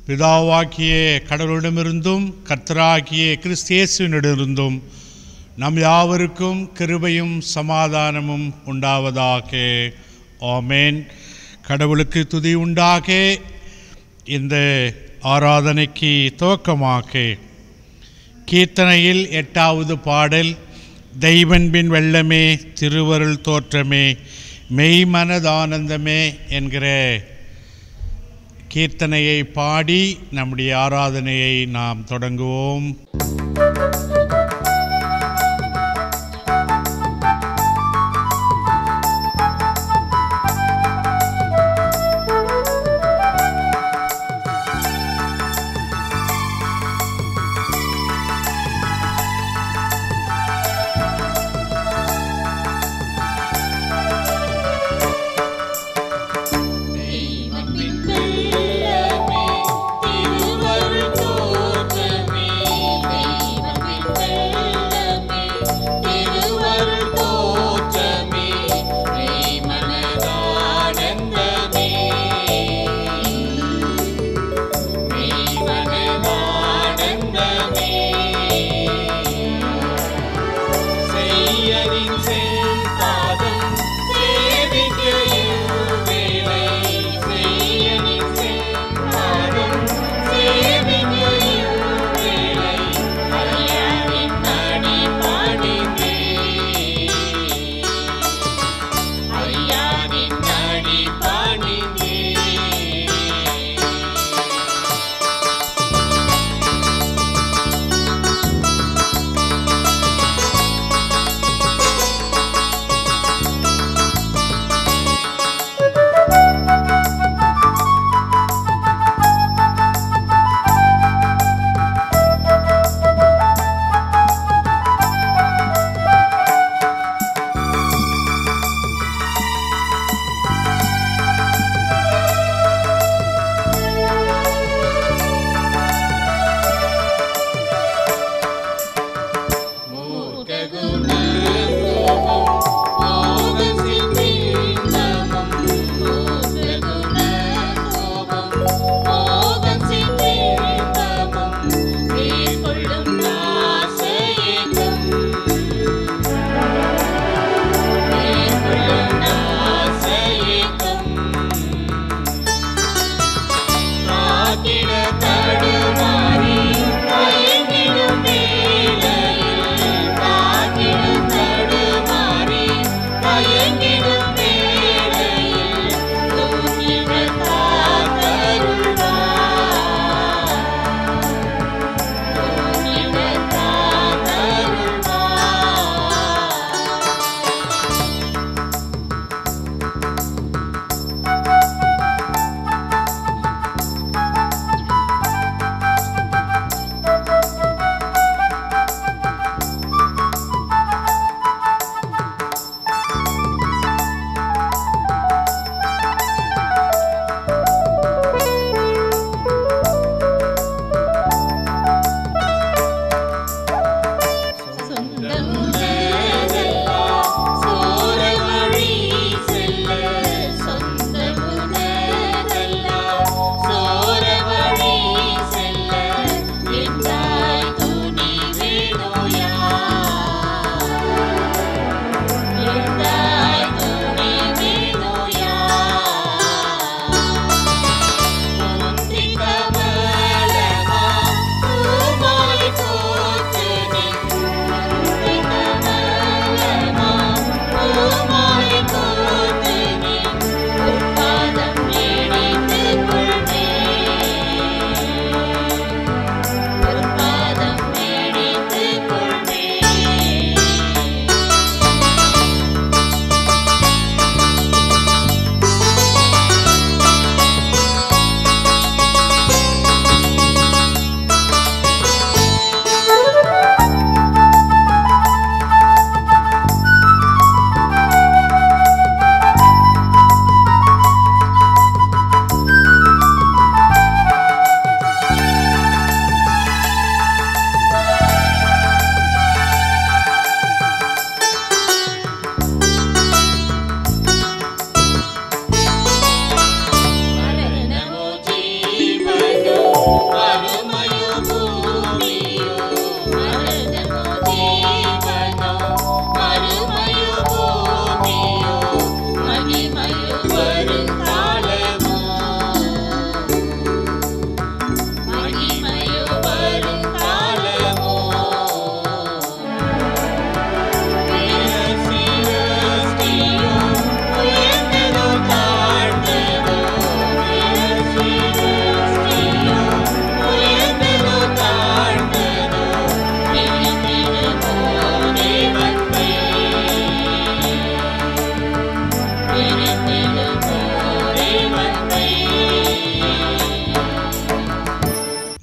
பிதாவாக்கிய கடவுளிடமிருந்தும் கர்த்தராகிய கிறிஸ்தியேசுவினிடமிருந்தும் நம் யாவருக்கும் கிருபையும் சமாதானமும் உண்டாவதாக ஆமேன் கடவுளுக்கு துதி உண்டாக இந்த ஆராதனைக்கு துவக்கமாக கீர்த்தனையில் எட்டாவது பாடல் தெய்வன்பின் வெள்ளமே திருவருள் தோற்றமே மெய்மனதானந்தமே என்கிற கீர்த்தனையை பாடி நம்முடைய ஆராதனையை நாம் தொடங்குவோம் வெள்ளமே திருவருள் தோற்றமே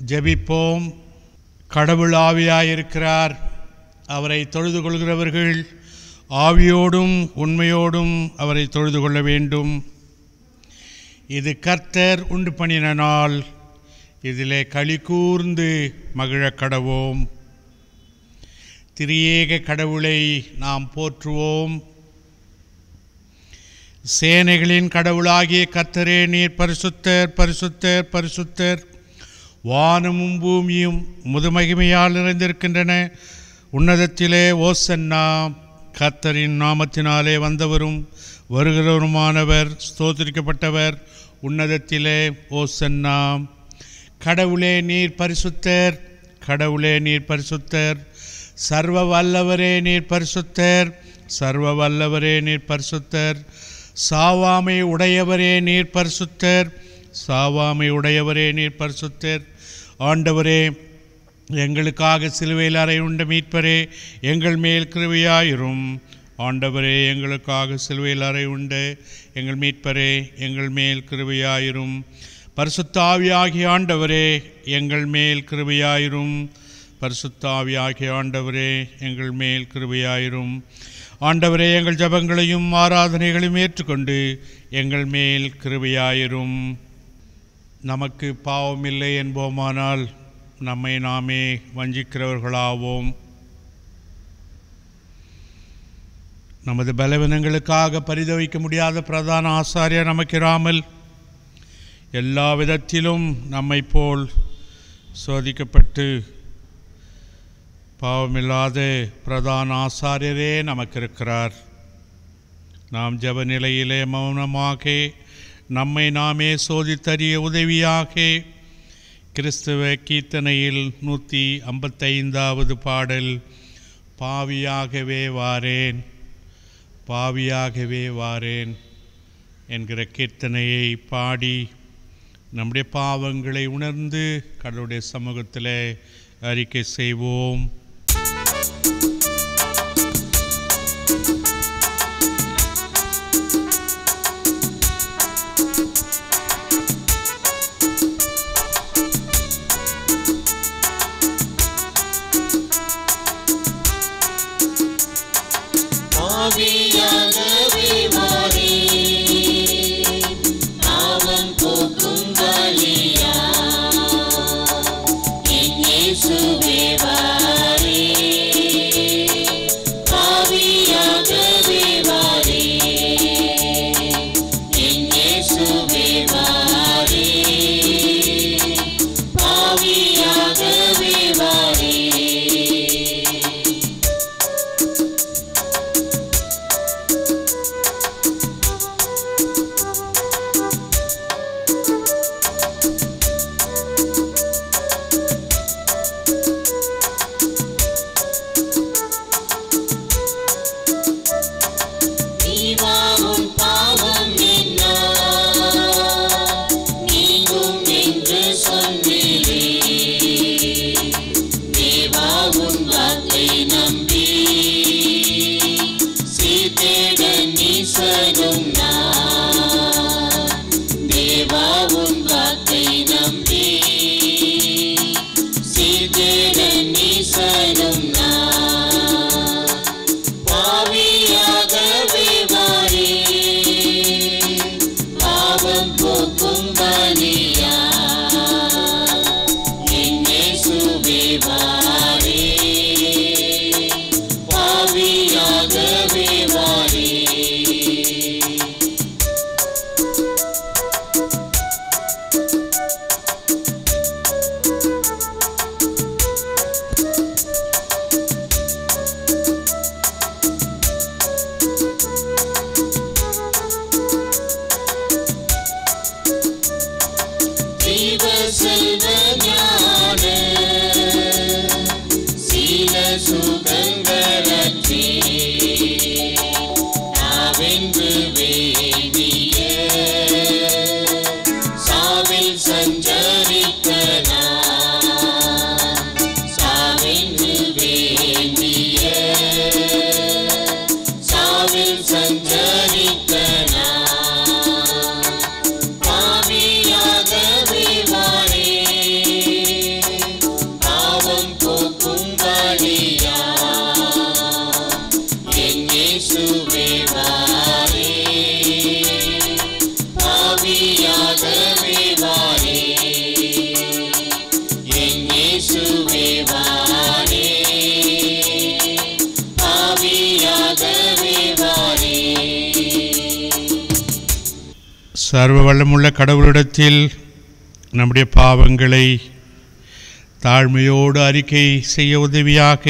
ஜெபிப்போம் கடவுள் ஆவியாயிருக்கிறார் அவரை தொழுது கொள்கிறவர்கள் ஆவியோடும் உண்மையோடும் அவரை தொழுது கொள்ள வேண்டும் இது கர்த்தர் உண்டு பண்ணின நாள் இதிலே களி கூர்ந்து மகிழக் கடவோம் திரியேக கடவுளை நாம் போற்றுவோம் சேனைகளின் கடவுளாகிய கர்த்தரே நீர் பரிசுத்தர் பரிசுத்தர் பரிசுத்தர் வானமும் பூமியும் முதுமகிமையால் நிறைந்திருக்கின்றன உன்னதத்திலே ஓசன்னா கர்த்தரின் நாமத்தினாலே வந்தவரும் வருகிறவருமானவர் ஸ்தோத்திரிக்கப்பட்டவர் உன்னதத்திலே ஓசன்னா கடவுளே நீர் பரிசுத்தர் கடவுளே நீர் பரிசுத்தர் சர்வ வல்லவரே நீர் பரிசுத்தர் சர்வ வல்லவரே நீர் பரிசுத்தர் சாவாமை உடையவரே நீர் பரிசுத்தர் சாவாமை உடையவரே நீர் பரிசுத்தர் ஆண்டவரே எங்களுக்காக சிலுவையில் அறை உண்ட மீட்பரே எங்கள் மேல் கிருவியாயிரும் ஆண்டவரே எங்களுக்காக சிலுவையில் அறை உண்ட எங்கள் மீட்பரே எங்கள் மேல் கிருவியாயிரும் பரிசுத்தாவியாகிய ஆண்டவரே எங்கள் மேல் கிருவியாயிரும் பரிசுத்தாவியாகிய ஆண்டவரே எங்கள் மேல் கிருபையாயிரும் ஆண்டவரே எங்கள் ஜபங்களையும் ஆராதனைகளையும் ஏற்றுக்கொண்டு எங்கள் மேல் கிருபையாயிரும் நமக்கு பாவமில்லை என்போமானால் நம்மை நாமே வஞ்சிக்கிறவர்களாவோம் நமது பலவீனங்களுக்காக பரிதவிக்க முடியாத பிரதான ஆசாரியர் நமக்கிராமல் எல்லா விதத்திலும் நம்மை போல் சோதிக்கப்பட்டு பாவமில்லாத பிரதான ஆசாரியரே நமக்கு இருக்கிறார் நாம் ஜப நிலையிலே மௌனமாக நம்மை நாமே சோதித்தறிய உதவியாக கிறிஸ்துவ கீர்த்தனையில் நூற்றி ஐம்பத்தைந்தாவது பாடல் பாவியாகவே வாரேன் பாவியாகவே வாரேன் என்கிற கீர்த்தனையை பாடி நம்முடைய பாவங்களை உணர்ந்து கடவுளுடைய சமூகத்தில் அறிக்கை செய்வோம் ஆவியாகவே வாரே, பாவம் போக்கும் பலியா. என் இயேசுவே வாரே, ஆவியாகவே வாரே, என் இயேசுவே வாரே, ஆவியாகவே வாரே. நீவாவும் பாவம் என்ன நீங்கும் என்று சொன்னீரே தேவாவும் வாக்கை நம்பி சீதேட நீசனும் நான் தேவாவும் வாக்கை நம்பி சீதேட நீசனும் நான் பாவியாகவே வாரே, பாவம் போக்கும் பலியா. என் இயேசுவே வாரே, பாவியாகவே வாரே. ஜீவ செல்வ ஞான சீல சுகங்களற்றே தாவென்று வேண்டிய சாவில் சஞ்சரித்த நான் சாவென்று வேண்டிய சாவில் சஞ்சரித்த நான் பாவியாகவே வாரே, சர்வ வல்லமுள்ள கடவுளிடத்தில் நம்முடைய பாவங்களை தாழ்மையோடு அறிக்கை செய்ய உதவியாக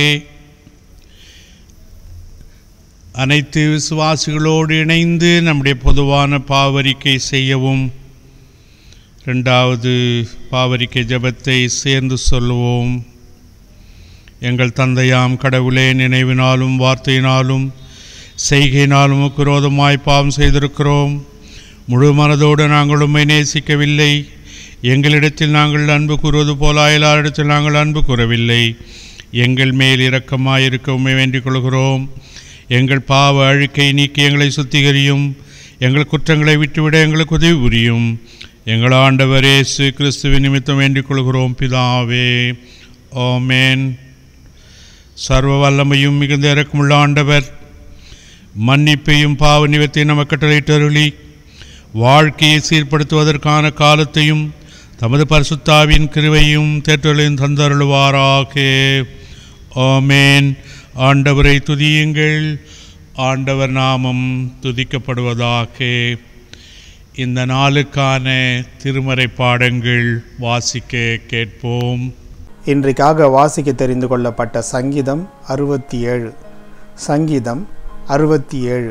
அனைத்து விசுவாசிகளோடு இணைந்து நம்முடைய பொதுவான பாவரிக்கை செய்யவும் ரெண்டாவது பாவரிக்கை ஜெபத்தை சேர்ந்து சொல்லுவோம் எங்கள் தந்தையாம் கடவுளே நினைவினாலும் வார்த்தையினாலும் செய்கையினாலும் உமக்கு விரோதமாய் பாவம் செய்திருக்கிறோம் முழு மனதோடு நாங்கள் உம்மை நேசிக்கவில்லை எங்களிடத்தில் நாங்கள் அன்பு கூறுவது போல அயலாரிடத்தில் நாங்கள் அன்பு கூறவில்லை எங்கள் மேல் இரக்கமாயிருக்க உம்மை வேண்டிக் கொள்கிறோம் எங்கள் பாவ அழுக்கை நீக்கி எங்களை சுத்திகரியும் எங்கள் குற்றங்களை விட்டுவிட எங்களுக்கு உதவி புரியும் எங்கள் ஆண்டவர் இயேசு கிறிஸ்துவின் நிமித்தம் வேண்டிக் கொள்கிறோம் பிதாவே ஆமென் சர்வ வல்லமையும் மிகுந்த இறக்கமுள்ள ஆண்டவர் மன்னிப்பையும் பாவ நிவத்தையும் நமக்கு கட்டளையிட்டருளி வாழ்க்கையை சீர்படுத்துவதற்கான காலத்தையும் தமது பரிசுத்தாவின் கிருவையும் தேற்றலையும் தந்தருளுவாராக ஆமேன் ஆண்டவரை துதியுங்கள் ஆண்டவர் நாமம் துதிக்கப்படுவதாக இந்த நாளுக்கான திருமறை பாடங்கள் வாசிக்க கேட்போம் இன்றைக்காக வாசிக்க தெரிந்து கொள்ளப்பட்ட சங்கீதம் அறுபத்தி ஏழு சங்கீதம் அறுபத்தி ஏழு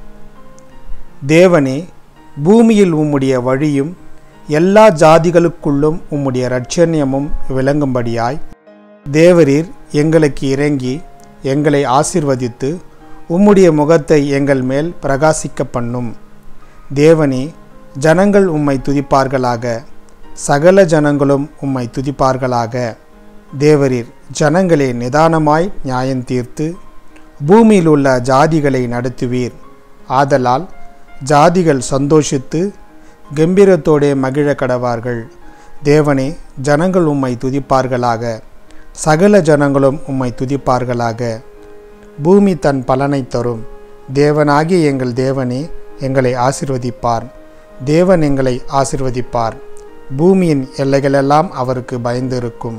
தேவனே பூமியில் உம்முடைய வழியும் எல்லா ஜாதிகளுக்குள்ளும் உம்முடைய இரட்சண்யமும் விளங்கும்படியாய் தேவரீர் எங்களுக்கு இறங்கி எங்களை ஆசிர்வதித்து உம்முடைய முகத்தை எங்கள் மேல் பிரகாசிக்க பண்ணும் தேவனே ஜனங்கள் உம்மை துதிப்பார்களாக சகல ஜனங்களும் உம்மை துதிப்பார்களாக தேவரீர் ஜனங்களே நிதானமாய் நியாயம் தீர்த்து பூமியில் உள்ள ஜாதிகளை நடத்துவீர் ஆதலால் ஜாதிகள் சந்தோஷித்து கம்பீரத்தோடே மகிழ கடவார்கள் தேவனே ஜனங்கள் உம்மை துதிப்பார்களாக சகல ஜனங்களும் உம்மை துதிப்பார்களாக பூமி தன் பலனை தரும் தேவனாகிய எங்கள் தேவனே எங்களை ஆசிர்வதிப்பார் தேவன் எங்களை ஆசிர்வதிப்பார் பூமியின் எல்லைகளெல்லாம் அவருக்கு பயந்திருக்கும்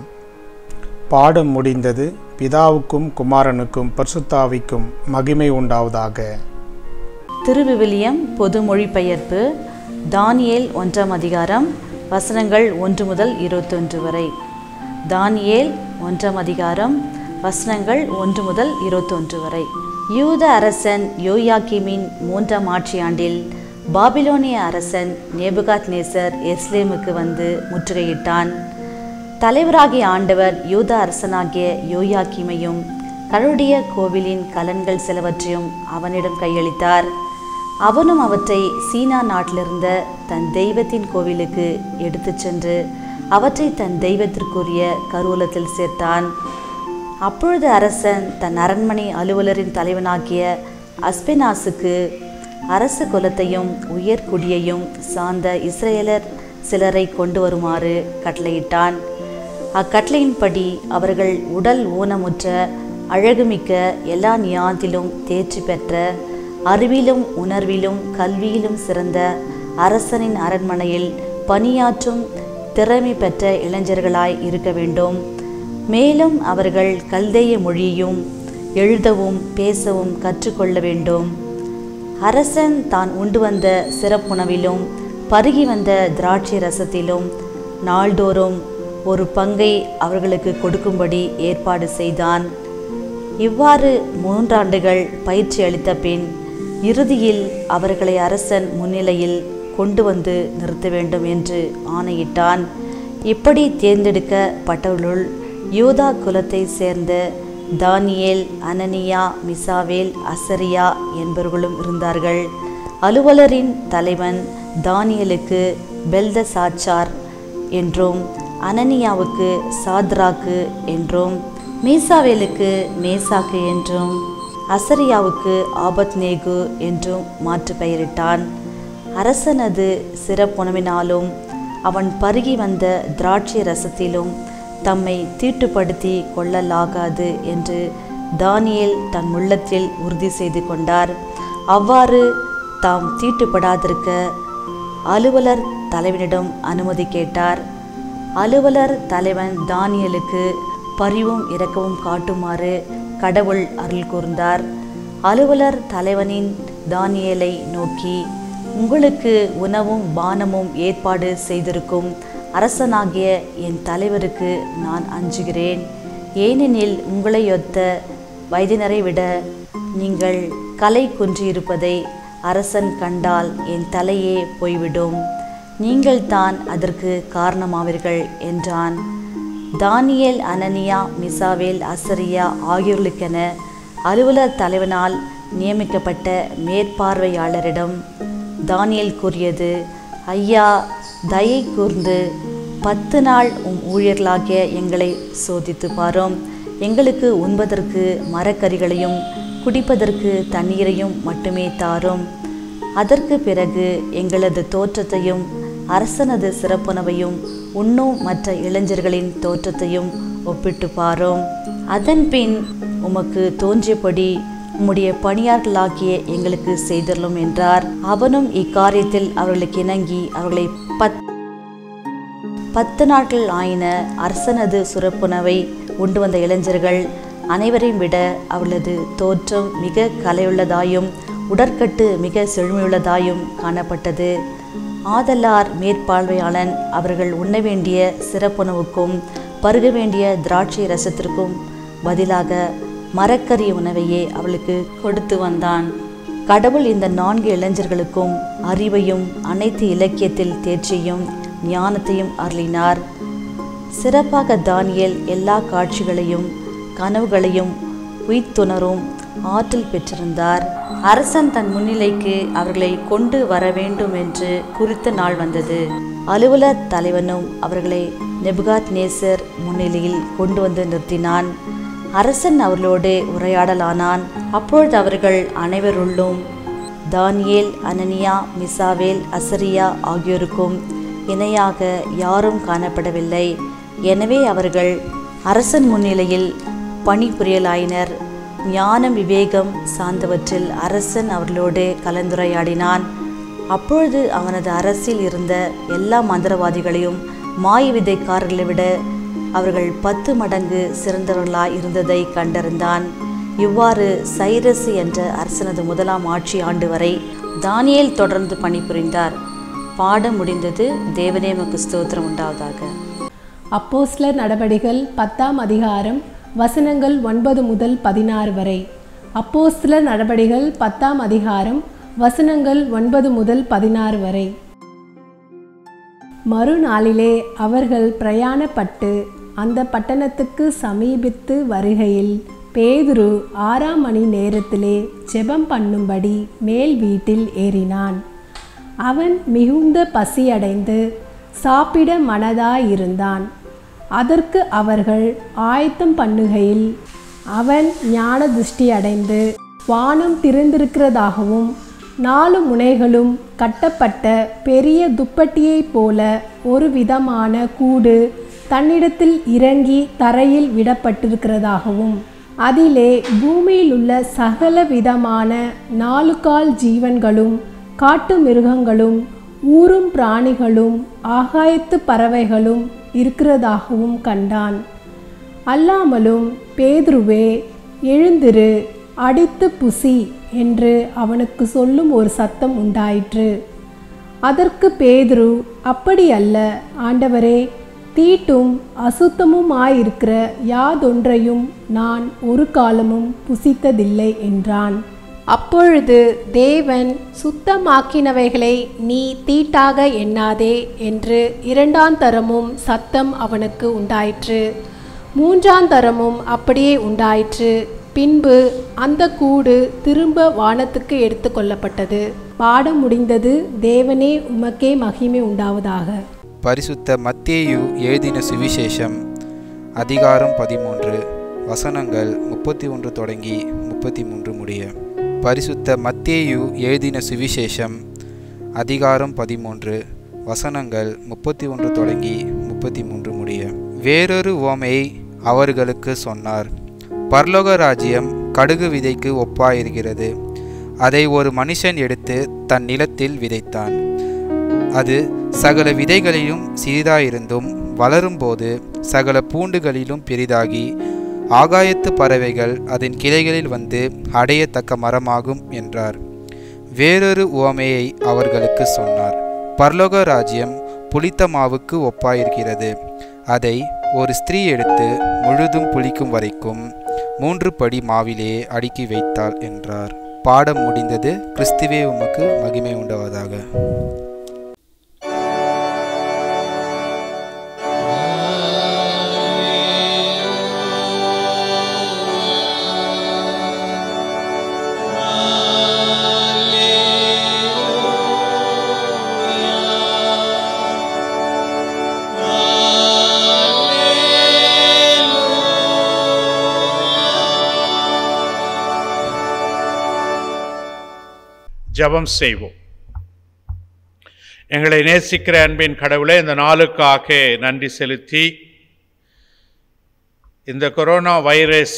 பாடம் முடிந்தது பிதாவுக்கும் குமாரனுக்கும் பரிசுத்தாவிக்கும் மகிமை உண்டாவதாக திருவிவிலியம் பொது மொழிபெயர்ப்பு தானியேல் ஒன்றாம் அதிகாரம் வசனங்கள் ஒன்று முதல் இருபத்தொன்று வரை தானியேல் ஒன்றாம் அதிகாரம் வசனங்கள் ஒன்று முதல் இருபத்தொன்று வரை யூத அரசன் யோயாக்கிமின் மூன்றாம் ஆட்சியாண்டில் பாபிலோனிய அரசன் நேபுகாத் நேசர் எஸ்லேமுக்கு வந்து முற்றுகையிட்டான் தலைவராகிய ஆண்டவர் யூத அரசனாகிய யோயாக்கிமையும் கருடைய கோவிலின் கலன்கள் சிலவற்றையும் அவனிடம் கையளித்தார் அவனும் அவற்றை சீனா நாட்டிலிருந்த தன் தெய்வத்தின் கோவிலுக்கு எடுத்துச் சென்று அவற்றை தன் தெய்வத்திற்குரிய கருவூலத்தில் சேர்த்தான் அப்பொழுது அரசன் தன் அரண்மனை அலுவலரின் தலைவனாகிய அஸ்பெனாசுக்கு அரச குலத்தையும் உயர்குடியையும் சார்ந்த இஸ்ரேலர் சிலரை கொண்டு வருமாறு கட்டளையிட்டான் அக்கட்டளையின்படி அவர்கள் உடல் ஊனமுற்ற அழகுமிக்க எல்லா ஞானத்திலும் தேர்ச்சி பெற்ற அறிவிலும் உணர்விலும் கல்வியிலும் சிறந்த அரசனின் அரண்மனையில் பணியாற்றும் திறமை பெற்ற இளைஞர்களாய் இருக்க வேண்டும் மேலும் அவர்கள் கல்தேய மொழியையும் எழுதவும் பேசவும் கற்றுக்கொள்ள வேண்டும் அரசன் தான் உண்டு வந்த சிறப்புணவிலும் பருகி வந்த திராட்சை ரசத்திலும் நாள்தோறும் ஒரு பங்கை அவர்களுக்கு கொடுக்கும்படி ஏற்பாடு செய்தான் இவ்வாறு மூன்றாண்டுகள் பயிற்சி அளித்த பின் இறுதியில் அவர்களை அரசன் முன்னிலையில் கொண்டு வந்து நிறுத்த வேண்டும் என்று ஆணையிட்டான் இப்படி தேர்ந்தெடுக்கப்பட்டவர்களுள் யூதா குலத்தை சேர்ந்த தானியேல் அனனியா மிசாவேல் அசரியா என்பவர்களும் இருந்தார்கள் அலுவலரின் தலைவன் தானியலுக்கு பெல்தசாச்சார் என்றும் அனனியாவுக்கு சாத்ராக்கு என்றும் மீசாவேலுக்கு மேசாக்கு என்றும் அசரியாவுக்கு ஆபத்நேகு என்றும் மாற்று பெயரிட்டான் அரசனது சிறப்புணவினாலும் அவன் பருகி வந்த திராட்சை ரசத்திலும் தம்மை தீட்டுப்படுத்தி கொள்ளலாகாது என்று தானியேல் தன் உள்ளத்தில் உறுதி செய்து கொண்டார் அவ்வாறு தாம் தீட்டுப்படாதிருக்க அலுவலர் தலைவனிடம் அனுமதி கேட்டார் அலுவலர் தலைவன் தானியலுக்கு பரிவும் இரக்கவும் காட்டுமாறு கடவுள் அருள் கூர்ந்தார் அலுவலர் தலைவனின் தானியேலை நோக்கி உங்களுக்கு உணவும் பானமும் ஏற்பாடு செய்திருக்கும் அரசனாகிய என் தலைவருக்கு நான் அஞ்சுகிறேன் ஏனெனில் உங்களையொத்த வைத்தியனரை விட நீங்கள் கலை குன்றியிருப்பதை அரசன் கண்டால் என் தலையே போய்விடும் நீங்கள் தான் அதற்கு காரணமாவீர்கள் என்றான் தானியேல் அனனியா மிசாவேல் அசரியா ஆகியோர்களுக்கென அலுவலர் தலைவனால் நியமிக்கப்பட்ட மேற்பார்வையாளரிடம் தானியேல் கூறியது ஐயா தயை கூர்ந்து பத்து நாள் உம் ஊழியர்களாகிய எங்களை சோதித்து பாரும் எங்களுக்கு உண்பதற்கு மரக்கறிகளையும் குடிப்பதற்கு தண்ணீரையும் மட்டுமே தாரும் அதற்கு பிறகு எங்களது தோற்றத்தையும் அரசனது சிறப்புணவையும் உண்ணும் மற்ற இளைஞர்களின் தோற்றத்தையும் ஒப்பிட்டு பாரும் அதன்பின் உமக்கு தோன்றியபடி உம்முடைய பணியார்களாகிய எங்களுக்கு செய்தரலும் என்றார் அவனும் இக்காரியத்தில் அவர்களுக்கு இணங்கி அவர்களை பத் பத்து நாட்கள் ஆயின அரசனது சுரப்புணவை உண்டு வந்த இளைஞர்கள் அனைவரையும் விட அவளது தோற்றம் மிக கலையுள்ளதாயும் உடற்கட்டு மிக செழுமையுள்ளதாயும் காணப்பட்டது ஆதலார் மேற்பார்வையாளன் அவர்கள் உண்ண வேண்டிய சிறப்புணவுக்கும் பருக வேண்டிய திராட்சை ரசத்திற்கும் பதிலாக மரக்கறி உணவையே அவளுக்கு கொடுத்து வந்தான் கடவுள் இந்த நான்கு இளைஞர்களுக்கும் அறிவையும் அனைத்து இலக்கியத்தில் தேர்ச்சியும் ஞானத்தையும் அருளினார் சிறப்பாக தானியேல் எல்லா காட்சிகளையும் கனவுகளையும் உய்த்துணரும் ஆற்றல் பெற்றிருந்தார் அரசன் தன் முன்னிலைக்கு அவர்களை கொண்டு வர வேண்டும் என்று குறித்த நாள் வந்தது அலுவலர் தலைவனும் அவர்களை நெபுகாத் நேசர் முன்னிலையில் கொண்டு வந்து நிறுத்தினான் அரசன் அவர்களோடு உரையாடலானான் அப்பொழுது அவர்கள் அனைவருள்ளும் தானியேல் அனனியா மிசாவேல் அசரியா ஆகியோருக்கும் இணையாக யாரும் காணப்படவில்லை எனவே அவர்கள் அரசன் முன்னிலையில் பணிபுரியலாயினர் ஞானம் விவேகம் சார்ந்தவற்றில் அரசன் அவர்களோடு கலந்துரையாடினான் அப்பொழுது அவனது அரசில் இருந்த எல்லா மந்திரவாதிகளையும் மாய விதைக்காரர்களை விட அவர்கள் பத்து மடங்கு சிறந்தவர்களாய் இருந்ததை கண்டறிந்தான் இவ்வாறு சைரசு என்ற அரசனது முதலாம் ஆட்சி ஆண்டு வரை தானியேல் தொடர்ந்து பணிபுரிந்தார் பாடம் முடிந்தது தேவனே மக்கு ஸ்தோத்திரம் உண்டாவதாக அப்போஸ்லர் நடவடிகள் பத்தாம் அதிகாரம் வசனங்கள் ஒன்பது முதல் பதினாறு வரை அப்போஸ்லர் நடவடிகள் பத்தாம் அதிகாரம் வசனங்கள் ஒன்பது முதல் பதினாறு வரை மறுநாளிலே அவர்கள் பிரயாணப்பட்டு அந்த பட்டணத்துக்கு சமீபித்து வருகையில் பேதுரு ஆறாம் மணி நேரத்திலே ஜெபம் பண்ணும்படி மேல் வீட்டில் ஏறினான் அவன் மிகுந்த பசியடைந்து சாப்பிட மனதாயிருந்தான் அதற்கு அவர்கள் ஆயத்தம் பண்ணுகையில் அவன் ஞான திருஷ்டி அடைந்து வானம் திறந்திருக்கிறதாகவும் நாலு முனைகளும் கட்டப்பட்ட பெரிய துப்பட்டியைப் போல ஒரு விதமான கூடு தன்னிடத்தில் இறங்கி தரையில் விடப்பட்டிருக்கிறதாகவும் அதிலே பூமியில் உள்ள சகல விதமான நாலு கால் ஜீவன்களும் காட்டு மிருகங்களும் ஊரும் பிராணிகளும் ஆகாயத்து பறவைகளும் இருக்கிறதாகவும் கண்டான் அல்லாமலும் பேதுருவே எழுந்திரு அடித்து புசி என்று அவனுக்கு சொல்லும் ஒரு சத்தம் உண்டாயிற்று அதற்கு பேதுரு அப்படி அல்ல ஆண்டவரே தீட்டும் அசுத்தமுமாயிருக்கிற யாதொன்றையும் நான் ஒரு காலமும் புசித்ததில்லை என்றான் அப்பொழுது தேவன் சுத்தமாக்கினவைகளை நீ தீட்டாக எண்ணாதே என்று இரண்டாம் தரமும் சத்தம் அவனுக்கு உண்டாயிற்று மூன்றாம் தரமும் அப்படியே உண்டாயிற்று பின்பு அந்த கூடு திரும்ப வானத்துக்கு எடுத்து கொள்ளப்பட்டது பாடம் முடிந்தது தேவனே உமக்கே மகிமை உண்டாவதாக பரிசுத்த மத்தேயு எழுதின சுவிசேஷம் அதிகாரம் பதிமூன்று வசனங்கள் முப்பத்தி ஒன்று தொடங்கி முப்பத்தி மூன்று முடிய பரிசுத்த மத்தேயு எழுதின சுவிசேஷம் அதிகாரம் பதிமூன்று வசனங்கள் முப்பத்தி ஒன்று தொடங்கி முப்பத்தி மூன்று முடிய வேறொரு உவமையை அவர்களுக்கு சொன்னார் பரலோக ராஜ்யம் கடுகு விதைக்கு ஒப்பாயிருக்கிறது அதை ஒரு மனுஷன் எடுத்து தன் நிலத்தில் விதைத்தான் அது சகல விதைகளிலும் சிறிதாயிருந்தும் வளரும்போது சகல பூண்டுகளிலும் பெரிதாகி ஆகாயத்து பறவைகள் அதன் கிளைகளில் வந்து அடையத்தக்க மரமாகும் என்றார் வேறொரு உவமையை அவர்களுக்கு சொன்னார் பரலோக ராஜ்யம் புளித்த மாவுக்கு ஒப்பாயிருக்கிறது அதை ஒரு ஸ்திரீ எடுத்து முழுதும் புளிக்கும் வரைக்கும் மூன்று படி மாவிலே அடுக்கி வைத்தாள் என்றார் பாடம் முடிந்தது கிறிஸ்துவே உமக்கு மகிமை உண்டாவதாக ஜெபம் செய்வோம் எங்களை நேசிக்கிற அன்பின் கடவுளே இந்த நாளுக்காக நன்றி செலுத்தி இந்த கொரோனா வைரஸ்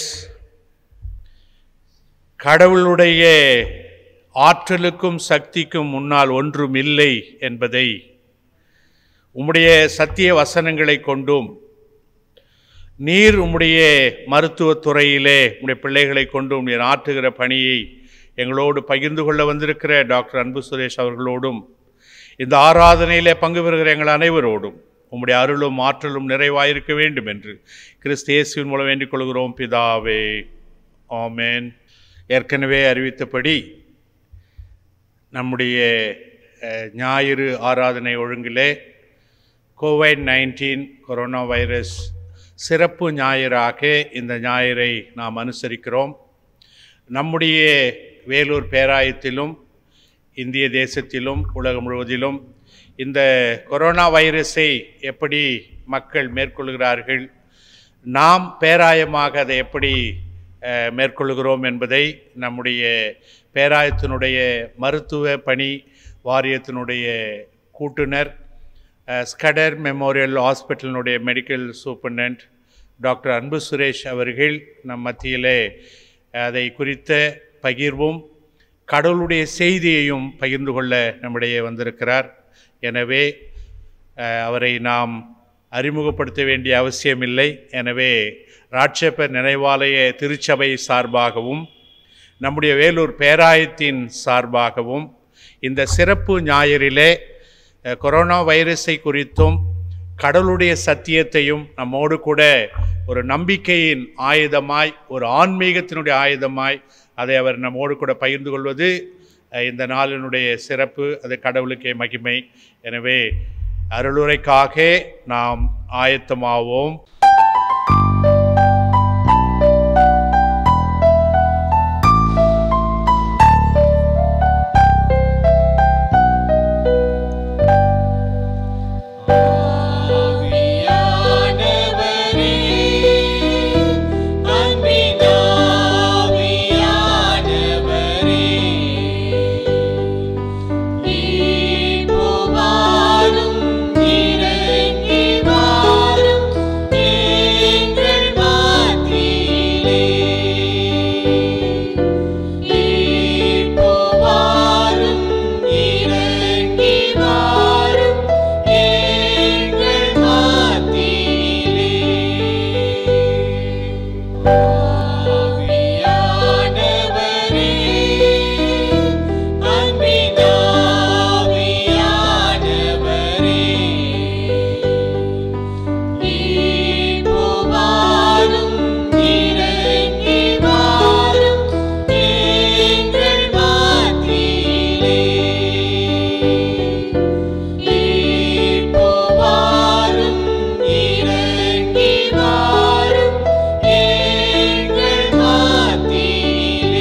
கடவுளுடைய ஆற்றலுக்கும் சக்திக்கும் முன்னால் ஒன்றும் இல்லை என்பதை உம்முடைய சத்திய வசனங்களை கொண்டும் நீர் உம்முடைய மருத்துவத் துறையிலே உம்முடைய பிள்ளைகளை கொண்டும் நீர் ஆற்றுகிற பணியை எங்களோடு பகிர்ந்து கொள்ள வந்திருக்கிற டாக்டர் அன்பு சுரேஷ் அவர்களோடும் இந்த ஆராதனையிலே பங்கு பெறுகிற எங்கள் அனைவரோடும் உம்முடைய அருளும் ஆற்றலும் நிறைவாயிருக்க வேண்டும் என்று கிறிஸ்து இயேசுவின் மூலம் வேண்டிக் கொள்கிறோம் பிதாவே ஆமென் ஏற்கனவே அறிவித்தபடி நம்முடைய அஹ், ஞாயிறு ஆராதனை ஒழுங்கிலே கோவிட் நைன்டீன் கொரோனா வைரஸ் சிறப்பு ஞாயிறாக இந்த ஞாயிறை நாம் அனுசரிக்கிறோம் நம்முடைய வேலூர் பேராயத்திலும் இந்திய தேசத்திலும் உலகம் முழுவதிலும் இந்த கொரோனா வைரஸை எப்படி மக்கள் மேற்கொள்கிறார்கள் நாம் பேராயமாக அதை எப்படி அஹ், மேற்கொள்கிறோம் என்பதை நம்முடைய பேராயத்தினுடைய மருத்துவ பணி வாரியத்தினுடைய கூட்டுனர் அஹ், ஸ்கடர் மெமோரியல் ஹாஸ்பிட்டலினுடைய medical superintendent doctor Anbu Suresh அவர்கள் நம் மத்தியிலே அதை குறித்த பகிர்வும் கடவுளுடைய செய்தியையும் பகிர்ந்து கொள்ள நம்மிடையே வந்திருக்கிறார் எனவே அஹ், அவரை நாம் அறிமுகப்படுத்த வேண்டிய அவசியமில்லை எனவே ராட்சப்பர் நினைவாலய திருச்சபை சார்பாகவும் நம்முடைய வேலூர் பேராயத்தின் சார்பாகவும் இந்த சிறப்பு ஞாயிறிலே அஹ், கொரோனா வைரஸை குறித்தும் கடவுளுடைய சத்தியத்தையும் நம்மோடு கூட ஒரு நம்பிக்கையின் ஆயுதமாய் ஒரு ஆன்மீகத்தினுடைய ஆயுதமாய் அதை அவர் நம்மோடு கூட பகிர்ந்து கொள்வது அஹ், இந்த நாளினுடைய சிறப்பு அது கடவுளுக்கே மகிமை எனவே அருளுரைக்காக நாம் ஆயத்தமாவோம் ஆவியானவரே அன்பின் ஆவியானவரே நீபுவாரும் இறங்கி வாரும் எங்கள் மத்தியிலே நீபுவாரும் இறங்கி வாரும் எங்கள் மத்தியிலே ஆவியானவரே அன்பின் ஆவியானவரே நீபுவாரும் இறங்கி வாரும் எங்கள் மத்தியிலே நீபுவாரும் இறங்கி வாரும் எங்கள் மத்தியிலே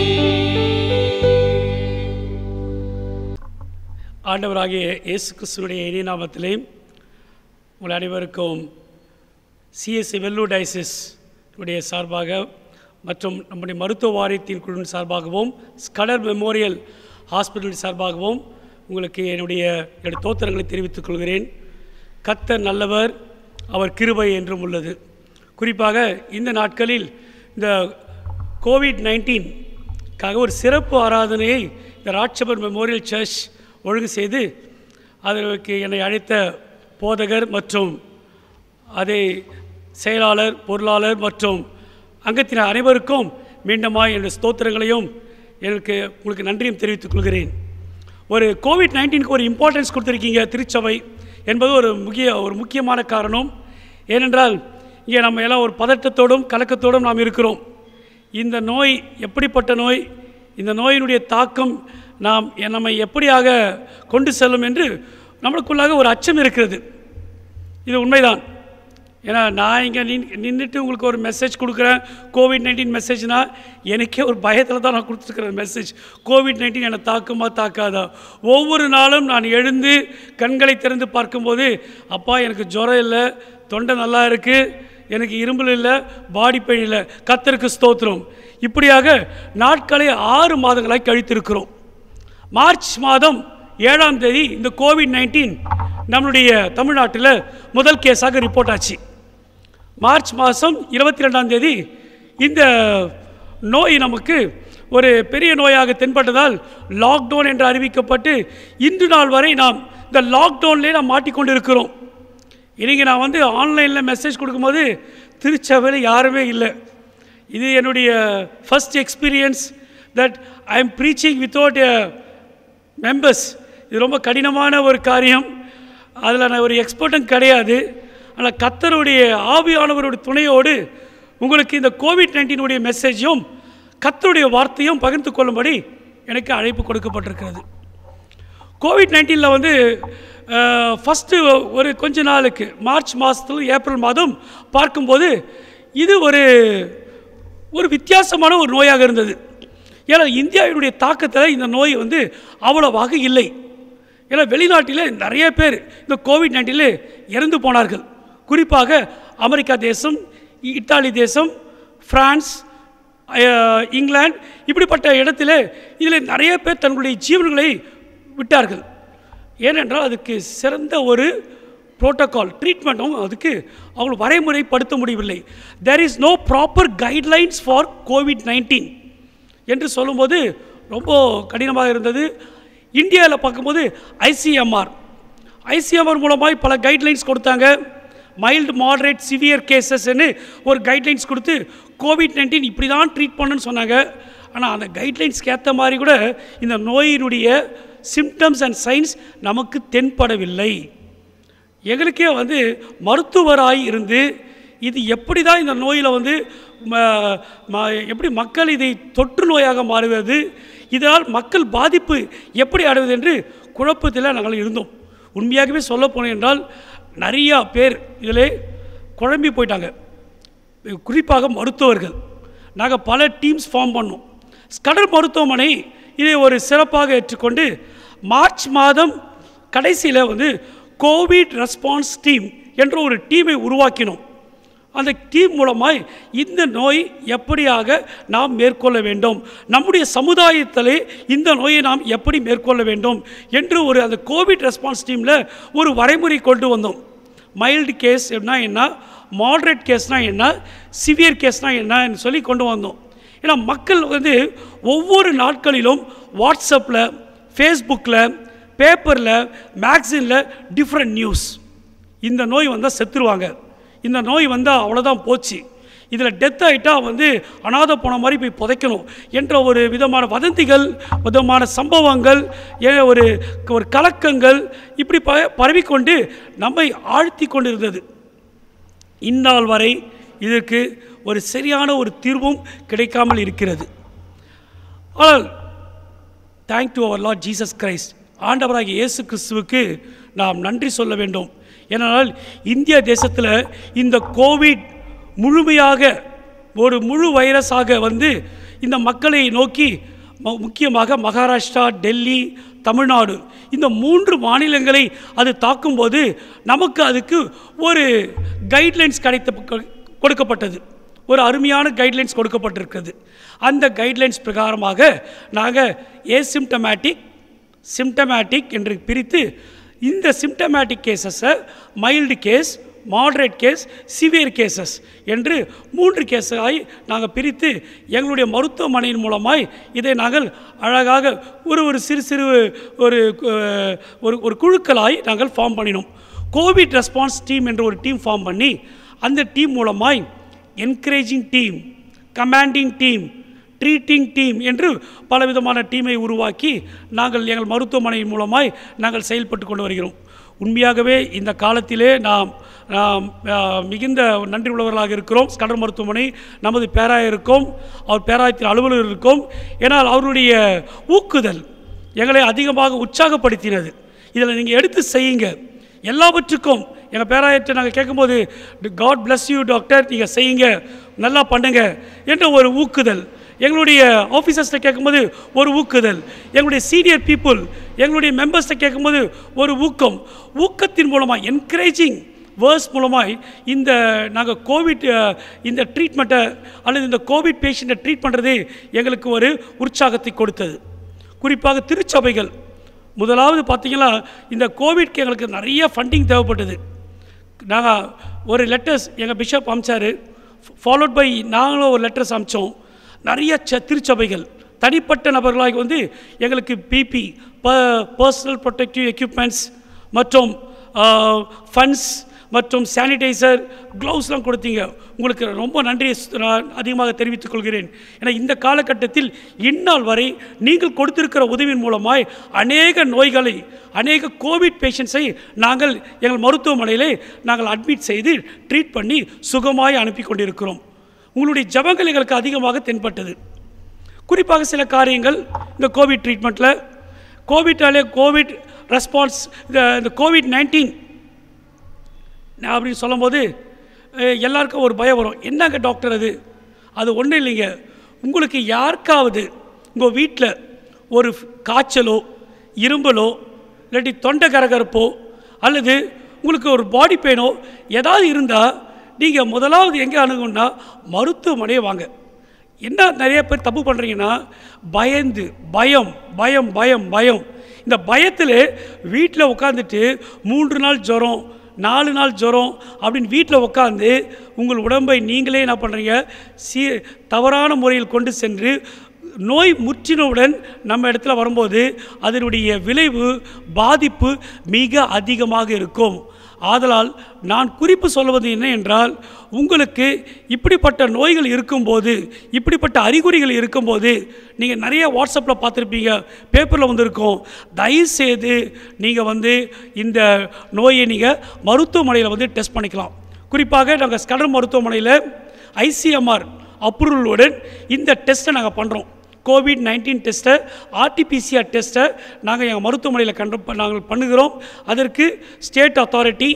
ஆண்டவராகிய இயேசு கிறிஸ்துவனுடைய இனிய நாமத்திலே உங்கள் அனைவருக்கும் சிஎஸ்சி வெல்லூர் டைசிஸ் உடைய சார்பாக மற்றும் நம்முடைய மருத்துவ வாரியத்தின் குழுவின் சார்பாகவும் ஸ்கடர் மெமோரியல் ஹாஸ்பிட்டல் சார்பாகவும் உங்களுக்கு என்னுடைய என்னுடைய தோத்திரங்களை தெரிவித்துக் கொள்கிறேன் கர்த்தர் நல்லவர் அவர் கிருபை என்றும் உள்ளது குறிப்பாக இந்த நாட்களில் இந்த கோவிட் நைன்டீன்காக ஒரு சிறப்பு ஆராதனையை இந்த ராட்சபர் மெமோரியல் சர்ச் ஒழுங்கு செய்து அதற்கு என்னை அழைத்த போதகர் மற்றும் அதை செயலாளர் பொருளாளர் மற்றும் அங்கத்தினர் அனைவருக்கும் மீண்டுமாய் என்னுடைய ஸ்தோத்திரங்களையும் எனக்கு உங்களுக்கு நன்றியும் தெரிவித்துக் கொள்கிறேன் ஒரு கோவிட் நைன்டீனுக்கு ஒரு இம்பார்ட்டன்ஸ் கொடுத்துருக்கீங்க திருச்சபை என்பது ஒரு முக்கிய ஒரு முக்கியமான காரணம் ஏனென்றால் இங்கே நம்ம எல்லாம் ஒரு பதட்டத்தோடும் கலக்கத்தோடும் நாம் இருக்கிறோம் இந்த நோய் எப்படிப்பட்ட நோய் இந்த நோயினுடைய தாக்கம் நாம் நம்மை எப்படியாக கொண்டு செல்லும் என்று நம்மளுக்குள்ளாக ஒரு அச்சம் இருக்கிறது இது உண்மைதான் ஏன்னா நான் இங்கே நின் நின்றுட்டு உங்களுக்கு ஒரு மெசேஜ் கொடுக்குறேன் கோவிட் நைன்டீன் மெசேஜ்னா எனக்கே ஒரு பயத்தில் தான் நான் கொடுத்துருக்குறேன் மெசேஜ் கோவிட் நைன்டீன் என்னை தாக்குமா தாக்காதா ஒவ்வொரு நாளும் நான் எழுந்து கண்களை திறந்து பார்க்கும்போது அப்பா எனக்கு ஜுரம் இல்லை தொண்டை நல்லா இருக்குது எனக்கு இரும்பல் இல்லை பாடி பெயின் இல்லை கத்தருக்கு ஸ்தோத்திரம் இப்படியாக நாட்களை ஆறு மாதங்களாய் கழித்திருக்கிறோம் மார்ச் மாதம் ஏழாம் தேதி இந்த கோவிட் நைன்டீன் நம்மளுடைய தமிழ்நாட்டில் முதல் கேஸாக ரிப்போர்ட் ஆச்சு மார்ச் மாதம் இருபத்தி ரெண்டாம் தேதி இந்த நோய் நமக்கு ஒரு பெரிய நோயாக தென்பட்டதால் லாக்டவுன் என்று அறிவிக்கப்பட்டு இன்று நாள் வரை நாம் இந்த லாக்டவுன்லேயே நாம் மாட்டிக்கொண்டு இருக்கிறோம் இன்றைக்கி நான் வந்து ஆன்லைனில் மெசேஜ் கொடுக்கும்போது திருச்சபையில் யாருமே இல்லை இது என்னுடைய first experience that I am preaching without members இது ரொம்ப கடினமான ஒரு காரியம் அதில் நான் ஒரு எக்ஸ்பர்ட்டும் கிடையாது ஆனால் கத்தருடைய ஆவியானவருடைய துணையோடு உங்களுக்கு இந்த கோவிட் நைன்டீனுடைய மெசேஜும் கத்தருடைய வார்த்தையும் பகிர்ந்து கொள்ளும்படி எனக்கு அழைப்பு கொடுக்கப்பட்டிருக்கிறது கோவிட் நைன்டீனில் வந்து ஃபஸ்ட்டு ஒரு கொஞ்ச நாளுக்கு மார்ச் மாதத்தில் ஏப்ரல் மாதம் பார்க்கும்போது இது ஒரு ஒரு வித்தியாசமான ஒரு நோயாக இருந்தது ஏன்னா இந்தியாவினுடைய தாக்கத்தில் இந்த நோய் வந்து அவ்வளவாக இல்லை ஏன்னா வெளிநாட்டில் நிறைய பேர் இந்த கோவிட் நைன்டீனில் இறந்து போனார்கள் குறிப்பாக அமெரிக்கா தேசம் இத்தாலி தேசம் பிரான்ஸ் அஹ், இங்கிலாந்து இப்படிப்பட்ட இடத்துல இதில் நிறைய பேர் தங்களுடைய ஜீவன்களை விட்டார்கள் ஏனென்றால் அதுக்கு சிறந்த ஒரு புரோட்டோகால் ட்ரீட்மெண்ட்டும் அதுக்கு அவங்க வரைமுறைப்படுத்த முடியவில்லை there is no proper guidelines for Covid nineteen என்று சொல்லும்போது ரொம்ப கடினமாக இருந்தது இந்தியாவில் பார்க்கும்போது ஐசிஎம்ஆர் ஐசிஎம்ஆர் மூலமாய் பல கைட்லைன்ஸ் கொடுத்தாங்க மைல்டு மாடரேட் சிவியர் கேசஸ்ன்னு ஒரு கைட்லைன்ஸ் கொடுத்து கோவிட் நைன்டீன் இப்படி தான் ட்ரீட் பண்ணுன்னு சொன்னாங்க ஆனால் அந்த கைட்லைன்ஸ்க்கு ஏற்ற மாதிரி கூட இந்த நோயினுடைய சிம்டம்ஸ் அண்ட் சைன்ஸ் நமக்கு தென்படவில்லை எங்களுக்கே வந்து மருத்துவராய் இருந்து இது எப்படி தான் இந்த நோயில் வந்து ம- ம- எப்படி மக்கள் இதை தொற்று நோயாக மாறுவது இதனால் மக்கள் பாதிப்பு எப்படி அடைவது என்று குழப்பத்தில் நாங்கள் இருந்தோம் உண்மையாகவே சொல்ல போனோம் என்றால் நிறையா பேர் இதில் குழம்பி போயிட்டாங்க குறிப்பாக மருத்துவர்கள் நாங்கள் பல டீம்ஸ் ஃபார்ம் பண்ணோம் கடல் மருத்துவமனை இதை ஒரு சிறப்பாக ஏற்றுக்கொண்டு மார்ச் மாதம் கடைசியில் வந்து கோவிட் ரெஸ்பான்ஸ் டீம் என்ற ஒரு டீமை உருவாக்கினோம் அந்த டீம் மூலமாய் இந்த நோய் எப்படியாக நாம் மேற்கொள்ள வேண்டும் நம்முடைய சமுதாயத்திலே இந்த நோயை நாம் எப்படி மேற்கொள்ள வேண்டும் என்று ஒரு அந்த கோவிட் ரெஸ்பான்ஸ் டீமில் ஒரு வரைமுறை கொண்டு வந்தோம் மைல்டு கேஸ் என்ன என்ன மாட்ரேட் கேஸ்னால் என்ன சிவியர் கேஸ்னால் என்னன்னு சொல்லி கொண்டு வந்தோம் ஏன்னா மக்கள் வந்து ஒவ்வொரு நாட்களிலும் வாட்ஸ்அப்பில் ஃபேஸ்புக்கில் பேப்பரில் மேக்சினில் டிஃப்ரெண்ட் நியூஸ் இந்த நோய் வந்தால் செத்துருவாங்க இந்த நோய் வந்தால் அவ்வளோதான் போச்சு இதில் டெத் ஆகிட்டா வந்து அனாதை போன மாதிரி போய் புதைக்கணும் என்ற ஒரு விதமான வதந்திகள் விதமான சம்பவங்கள் ஏ ஒரு ஒரு கலக்கங்கள் இப்படி ப பரவிக்கொண்டு நம்மை ஆழ்த்தி கொண்டிருந்தது இந்நாள் வரை இதற்கு ஒரு சரியான ஒரு தீர்வும் கிடைக்காமல் இருக்கிறது ஆனால் thank to our Lord Jesus Christ ஆண்டவராகிய இயேசு கிறிஸ்துவுக்கு நாம் நன்றி சொல்ல வேண்டும் ஏனென்றால் இந்திய தேசத்தில் இந்த கோவிட் முழுமையாக ஒரு முழு வைரஸாக வந்து இந்த மக்களை நோக்கி ம- முக்கியமாக மகாராஷ்டிரா டெல்லி தமிழ்நாடு இந்த மூன்று மாநிலங்களை அது தாக்கும்போது நமக்கு அதுக்கு ஒரு கைட்லைன்ஸ் கிடைத்த கொடுக்கப்பட்டது ஒரு அருமையான கைட்லைன்ஸ் கொடுக்கப்பட்டிருக்கிறது அந்த கைட்லைன்ஸ் பிரகாரமாக நாங்கள் ஏசிம்டமேட்டிக் சிம்டமேட்டிக் என்று பிரித்து இந்த சிம்டமேட்டிக் கேசஸை mild case moderate case severe cases என்று மூன்று கேஸாய் நாங்கள் பிரித்து எங்களுடைய மருத்துவமனையின் மூலமாய் இதை நாங்கள் அழகாக ஒரு ஒரு சிறு சிறு ஒரு அஹ், ஒரு ஒரு குழுக்களாய் நாங்கள் ஃபார்ம் பண்ணினோம் கோவிட் ரெஸ்பான்ஸ் டீம் என்ற ஒரு டீம் ஃபார்ம் பண்ணி அந்த டீம் மூலமாய் encouraging team commanding team treating team என்று பலவிதமான டீமை உருவாக்கி நாங்கள் எங்கள் மருத்துவமனையின் மூலமாய் நாங்கள் செயல்பட்டு கொண்டு வருகிறோம் உண்மையாகவே இந்த காலத்திலே நாம் நாம், ஆ, மிகுந்த நன்றி உள்ளவர்களாக இருக்கிறோம் கடல் மருத்துவமனை நமது பேராயிருக்கும் அவர் பேராயத்தின் அலுவலர் இருக்கும் ஏன்னால் அவருடைய ஊக்குதல் எங்களை அதிகமாக உற்சாகப்படுத்தினது இதில் நீங்கள் எடுத்து செய்யுங்க எல்லாவற்றுக்கும் எங்கள் பேராயத்தை நாங்கள் கேட்கும்போது காட் bless யூ டாக்டர் நீங்கள் செய்யுங்க நல்லா பண்ணுங்க என்ற ஒரு ஊக்குதல் எங்களுடைய ஆஃபீஸர்ஸ்ட்டை கேட்கும்போது ஒரு ஊக்குதல் எங்களுடைய சீனியர் பீப்புள் எங்களுடைய மெம்பர்ஸ்ட்டை கேட்கும்போது ஒரு ஊக்கம் ஊக்கத்தின் மூலமாக என்கரேஜிங் வேர்ஸ் மூலமாய் இந்த நாங்கள் கோவிட் அஹ், இந்த ட்ரீட்மெண்ட்டை அல்லது இந்த கோவிட் பேஷண்ட்டை ட்ரீட் பண்ணுறது எங்களுக்கு ஒரு உற்சாகத்தை கொடுத்தது குறிப்பாக திருச்சபைகள் முதலாவது பார்த்தீங்கன்னா இந்த கோவிட்க்கு எங்களுக்கு நிறைய ஃபண்டிங் தேவைப்பட்டது நாங்கள் ஒரு லெட்டர்ஸ் எங்கள் பிஷப் அமிச்சார் ஃபாலோட் பை நாங்களும் ஒரு லெட்டர்ஸ் அமிச்சோம் நிறைய ச திருச்சபைகள் தனிப்பட்ட நபர்களாக வந்து எங்களுக்கு P P personal protective equipments மற்றும் ஃபண்ட்ஸ் மற்றும் சானிடைசர் க்ளவுஸ்லாம் கொடுத்தீங்க உங்களுக்கு ரொம்ப நன்றி நான் அதிகமாக தெரிவித்துக் கொள்கிறேன் ஏன்னா இந்த காலகட்டத்தில் இந்நாள் வரை நீங்கள் கொடுத்திருக்கிற உதவியின் மூலமாய் அநேக நோய்களை அநேக கோவிட் பேஷண்ட்ஸை நாங்கள் எங்கள் மருத்துவமனையிலே நாங்கள் அட்மிட் செய்து ட்ரீட் பண்ணி சுகமாய் அனுப்பி கொண்டிருக்கிறோம் உங்களுடைய ஜபங்கள் எங்களுக்கு அதிகமாக தென்பட்டது குறிப்பாக சில காரியங்கள் இந்த கோவிட் ட்ரீட்மெண்ட்டில் கோவிட்டாலே கோவிட் ரெஸ்பான்ஸ் இந்த இந்த கோவிட் நைன்டீன் நான் அப்படின்னு சொல்லும்போது அஹ், எல்லாருக்கும் ஒரு பயம் வரும் என்னங்க டாக்டர் அது அது ஒன்றும் இல்லைங்க உங்களுக்கு யாருக்காவது உங்கள் வீட்டில் ஒரு காய்ச்சலோ இரும்பலோ இல்லாட்டி தொண்டை கரகரப்போ அல்லது உங்களுக்கு ஒரு பாடி பெயினோ ஏதாவது இருந்தால் நீங்கள் முதலாவது எங்கே அணுகுன்னா மருத்துவமனையை வாங்க என்ன நிறைய பேர் தப்பு பண்ணுறீங்கன்னா பயந்து பயம் பயம் பயம் பயம் இந்த பயத்தில் வீட்டில் உட்காந்துட்டு மூன்று நாள் ஜுரம் நாலு நாள் ஜுரம் அப்படின்னு வீட்டில் உட்காந்து உங்கள் உடம்பை நீங்களே என்ன பண்ணுறீங்க சீ தவறான முறையில் கொண்டு சென்று நோய் முற்றினவுடன் நம்ம இடத்துல வரும்போது அதனுடைய விளைவு பாதிப்பு மிக அதிகமாக இருக்கும் ஆதலால் நான் குறிப்பு சொல்வது என்ன என்றால் உங்களுக்கு இப்படிப்பட்ட நோய்கள் இருக்கும்போது இப்படிப்பட்ட அறிகுறிகள் இருக்கும்போது நீங்கள் நிறைய வாட்ஸ்அப்பில் பார்த்துருப்பீங்க பேப்பரில் வந்திருக்கும் தயவுசெய்து நீங்கள் வந்து இந்த நோயை நீங்கள் மருத்துவமனையில் வந்து டெஸ்ட் பண்ணிக்கலாம் குறிப்பாக நாங்கள் ஸ்கடர் மருத்துவமனையில் ஐசிஎம்ஆர் அப்ரூவலுடன் இந்த டெஸ்ட்டை நாங்கள் பண்ணுறோம் கோவிட் நைன்டீன் டெஸ்ட்டை ஆர்டிபிசிஆர் டெஸ்ட்டை நாங்கள் எங்கள் மருத்துவமனையில் கண்டு நாங்கள் பண்ணுகிறோம் அதற்கு ஸ்டேட் அத்தாரிட்டி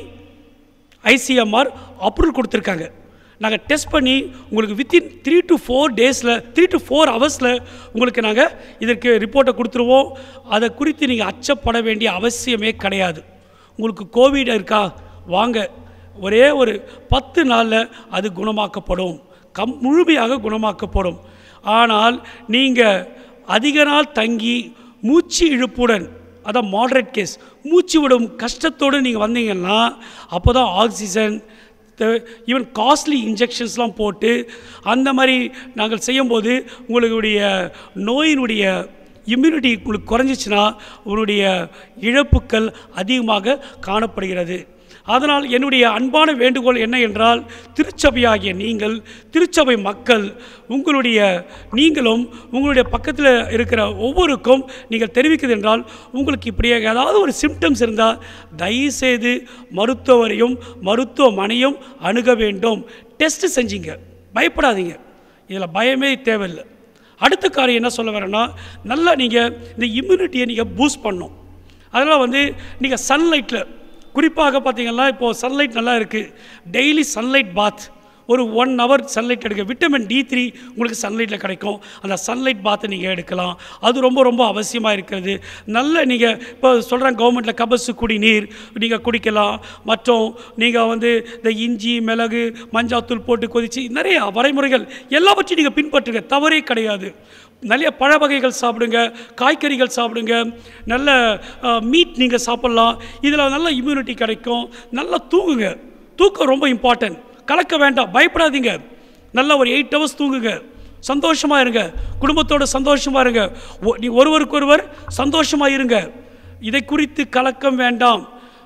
ஐசிஎம்ஆர் அப்ரூவல் கொடுத்துருக்காங்க நாங்கள் டெஸ்ட் பண்ணி உங்களுக்கு வித்தின் த்ரீ டு ஃபோர் டேஸில் த்ரீ டு ஃபோர் ஹவர்ஸில் உங்களுக்கு நாங்கள் இதற்கு ரிப்போர்ட்டை கொடுத்துருவோம் அதை குறித்து நீங்கள் அச்சப்பட வேண்டிய அவசியமே கிடையாது உங்களுக்கு கோவிட் இருக்கா வாங்க ஒரே ஒரு பத்து நாளில் அது குணமாக்கப்படும் கம் முழுமையாக குணமாக்கப்படும் ஆனால் நீங்கள் அதிக நாள் தங்கி மூச்சு இழுப்புடன் அதான் மாடரேட் கேஸ் மூச்சு விடும் கஷ்டத்தோடு நீங்கள் வந்தீங்கன்னா அப்போ தான் ஆக்சிஜன் ஈவன் காஸ்ட்லி இன்ஜெக்ஷன்ஸ்லாம் போட்டு அந்த மாதிரி நாங்கள் செய்யும்போது உங்களுடைய நோயினுடைய இம்யூனிட்டி உங்களுக்கு குறைஞ்சிச்சுன்னா உங்களுடைய இழப்புக்கள் அதிகமாக காணப்படுகிறது அதனால் என்னுடைய அன்பான வேண்டுகோள் என்ன என்றால் திருச்சபையாகிய நீங்கள் திருச்சபை மக்கள் உங்களுடைய நீங்களும் உங்களுடைய பக்கத்தில் இருக்கிற ஒவ்வொருக்கும் நீங்கள் தெரிவிக்கிறது என்றால் உங்களுக்கு இப்படியே ஏதாவது ஒரு சிம்டம்ஸ் இருந்தால் தயவுசெய்து மருத்துவரையும் மருத்துவமனையும் அணுக வேண்டும் டெஸ்ட் செஞ்சீங்க பயப்படாதீங்க இதில் பயமே தேவையில்லை அடுத்த காரியம் என்ன சொல்ல வரேன்னா நல்லா நீங்கள் இந்த இம்யூனிட்டியை நீங்கள் பூஸ்ட் பண்ணணும் அதனால் வந்து நீங்கள் சன்லைட்டில் குறிப்பாக பார்த்தீங்கன்னா இப்போது சன்லைட் நல்லா இருக்குது டெய்லி சன்லைட் பாத் ஒரு ஒன் ஹவர் சன்லைட் எடுக்க விட்டமின் டி த்ரீ உங்களுக்கு சன்லைட்டில் கிடைக்கும் அந்த சன்லைட் பாத்தை நீங்கள் எடுக்கலாம் அது ரொம்ப ரொம்ப அவசியமாக இருக்கிறது நல்ல நீங்கள் இப்போ சொல்கிறாங்க கவர்மெண்ட்டில் கபசு குடிநீர் நீங்கள் குடிக்கலாம் மற்றும் நீங்கள் வந்து இந்த இஞ்சி மிளகு மஞ்சாத்தூள் போட்டு கொதித்து நிறைய வரைமுறைகள் எல்லாவற்றையும் நீங்கள் பின்பற்றுங்க தவறே கிடையாது நிறைய பழ வகைகள் சாப்பிடுங்க காய்கறிகள் சாப்பிடுங்க நல்ல மீட் நீங்கள் சாப்பிட்லாம் இதில் நல்ல இம்யூனிட்டி கிடைக்கும் நல்லா தூங்குங்க தூக்கம் ரொம்ப இம்பார்ட்டன்ட் கலக்க வேண்டாம் பயப்படாதீங்க நல்லா ஒரு எயிட் ஹவர்ஸ் தூங்குங்க சந்தோஷமாக இருங்க குடும்பத்தோட சந்தோஷமாக இருங்க ஒ- நீ ஒருவருக்கொருவர் சந்தோஷமாக இருங்க இதை குறித்து கலக்கம் வேண்டாம்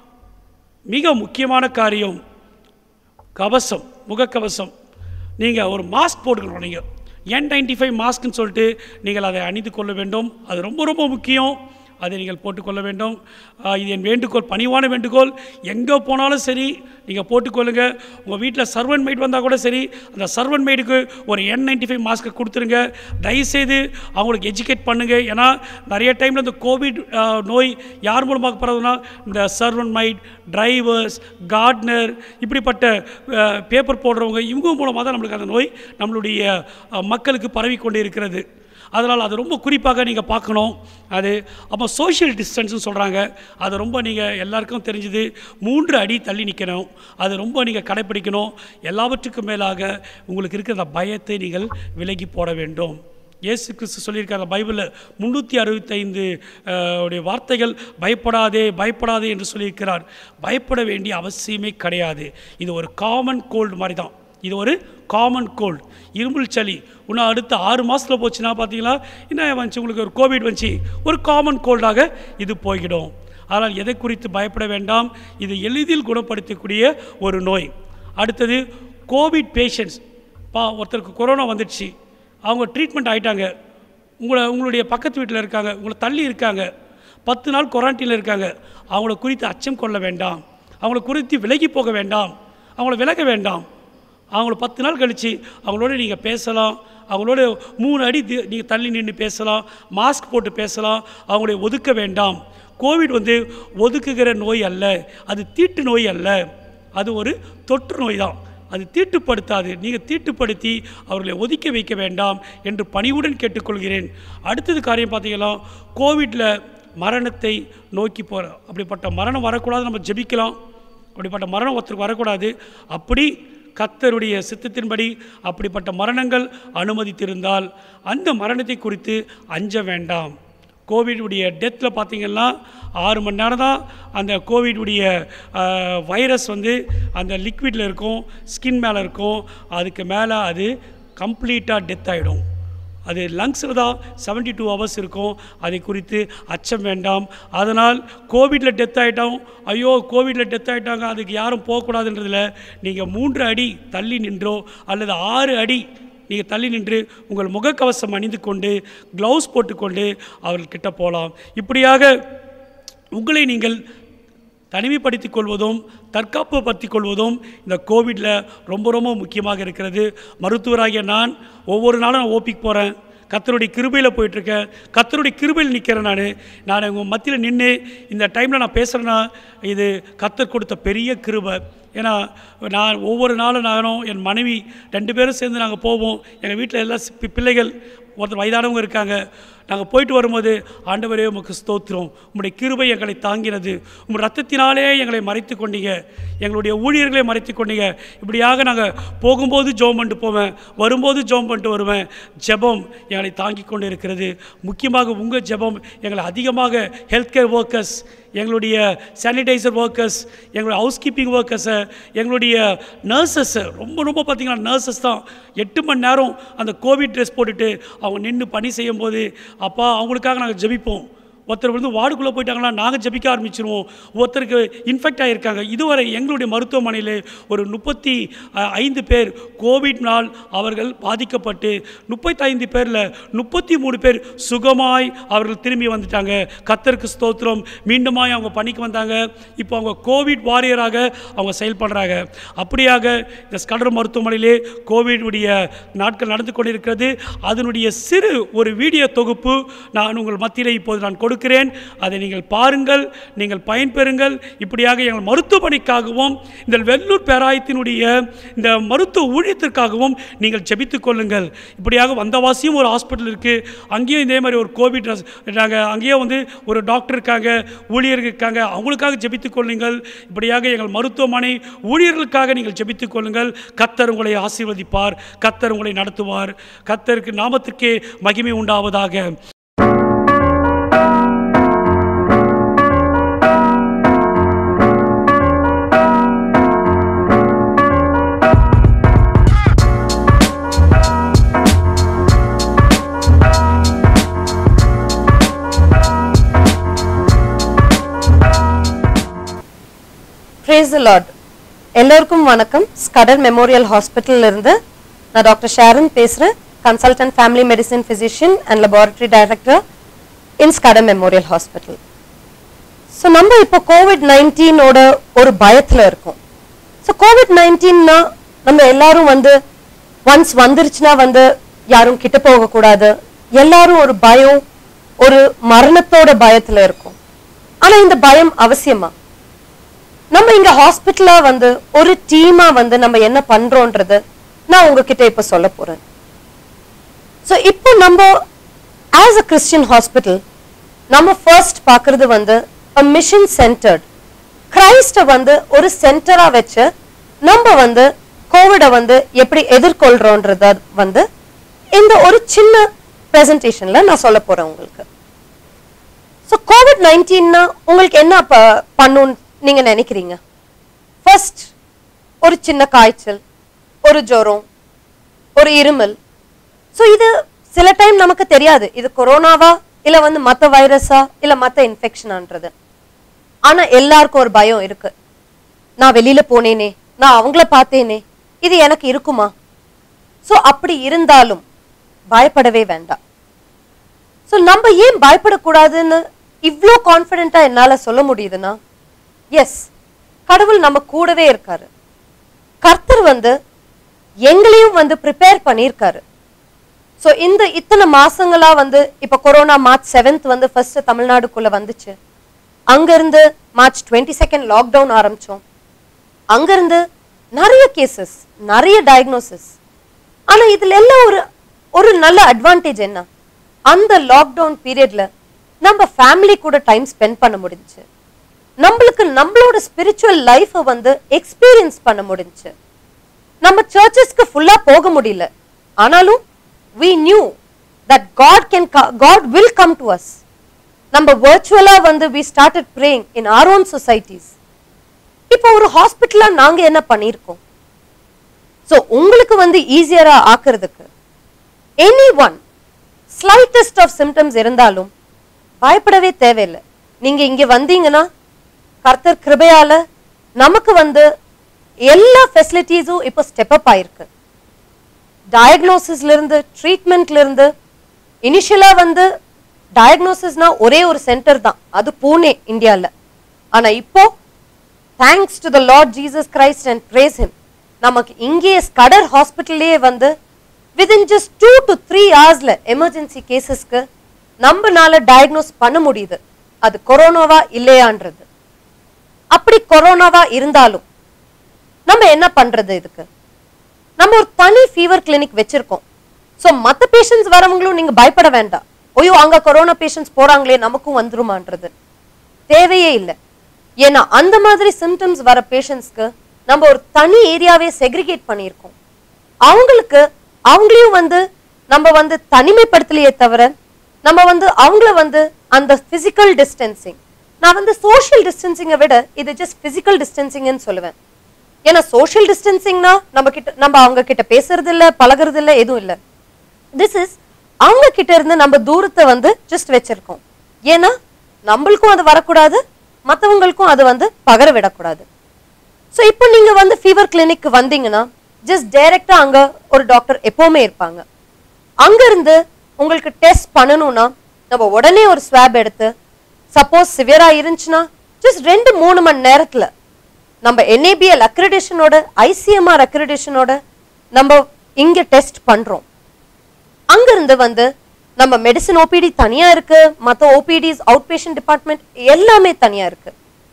மிக முக்கியமான காரியம் கவசம் முகக்கவசம் நீங்கள் ஒரு மாஸ்க் போட்டுக்கணும் நீங்கள் என் நைன்டி ஃபைவ் மாஸ்க்னு சொல்லிட்டு நீங்கள் அதை அணிந்து கொள்ள வேண்டும் அது ரொம்ப ரொம்ப முக்கியம் அதை நீங்கள் போட்டுக்கொள்ள வேண்டும் ஆஹ் இது என் வேண்டுகோள் பணிவான வேண்டுகோள் எங்கே போனாலும் சரி நீங்கள் போட்டுக்கொள்ளுங்க உங்கள் வீட்டில் சர்வன் மெய்ட் வந்தால் கூட சரி அந்த சர்வன் மெய்டுக்கு ஒரு என் நைன்டி ஃபைவ் மாஸ்க்கை கொடுத்துருங்க தயவுசெய்து அவங்களுக்கு எஜுகேட் பண்ணுங்கள் ஏன்னா நிறைய டைமில் இந்த கோவிட் ஆஹ், நோய் யார் மூலமாக பரவுதுன்னா இந்த சர்வன் மைட் டிரைவர்ஸ் கார்ட்னர் இப்படிப்பட்ட பேப்பர் போடுறவங்க இவங்க மூலமாக தான் நம்மளுக்கு அந்த நோய் நம்மளுடைய ஆஹ், மக்களுக்கு பரவி கொண்டு இருக்கிறது அதனால் அது ரொம்ப குறிப்பாக நீங்கள் பார்க்கணும் அது அப்போ சோஷியல் டிஸ்டன்ஸ்னு சொல்கிறாங்க அது ரொம்ப நீங்கள் எல்லாருக்கும் தெரிஞ்சது மூன்று அடி தள்ளி நிற்கணும் அது ரொம்ப நீங்கள் கடைப்பிடிக்கணும் எல்லாவற்றுக்கும் மேலாக உங்களுக்கு இருக்கிற அந்த பயத்தை நீங்கள் விலகி போட வேண்டும் இயேசு கிறிஸ்து சொல்லியிருக்காங்க பைபிளில் முந்நூற்றி அறுபத்தைந்து உடைய வார்த்தைகள் பயப்படாதே பயப்படாதே என்று சொல்லியிருக்கிறார் பயப்பட வேண்டிய அவசியமே கிடையாது இது ஒரு காமன் கோல்டு மாதிரி தான் இது ஒரு காமன் கோல்டு இருமல் சளி இன்னும் அடுத்த ஆறு மாதத்தில் போச்சுன்னா பார்த்தீங்களா என்ன வந்துச்சு உங்களுக்கு ஒரு கோவிட் வந்துச்சு ஒரு காமன் கோல்டாக இது போய்கிடும் ஆனால் எதை குறித்து பயப்பட வேண்டாம் இது எளிதில் குணப்படுத்தக்கூடிய ஒரு நோய் அடுத்தது கோவிட் பேஷண்ட்ஸ் பா ஒருத்தருக்கு கொரோனா வந்துடுச்சு அவங்க ட்ரீட்மெண்ட் ஆயிட்டாங்க உங்களை உங்களுடைய பக்கத்து வீட்டில் இருக்காங்க உங்களை தள்ளி இருக்காங்க பத்து நாள் குவாரண்டைனில் இருக்காங்க அவங்கள குறித்து அச்சம் கொள்ள வேண்டாம் அவங்கள குறித்து விலகி போக வேண்டாம் அவங்கள விலக வேண்டாம் அவங்கள பத்து நாள் கழித்து அவங்களோட நீங்கள் பேசலாம் அவங்களோட மூணு அடி நீங்கள் தள்ளி நின்று பேசலாம் மாஸ்க் போட்டு பேசலாம் அவங்களை ஒதுக்க வேண்டாம் கோவிட் வந்து ஒதுக்குகிற நோய் அல்ல அது தீட்டு நோய் அல்ல அது ஒரு தொற்று நோய் தான் அது தீட்டுப்படுத்தாது நீங்கள் தீட்டுப்படுத்தி அவர்களை ஒதுக்கி வைக்க வேண்டாம் என்று பணிவுடன் கேட்டுக்கொள்கிறேன் அடுத்தது காரியம் பார்த்தீங்கன்னா கோவிட்டில் மரணத்தை நோக்கி போகிற அப்படிப்பட்ட மரணம் வரக்கூடாது நம்ம ஜெபிக்கலாம் அப்படிப்பட்ட மரணம் ஒருத்தருக்கு வரக்கூடாது அப்படி கத்தருடைய சித்தத்தின்படி அப்படிப்பட்ட மரணங்கள் அனுமதித்திருந்தால் அந்த மரணத்தை குறித்து அஞ்ச வேண்டாம் கோவிடுடைய டெத்தில் பார்த்தீங்கன்னா ஆறு மணி நேரம் தான் அந்த கோவிடுடைய வைரஸ் வந்து அந்த லிக்விடில் இருக்கும் ஸ்கின் மேலே இருக்கும் அதுக்கு மேலே அது கம்ப்ளீட்டாக டெத் ஆகிடும் அது லங்ஸில் தான் செவன்டி டூ ஹவர்ஸ் இருக்கும் அதை குறித்து அச்சம் வேண்டாம் அதனால் கோவிடில் டெத் ஆகிட்டோம் ஐயோ கோவிடில் டெத் ஆகிட்டாங்க அதுக்கு யாரும் போகக்கூடாதுன்றதில் நீங்கள் மூன்று அடி தள்ளி நின்றோ அல்லது ஆறு அடி நீங்கள் தள்ளி நின்று உங்கள் முகக்கவசம் அணிந்து கொண்டு க்ளவுஸ் போட்டுக்கொண்டு அவர்கள்கிட்ட போகலாம் இப்படியாக உங்களை நீங்கள் தனிமைப்படுத்திக் கொள்வதும் தற்காப்பு படுத்திக் கொள்வதும் இந்த கோவிடில் ரொம்ப ரொம்ப முக்கியமாக இருக்கிறது மருத்துவராகிய நான் ஒவ்வொரு நாளும் நான் ஓபிக்கு போகிறேன் கத்தருடைய கிருபையில் போயிட்டுருக்கேன் கத்தருடைய கிருபையில் நிற்கிறேன் நான் நான் உங்கள் மத்தியில் நின்று இந்த டைமில் நான் பேசுகிறேன்னா இது கத்தர் கொடுத்த பெரிய கிருபை ஏன்னா நான் ஒவ்வொரு நாளும் நானும் என் மனைவி ரெண்டு பேரும் சேர்ந்து நாங்கள் போவோம் எங்கள் வீட்டில் எல்லா சி- பி- பிள்ளைகள் ஒருத்தர் வயதானவங்க இருக்காங்க நாங்கள் போயிட்டு வரும்போது ஆண்டவரே உமக்கு ஸ்தோத்திரம் உம்முடைய கிருபை எங்களை தாங்கினது உம் ரத்தத்தினாலே எங்களை மறைத்து கொண்டீங்க எங்களுடைய ஊழியர்களை மறைத்து கொண்டீங்க இப்படியாக நாங்கள் போகும்போது ஜோம் பண்ணிட்டு போவேன் வரும்போது ஜோம் பண்ணிட்டு வருவேன் ஜெபம் எங்களை தாங்கி கொண்டு இருக்கிறது முக்கியமாக உங்கள் ஜெபம் எங்களை அதிகமாக ஹெல்த் கேர் ஒர்க்கர்ஸ் எங்களுடைய சானிடைசர் ஒர்க்கர்ஸ் எங்களுடைய ஹவுஸ் கீப்பிங் ஒர்க்கர்ஸை எங்களுடைய நர்சஸ்ஸை ரொம்ப ரொம்ப பார்த்தீங்கன்னா நர்சஸ் தான் எட்டு மணி நேரம் அந்த கோவிட் ட்ரெஸ் போட்டுட்டு அவங்க நின்று பணி செய்யும்போது அப்பா அவங்களுக்காக நாங்கள் ஜெபிப்போம் ஒருத்தர் வந்து வார்டுக்குள்ளே போயிட்டாங்கன்னா நாங்கள் ஜெபிக்க ஆரம்பிச்சிருவோம் ஒருத்தருக்கு இன்ஃபெக்ட் ஆகியிருக்காங்க இதுவரை எங்களுடைய மருத்துவமனையில் ஒரு முப்பத்தி அஹ், ஐந்து பேர் கோவிட்னால் அவர்கள் பாதிக்கப்பட்டு முப்பத்தைந்து பேரில் முப்பத்தி மூணு பேர் சுகமாய் அவர்கள் திரும்பி வந்துட்டாங்க கத்தருக்கு ஸ்தோத்திரம் மீண்டுமாய் அவங்க பணிக்கு வந்தாங்க இப்போ அவங்க கோவிட் வாரியராக அவங்க செயல்படுறாங்க அப்படியாக இந்த ஸ்கடர் மருத்துவமனையிலே கோவிடுடைய நாட்கள் நடந்து கொண்டிருக்கிறது அதனுடைய சிறு ஒரு வீடியோ தொகுப்பு நான் உங்கள் மத்தியில் இப்போது நான் கொடுக்கிறேன் அதை நீங்கள் பாருங்கள் நீங்கள் பயன்பெறுங்கள் இப்படியாக எங்கள் மருத்துவ பணிக்காகவும் இந்த வெள்ளூர் பேராயத்தினுடைய இந்த மருத்துவ ஊழியத்திற்காகவும் நீங்கள் ஜெபித்துக் கொள்ளுங்கள் இப்படியாக வந்தவாசியும் ஒரு ஹாஸ்பிட்டல் இருக்குது அங்கேயும் இதே மாதிரி ஒரு கோவிட் நாங்கள் அங்கேயும் வந்து ஒரு டாக்டர் இருக்காங்க ஊழியர்கள் இருக்காங்க அவங்களுக்காக ஜெபித்துக் கொள்ளுங்கள் இப்படியாக எங்கள் மருத்துவமனை ஊழியர்களுக்காக நீங்கள் ஜெபித்துக் கொள்ளுங்கள் கத்தர் உங்களை ஆசீர்வதிப்பார் கத்தர் உங்களை நடத்துவார் கத்தருக்கு நாமத்துக்கே மகிமை உண்டாவதாக praise the லார்ட் எல்லோருக்கும் வணக்கம் ஸ்கடர் மெமோரியல் ஹாஸ்பிட்டல்ல இருந்து நான் டாக்டர் ஷாரன் பேசுகிறேன் consultant family medicine physician and laboratory director in Skada Memorial Hospital. So நம்ம இப்போ கோவிட் நைன்டீனோட ஒரு பயத்தில் இருக்கோம் ஸோ கோவிட் நைன்டீன்னா நம்ம எல்லாரும் வந்து ஒன்ஸ் வந்துருச்சுன்னா வந்து யாரும் கிட்ட போகக்கூடாது எல்லாரும் ஒரு பயம் ஒரு மரணத்தோட பயத்துல இருக்கும் ஆனா இந்த பயம் அவசியமா நம்ம இங்க ஹாஸ்பிட்டலா வந்து ஒரு டீமா வந்து நம்ம என்ன பண்றோன்றது நான் உங்ககிட்ட இப்ப சொல்ல போறேன் ஸோ இப்போ நம்ம ஆஸ் அ கிறிஸ்டியன் ஹாஸ்பிட்டல் நம்ம ஃபர்ஸ்ட் பார்க்கறது வந்து அ மிஷன் சென்டர்ட் கிரைஸ்ட வந்து ஒரு சென்டரா வச்சு நம்ம வந்து கோவிட வந்து எப்படி எதிர்கொள்றோன்றத வந்து இந்த ஒரு சின்ன பிரசன்டேஷன்ல நான் சொல்ல போறேன் உங்களுக்கு ஸோ கோவிட் நைன்டீன்னா உங்களுக்கு என்ன ப பண்ணுன்னு நீங்க நினைக்கிறீங்க ஃபர்ஸ்ட் ஒரு சின்ன காய்ச்சல் ஒரு ஜுரம் ஒரு இருமல் ஸோ இது சில டைம் நமக்கு தெரியாது இது கொரோனாவா இல்ல வந்து மத்த வைரஸா இல்ல மத்த இன்ஃபெக்ஷனான்றது ஆனா எல்லாருக்கும் ஒரு பயம் இருக்கு நான் வெளியில போனேனே நான் அவங்கள பார்த்தேனே இது எனக்கு இருக்குமா ஸோ அப்படி இருந்தாலும் பயப்படவே வேண்டாம் ஸோ நம்ம ஏன் பயப்படக்கூடாதுன்னு இவ்வளோ கான்ஃபிடென்ட்டா என்னால சொல்ல முடியுதுன்னா எஸ் கடவுள் நம்ம கூடவே இருக்காரு கர்த்தர் வந்து எங்களையும் வந்து ப்ரிப்பேர் பண்ணியிருக்காரு ஸோ இந்த இத்தனை மாசங்களா வந்து இப்போ கொரோனா மார்ச் செவன்த் வந்து ஃபர்ஸ்ட் தமிழ்நாடுக்குள்ள வந்துச்சு அங்கிருந்து மார்ச் டுவெண்ட்டி செகண்ட் லாக்டவுன் ஆரம்பிச்சோம் அங்கிருந்து நிறைய கேசஸ் நிறைய டயக்னோசிஸ் ஆனா இதுல எல்லாம் ஒரு ஒரு நல்ல அட்வான்டேஜ் என்ன அந்த லாக்டவுன் பீரியட்ல நம்ம ஃபேமிலி கூட டைம் ஸ்பெண்ட் பண்ண முடிஞ்சுச்சு நம்மளுக்கு நம்மளோட ஸ்பிரிச்சுவல் லைஃப்பை வந்து எக்ஸ்பீரியன்ஸ் பண்ண முடிஞ்சுச்சு நம்ம சர்ச்சஸ்க்கு ஃபுல்லா போக முடியல ஆனாலும் we knew that god can co- god will come to us நம்ம virtually வந்து we started praying in our own societies இப்போ ஒரு ஹாஸ்பிட்டலா நாங்க என்ன பண்ணியிருக்கோம் ஸோ உங்களுக்கு வந்து ஈஸியரா ஆக்குறதுக்கு any one slightest of symptoms இருந்தாலும் பயப்படவே தேவையில்லை நீங்க இங்க வந்தீங்கன்னா கர்த்தர் கிருபையால நமக்கு வந்து எல்லா ஃபெசிலிட்டிஸும் இப்போ ஸ்டெப் அப் ஆயிருக்கு டயக்னோசிஸ்ல இருந்து ட்ரீட்மெண்ட்ல இருந்து இனிஷியலா வந்து டயக்னோசிஸ்னா ஒரே ஒரு சென்டர் தான் அது பூனே இந்தியால ஆனா இப்போ thanks to the Lord Jesus Christ and praise him நமக்கு இங்கேயே ஸ்கடர் ஹாஸ்பிட்டல்லையே வந்து within just two to three ஹவர்ஸ்ல எமர்ஜென்சி கேசஸ்க்கு நம்மனால டயக்னோஸ் பண்ண முடியுது அது கொரோனாவா இல்லையான்றது அப்படி கொரோனாவா இருந்தாலும் நம்ம என்ன பண்றது இதுக்கு நம்ம ஒரு தனி ஃபீவர் கிளினிக் வச்சிருக்கோம் ஸோ மற்ற பேஷண்ட்ஸ் வரவங்களும் நீங்க பயப்பட வேண்டாம் ஐயோ அங்க கொரோனா பேஷண்ட்ஸ் போறாங்களே நமக்கும் வந்துருமான்றது தேவையே இல்லை ஏன்னா அந்த மாதிரி சிம்டம்ஸ் வர பேஷண்ட்ஸ்க்கு நம்ம ஒரு தனி ஏரியாவே செக்ரிகேட் பண்ணியிருக்கோம் அவங்களுக்கு அவங்களையும் வந்து நம்ம வந்து தனிமைப்படுத்தலையே தவிர நம்ம வந்து அவங்கள வந்து அந்த பிசிக்கல் டிஸ்டன்சிங் நான் வந்து சோஷியல் டிஸ்டன்சிங்கை விட இது ஜஸ்ட் பிசிக்கல் டிஸ்டன்சிங்னு சொல்லுவேன் ஏன்னா சோஷியல் டிஸ்டன்சிங்னா நம்ம கிட்ட நம்ம அவங்க கிட்ட பேசுறது இல்ல பழகுறது இல்ல எதுவும் இல்ல திஸ் இஸ் அவங்க கிட்ட இருந்து நம்ம தூரத்தை வந்து ஜஸ்ட் வச்சிருக்கோம் ஏன்னா நம்மளுக்கும் அது வரக்கூடாது மற்றவங்களுக்கும் அது வந்து பகர விடக்கூடாது ஸோ இப்போ நீங்க வந்து ஃபீவர் கிளினிக் வந்தீங்கன்னா ஜஸ்ட் டைரக்டா அங்க ஒரு டாக்டர் எப்பவுமே இருப்பாங்க அங்க இருந்து உங்களுக்கு டெஸ்ட் பண்ணணும்னா நம்ம உடனே ஒரு ஸ்வாப் எடுத்து சப்போஸ் சிவியரா இருந்துச்சுன்னா ஜஸ்ட் ரெண்டு மூணு மணி நேரத்துல நம்ம என்ஏபிஎல் அக்ரிடேஷனோட ஐசிஎம்ஆர் அக்ரிடேஷனோட நம்ம இங்க டெஸ்ட் பண்றோம் அங்கிருந்து வந்து நம்ம மெடிசன் ஓபிடி தனியா இருக்கு மற்ற ஓபிடிஸ் அவுட் பேஷண்ட் டிபார்ட்மெண்ட் எல்லாமே தனியா இருக்கு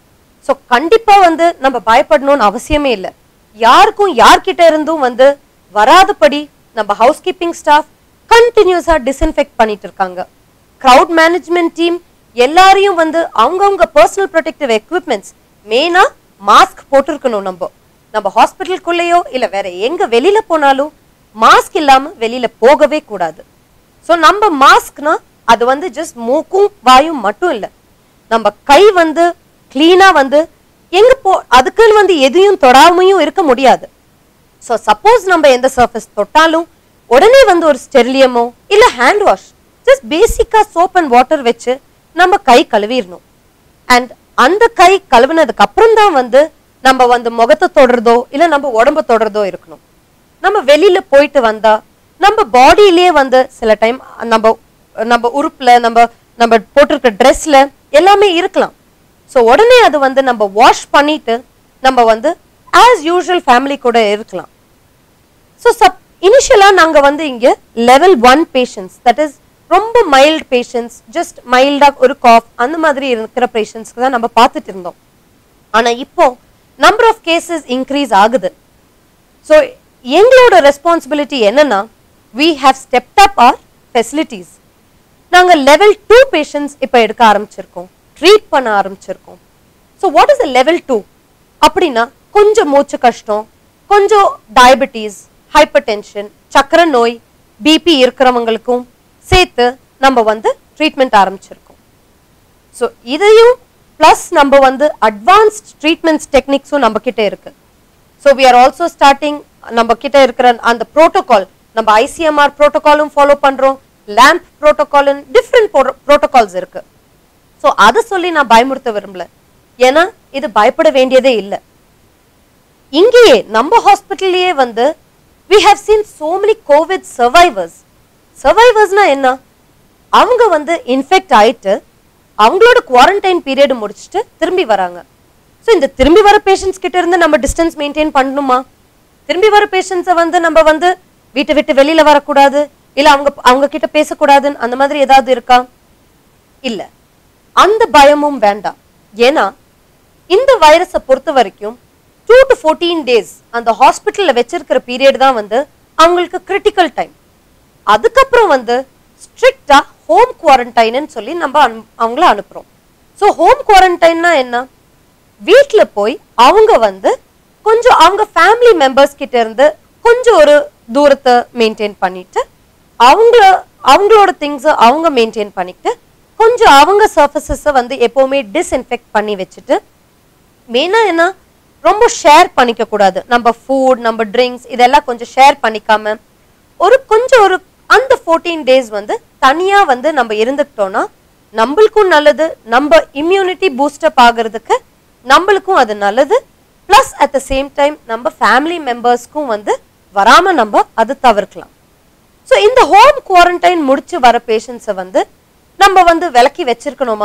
ஸோ கண்டிப்பா வந்து நம்ம பயப்படணும்னு அவசியமே இல்லை யாருக்கும் யார்கிட்ட இருந்தும் வந்து வராதபடி நம்ம ஹவுஸ் கீப்பிங் ஸ்டாஃப் கண்டினியூஸா டிஸ்இன்ஃபெக்ட் பண்ணிட்டு இருக்காங்க க்ரௌட் மேனேஜ்மெண்ட் டீம் எல்லாரையும் வந்து அவங்கவுங்க பர்சனல் ப்ரொடெக்டிவ் எக்யூப்மெண்ட்ஸ் மெயினா மாஸ்க் போட்டிருக்கணும் நம்ம நம்ம ஹாஸ்பிட்டலுக்குள்ளேயோ இல்ல வேற எங்க வெளியில போனாலும் மாஸ்க் இல்லாம வெளியில போகவே கூடாது ஸோ நம்ம மாஸ்க்னா அது வந்து ஜஸ்ட் மூக்கும் வாயும் மட்டும் இல்லை நம்ம கை வந்து கிளீனா வந்து எங்க போ அதுக்குன்னு வந்து எதையும் தொடாமையும் இருக்க முடியாது ஸோ சப்போஸ் நம்ம எந்த சர்ஃபேஸ் தொட்டாலும் உடனே வந்து ஒரு ஸ்டெர்லியமோ இல்ல ஹேண்ட் வாஷ் ஜஸ்ட் பேசிக்கா சோப் அண்ட் வாட்டர் வச்சு நம்ம கை கழுவிடணும் அண்ட் அந்த கை கழுவினதுக்கு அப்புறம் தான் வந்து நம்ம வந்து முகத்தை தொடுறதோ இல்ல நம்ம உடம்ப தொடுறதோ இருக்கணும் நம்ம வெளியில போயிட்டு வந்தா நம்ம பாடியிலேயே வந்து சில டைம் நம்ம நம்ம உறுப்புல நம்ம நம்ம போட்டிருக்கிற ட்ரெஸ்ல எல்லாமே இருக்கலாம் ஸோ உடனே அது வந்து நம்ம வாஷ் பண்ணிட்டு நம்ம வந்து ஆஸ் யூஷுவல் ஃபேமிலி கூட இருக்கலாம் ஸோ சப் இனிஷியலாக நாங்கள் வந்து இங்கே level one patients that is ரொம்ப மைல்டு பேஷண்ட்ஸ் ஜஸ்ட் மைல்டாக ஒரு காஃப் அந்த மாதிரி இருக்கிற பேஷண்ட்ஸ்க்கு தான் நம்ம பார்த்துட்டு இருந்தோம் ஆனால் இப்போ நம்பர் ஆஃப் கேசஸ் இன்க்ரீஸ் ஆகுது ஸோ எங்களோட ரெஸ்பான்சிபிலிட்டி என்னன்னா we have stepped up our facilities நாங்கள் லெவல் டூ பேஷண்ட்ஸ் இப்போ எடுக்க ஆரம்பிச்சிருக்கோம் ட்ரீட் பண்ண ஆரம்பிச்சிருக்கோம் so what is level two அப்படின்னா கொஞ்சம் மூச்சு கஷ்டம் கொஞ்சம் டயபெட்டிஸ் ஹைப்பர் டென்ஷன் சக்கரை நோய் பிபி இருக்கிறவங்களுக்கும் சேர்த்து நம்ம வந்து ட்ரீட்மெண்ட் ஆரம்பிச்சிருக்கோம் ஸோ இதையும் ப்ளஸ் நம்ம வந்து அட்வான்ஸ்ட் ட்ரீட்மெண்ட்ஸ் டெக்னிக்ஸும் நம்ம கிட்ட இருக்கு so we are also starting நம்ம கிட்ட இருக்கிற அந்த ப்ரோட்டோகால் நம்ம ஐசிஎம்ஆர் ப்ரோட்டோகாலும் ஃபாலோ பண்றோம் லேம்ப் ப்ரோட்டோகால் டிஃப்ரெண்ட் ப்ரோட்டோகால்ஸ் இருக்கு ஸோ அதை சொல்லி நான் பயமுறுத்த விரும்பல ஏன்னா இது பயப்பட வேண்டியதே இல்லை இங்கேயே நம்ம ஹாஸ்பிட்டல்லையே வந்து we have seen so many covid survivors சர்வைவர்ஸ்னா என்ன அவங்க வந்து இன்ஃபெக்ட் ஆயிட்டு அவங்களோட குவாரண்டைன் பீரியட் முடிச்சுட்டு திரும்பி வராங்க ஸோ இந்த திரும்பி வர பேஷண்ட்ஸ் கிட்ட இருந்து நம்ம டிஸ்டன்ஸ் மெயின்டைன் பண்ணணுமா திரும்பி வர பேஷண்ட்ஸை வந்து நம்ம வந்து வீட்டை விட்டு வெளியில வரக்கூடாது இல்ல அவங்க அவங்க கிட்ட பேசக்கூடாதுன்னு அந்த மாதிரி ஏதாவது இருக்கா இல்ல அந்த பயமும் வேண்டாம் ஏன்னா இந்த வைரஸை பொறுத்த வரைக்கும் டூ டு ஃபோர்டீன் டேஸ் அந்த ஹாஸ்பிட்டல்ல வச்சிருக்கிற பீரியட் தான் வந்து அவங்களுக்கு கிரிட்டிக்கல் டைம் அதுக்கப்புறம் வந்து ஸ்ட்ரிக்டா ஹோம் குவாரண்டைன்னு சொல்லி நம்ம அனு- அவங்கள அனுப்புறோம் ஸோ ஹோம் குவாரண்டைன்னா என்ன வீட்ல போய் அவங்க வந்து கொஞ்சம் அவங்க ஃபேமிலி மெம்பர்ஸ் கிட்ட இருந்து கொஞ்சம் ஒரு தூரத்தை மெயின்டைன் பண்ணிட்டு அவங்கள அவங்களோட திங்ஸை அவங்க மெயின்டைன் பண்ணிட்டு கொஞ்சம் அவங்க சர்ஃபஸஸை வந்து எப்போவுமே டிஸ்இன்ஃபெக்ட் பண்ணி வச்சுட்டு மெயினாக என்ன ரொம்ப ஷேர் பண்ணிக்க கூடாது நம்ம ஃபுட் நம்ம ட்ரிங்க்ஸ் இதெல்லாம் கொஞ்சம் ஷேர் பண்ணிக்காம ஒரு கொஞ்சம் ஒரு அந்த ஃபோர்டீன் டேஸ் வந்து தனியா வந்து நம்ம இருந்துக்கிட்டோம்னா நம்மளுக்கும் நல்லது நம்ம இம்யூனிட்டி பூஸ்டப் ஆகுறதுக்கு நம்மளுக்கும் அது நல்லது plus at the same time நம்ம ஃபேமிலி மெம்பர்ஸ்க்கும் வந்து வராம நம்ம அது தவிர்க்கலாம் ஸோ இந்த ஹோம் குவாரண்டைன் முடிச்சு வர பேஷண்ட்ஸை வந்து நம்ம வந்து விலக்கி வச்சிருக்கணுமா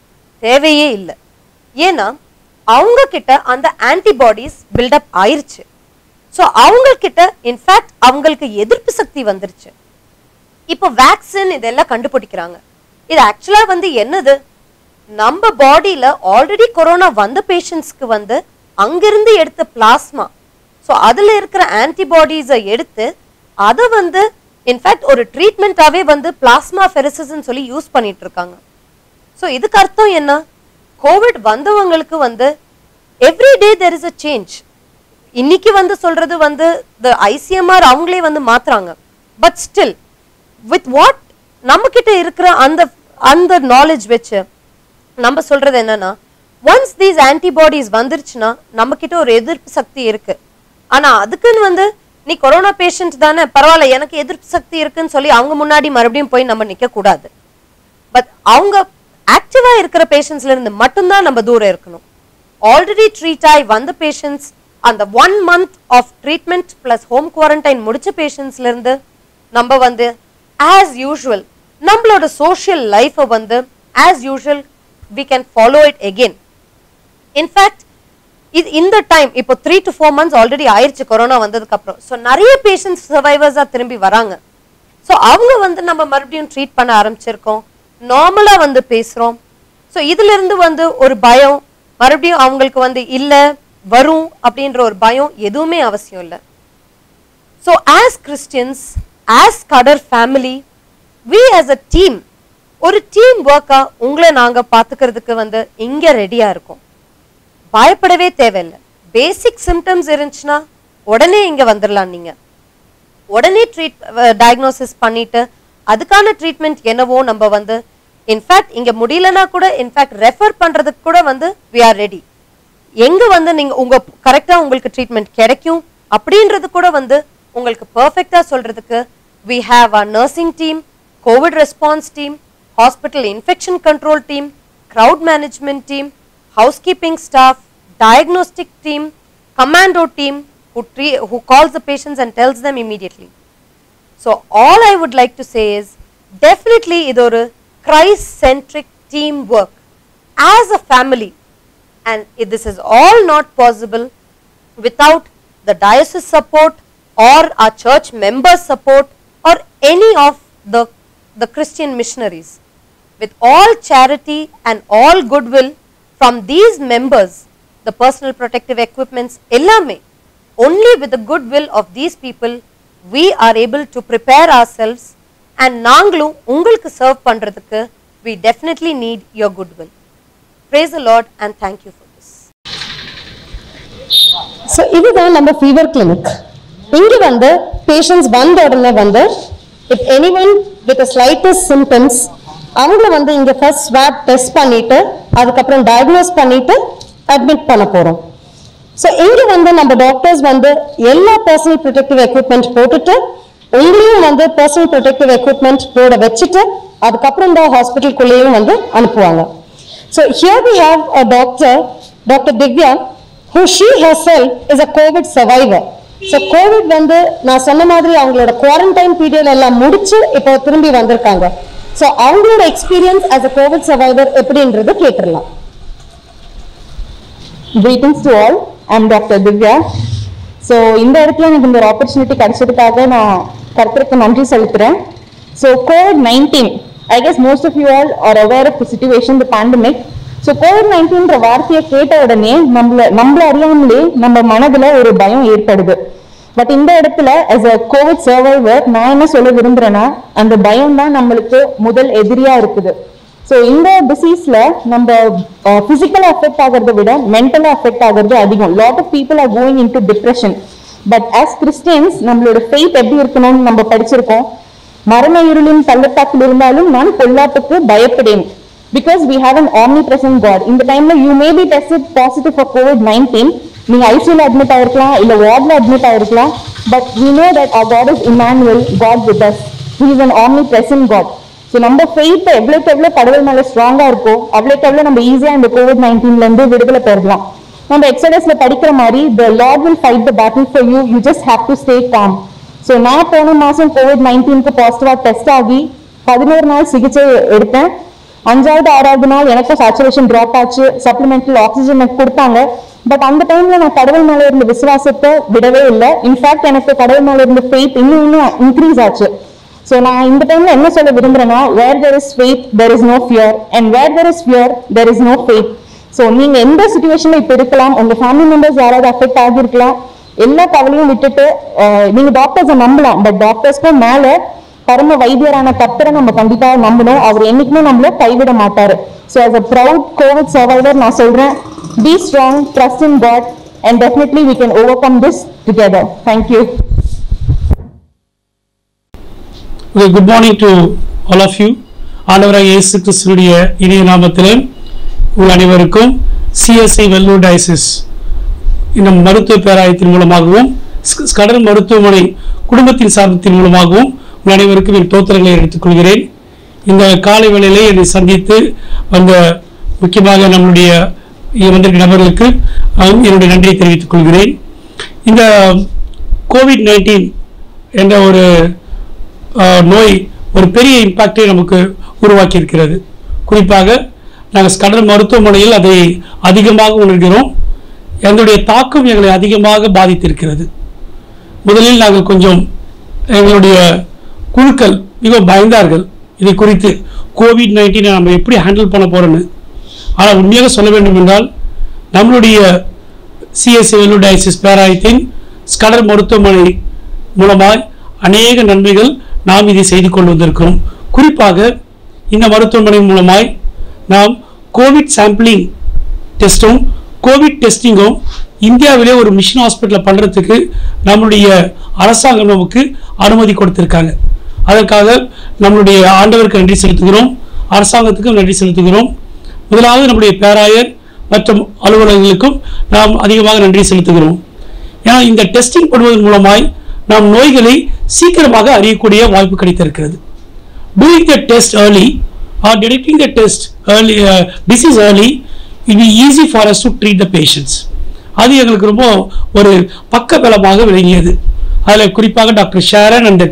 தேவையே இல்லை ஏன்னா அவங்க கிட்ட அந்த ஆன்டிபாடிஸ் பில்டப் ஆயிருச்சு ஸோ அவங்க கிட்ட இன்ஃபேக்ட் அவங்களுக்கு எதிர்ப்பு சக்தி வந்துருச்சு இப்போ வேக்சின் இதெல்லாம் கண்டுபிடிக்கிறாங்க இது ஆக்சுவலா வந்து என்னது நம்ம பாடியில ஆல்ரெடி கொரோனா வந்த பேஷண்ட்ஸ்க்கு வந்து அங்கிருந்து எடுத்த பிளாஸ்மா ஸோ அதுல இருக்கிற ஆன்டிபாடிஸை எடுத்து அதை வந்து இன்ஃபேக்ட் ஒரு ட்ரீட்மெண்ட்டாவே வந்து பிளாஸ்மா ஃபெரிசஸ்ன்னு சொல்லி யூஸ் பண்ணிட்டு இருக்காங்க ஸோ இதுக்கு அர்த்தம் என்ன கோவிட் வந்தவங்களுக்கு வந்து every day there is a change இன்னைக்கு வந்து சொல்றது வந்து த ஐசிஎம்ஆர் அவங்களே வந்து மாத்துறாங்க பட் ஸ்டில் வித் வாட் நம்ம கிட்ட இருக்கிற அந்த அந்த நாலேஜ் வச்சு நம்ம சொல்றது என்னன்னா ஒன்ஸ் தீஸ் ஆன்டிபாடிஸ் வந்துருச்சுன்னா நம்ம கிட்ட ஒரு எதிர்ப்பு சக்தி இருக்கு ஆனா அதுக்குன்னு வந்து நீ கொரோனா பேஷண்ட் தானே பரவாயில்ல எனக்கு எதிர்ப்பு சக்தி இருக்குன்னு சொல்லி அவங்க முன்னாடி மறுபடியும் போய் நம்ம நிக்க கூடாது பட் அவங்க ஆக்டிவா இருக்கிற பேஷண்ட்ஸ்ல இருந்து மட்டும்தான் நம்ம தூரம் இருக்கணும் ஆல்ரெடி ட்ரீட் ஆகி வந்த பேஷண்ட்ஸ் அந்த one month of treatment plus home quarantine முடிச்ச பேஷண்ட்ஸ்ல இருந்து நம்ம வந்து ஆஸ் யூஷுவல் நம்மளோட சோஷியல் லைஃப்பை வந்து as usual we can follow it again in fact இது இந்த டைம் இப்போ three to four months already ஆயிருச்சு கொரோனா வந்ததுக்கு அப்புறம் ஸோ நிறைய பேஷண்ட்ஸ் சர்வைவர்ஸாக திரும்பி வராங்க ஸோ அவங்க வந்து நம்ம மறுபடியும் ட்ரீட் பண்ண ஆரம்பிச்சிருக்கோம் நார்மலாக வந்து பேசுகிறோம் ஸோ இதுல இருந்து வந்து ஒரு பயம் மறுபடியும் அவங்களுக்கு வந்து இல்லை வரும் அப்படின்ற ஒரு பயம் எதுவுமே அவசியம் இல்லை so as Christians as Scudder family we as a team ஒரு டீம் ஒர்க்கா உங்களை நாங்க பாத்துக்கிறதுக்கு வந்து இங்க ரெடியா இருக்கோம் பயப்படவே தேவையில்லை பேசிக் சிம்டம்ஸ் இருந்துச்சுன்னா உடனே இங்க வந்துடலாம் நீங்க உடனே ட்ரீட் டயக்னோசிஸ் பண்ணிட்டு அதுக்கான ட்ரீட்மெண்ட் என்னவோ நம்ம வந்து இன்ஃபேக்ட் இங்க முடியலனா கூட இன்ஃபேக்ட் ரெஃபர் பண்றதுக்கு கூட வந்து வி ஆர் ரெடி எங்க வந்து நீங்க உங்க கரெக்டா உங்களுக்கு ட்ரீட்மெண்ட் கிடைக்கும் அப்படின்றது கூட வந்து உங்களுக்கு பெர்ஃபெக்ட்டா சொல்றதுக்கு we have a nursing team covid response team hospital infection control team crowd management team housekeeping staff diagnostic team commando team who, tre- who calls the patients and tells them immediately so all I would like to say is definitely இது ஒரு Christ centric team work as a family and if this is all not possible without the diocese support or our church members support or any of the, the Christian missionaries. With all charity and all goodwill from these members, the personal protective equipments, ellame, only with the goodwill of these people, we are able to prepare ourselves and நாங்களும் உங்களுக்கு serve பண்றதுக்கு we definitely need your goodwill. Praise the Lord and thank you for this. So இதுதான் நம்ம fever clinic இங்க வந்து patients வந்த உடனே வந்து if any one with slightest symptoms அவங்கள வந்து இங்க ஃபர்ஸ்ட் ஸ்வாப் டெஸ்ட் பண்ணிட்டு அதுக்கப்புறம் டயக்னோஸ் பண்ணிட்டு அட்மிட் பண்ண போறோம் ஸோ இங்க வந்து நம்ம டாக்டர்ஸ் வந்து எல்லா பர்சனல் ப்ரொடெக்டிவ் எக்யூப்மெண்ட் போட்டுட்டு உங்களையும் வந்து பர்சனல் ப்ரொடெக்டிவ் எக்யூப்மெண்ட் போட வச்சுட்டு அதுக்கப்புறம் தான் ஹாஸ்பிட்டலுக்குள்ளேயும் வந்து அனுப்புவாங்க so here we have a doctor doctor Divya who she herself is a COVID survivor. So COVID வந்து நான் சொன்ன மாதிரி அவங்களோட குவாரண்டைன் பீரியட் எல்லாம் முடிச்சு இப்போ திரும்பி வந்திருக்காங்க ஸோ அவங்களோட experience as a COVID survivor எப்படின்றது கேட்டுடலாம் greetings to all I'm doctor Divya so இந்த இடத்துல எனக்கு இந்த ஒரு ஆப்பர்ச்சுனிட்டி கிடைச்சதுக்காக நான் கருத்துருக்கு நன்றி செலுத்துறேன் so COVID nineteen I guess most of you all are aware of the situation the pandemic so COVID நைன்டீன்ற வார்த்தையை கேட்ட உடனே நம்மள நம்மள அறியாமலே நம்ம மனதுல ஒரு பயம் ஏற்படுது பட் இந்த இடத்துல as a கோவிட் சர்வைவர் நான் என்ன சொல்ல விரும்புறேன்னா அந்த பயம் தான் நம்மளுக்கு முதல் எதிரியா இருக்குது ஸோ இந்த டிசீஸ்ல நம்ம பிசிக்கலா அஃபெக்ட் ஆகிறத விட மென்டலா அஃபெக்ட் ஆகிறது அதிகம் lot of people are going into depression but as Christians நம்மளோட ஃபெய்த் எப்படி இருக்கணும்னு நம்ம படிச்சிருக்கோம் மரண இருளின் பள்ளத்தாக்கில் இருந்தாலும் நான் பொல்லாப்புக்கு பயப்படேன் because we have an omnipresent God இந்த டைம்ல you may be tested positive for Covid nineteen நீங்க ஐசியூல அட்மிட் ஆயிருக்கலாம் இல்ல வார்ட்ல அட்மிட் ஆயிருக்கலாம் but we know that our God is Emmanuel God with us he is an omnipresent God so நம்ம faith எவ்வளோக்கு எவ்வளோ கடவுள் மேல ஸ்ட்ராங்கா இருக்கோ அவ்வளோக்கு எவ்வளோ நம்ம ஈஸியா இந்த கோவிட் நைன்டீன்ல இருந்து விடுதலை பெறலாம் நம்ம எக்ஸடஸ்ல படிக்கிற மாதிரி the Lord will fight the battle for you you just have to stay calm so நான் போன மாசம் கோவிட் நைன்டீனுக்கு பாசிட்டிவா டெஸ்ட் ஆகி பதினோரு நாள் சிகிச்சை எடுத்தேன் அஞ்சாவது ஆறாவது நாள் எனக்கும் சேச்சுரேஷன் ட்ராப் ஆச்சு சப்ளிமெண்டல் ஆக்சிஜன் எனக்கு கொடுத்தாங்க பட் அந்த டைம்ல நான் கடவுள் மேல இருந்த விசுவாசத்தை விடவே இல்லை இன்ஃபேக்ட் எனக்கு கடவுள் மேல இருந்த ஃபெய்த் இன்னும் இன்னும் இன்க்ரீஸ் ஆச்சு ஸோ நான் இந்த டைம்ல என்ன சொல்ல விரும்புறேன்னா where there is faith there is no fear and where there is fear there is no faith so நீங்க எந்த சுச்சுவேஷன்ல இப்ப இருக்கலாம் உங்க ஃபேமிலி மெம்பர்ஸ் யாராவது அஃபெக்ட் ஆகியிருக்கலாம் எல்லா கவலையும் விட்டுட்டு அஹ், நீங்க டாக்டர்ஸை நம்பலாம் பட் டாக்டர்ஸ்க்கும் மேல பரம வைத்தியரான கர்த்தரை நம்ம கண்டிப்பா நம்பணும் அவர் என்னைக்குமே நம்மள கைவிட மாட்டாரு so as a proud COVID survivor நான் சொல்றேன் be strong trust in God and definitely we can overcome this together thank you Okay, good morning to all of you. ஆண்டவராக இயேசு கிறிஸ்துடைய இனிய நாமத்தில் உங்கள் அனைவருக்கும் சிஎஸ்ஐ வெல்லூர் டயசிஸ் இந்த மருத்துவ பேராயத்தின் மூலமாகவும் ஸ்- கடல் மருத்துவமனை குடும்பத்தின் சார்பத்தின் மூலமாகவும் உங்கள் அனைவருக்கும் என் தோத்திரங்களை எடுத்துக்கொள்கிறேன் இந்த காலை வேளையிலே என்னை சந்தித்து வந்த முக்கியமாக நம்முடைய இங்கே வந்திருக்கிற நபர்களுக்கு அஹ், என்னுடைய நன்றியை தெரிவித்துக் கொள்கிறேன் இந்த கோவிட் நைன்டீன் என்ற ஒரு ஆஹ், நோய் ஒரு பெரிய இம்பாக்டை நமக்கு உருவாக்கி இருக்கிறது குறிப்பாக நாங்கள் கடல் மருத்துவமனையில் அதை அதிகமாக உணர்கிறோம் அதனுடைய தாக்கம் எங்களை அதிகமாக பாதித்திருக்கிறது முதலில் நாங்கள் கொஞ்சம் எங்களுடைய குழுக்கள் மிகவும் பயந்தார்கள் இதை குறித்து கோவிட் நைன்டீனை நம்ம எப்படி ஹேண்டில் பண்ண போறோன்னு ஆனால் உண்மையாக சொல்ல வேண்டும் என்றால் நம்மளுடைய சிஎஸ்சி வெல்லுடைசிஸ் பேராயத்தின் ஸ்கடர் மருத்துவமனை மூலமாய் அநேக நன்மைகள் நாம் இதை செய்து கொண்டு வந்திருக்கிறோம் குறிப்பாக இந்த மருத்துவமனை மூலமாய் நாம் கோவிட் சாம்பிளிங் டெஸ்ட்டும் கோவிட் டெஸ்டிங்கும் இந்தியாவிலே ஒரு மிஷன் ஹாஸ்பிட்டலில் பண்ணுறதுக்கு நம்மளுடைய அரசாங்கம் நமக்கு அனுமதி கொடுத்திருக்காங்க அதற்காக நம்மளுடைய ஆண்டவருக்கு நன்றி செலுத்துகிறோம் அரசாங்கத்துக்கும் நன்றி செலுத்துகிறோம் முதலாவது நம்முடைய பேராயர் மற்றும் அலுவலர்களுக்கும் நாம் அதிகமாக நன்றி செலுத்துகிறோம் ஏன்னா இந்த டெஸ்டிங் பண்ணுவதன் மூலமாய் நாம் நோய்களை சீக்கிரமாக அறியக்கூடிய வாய்ப்பு கிடைத்திருக்கிறது doing the test early or detecting the test early uh, disease early it will be easy for us to treat the patients அது எங்களுக்கு ரொம்ப ஒரு பக்கபலமாக விளங்கியது அதில் குறிப்பாக doctor Sharon and team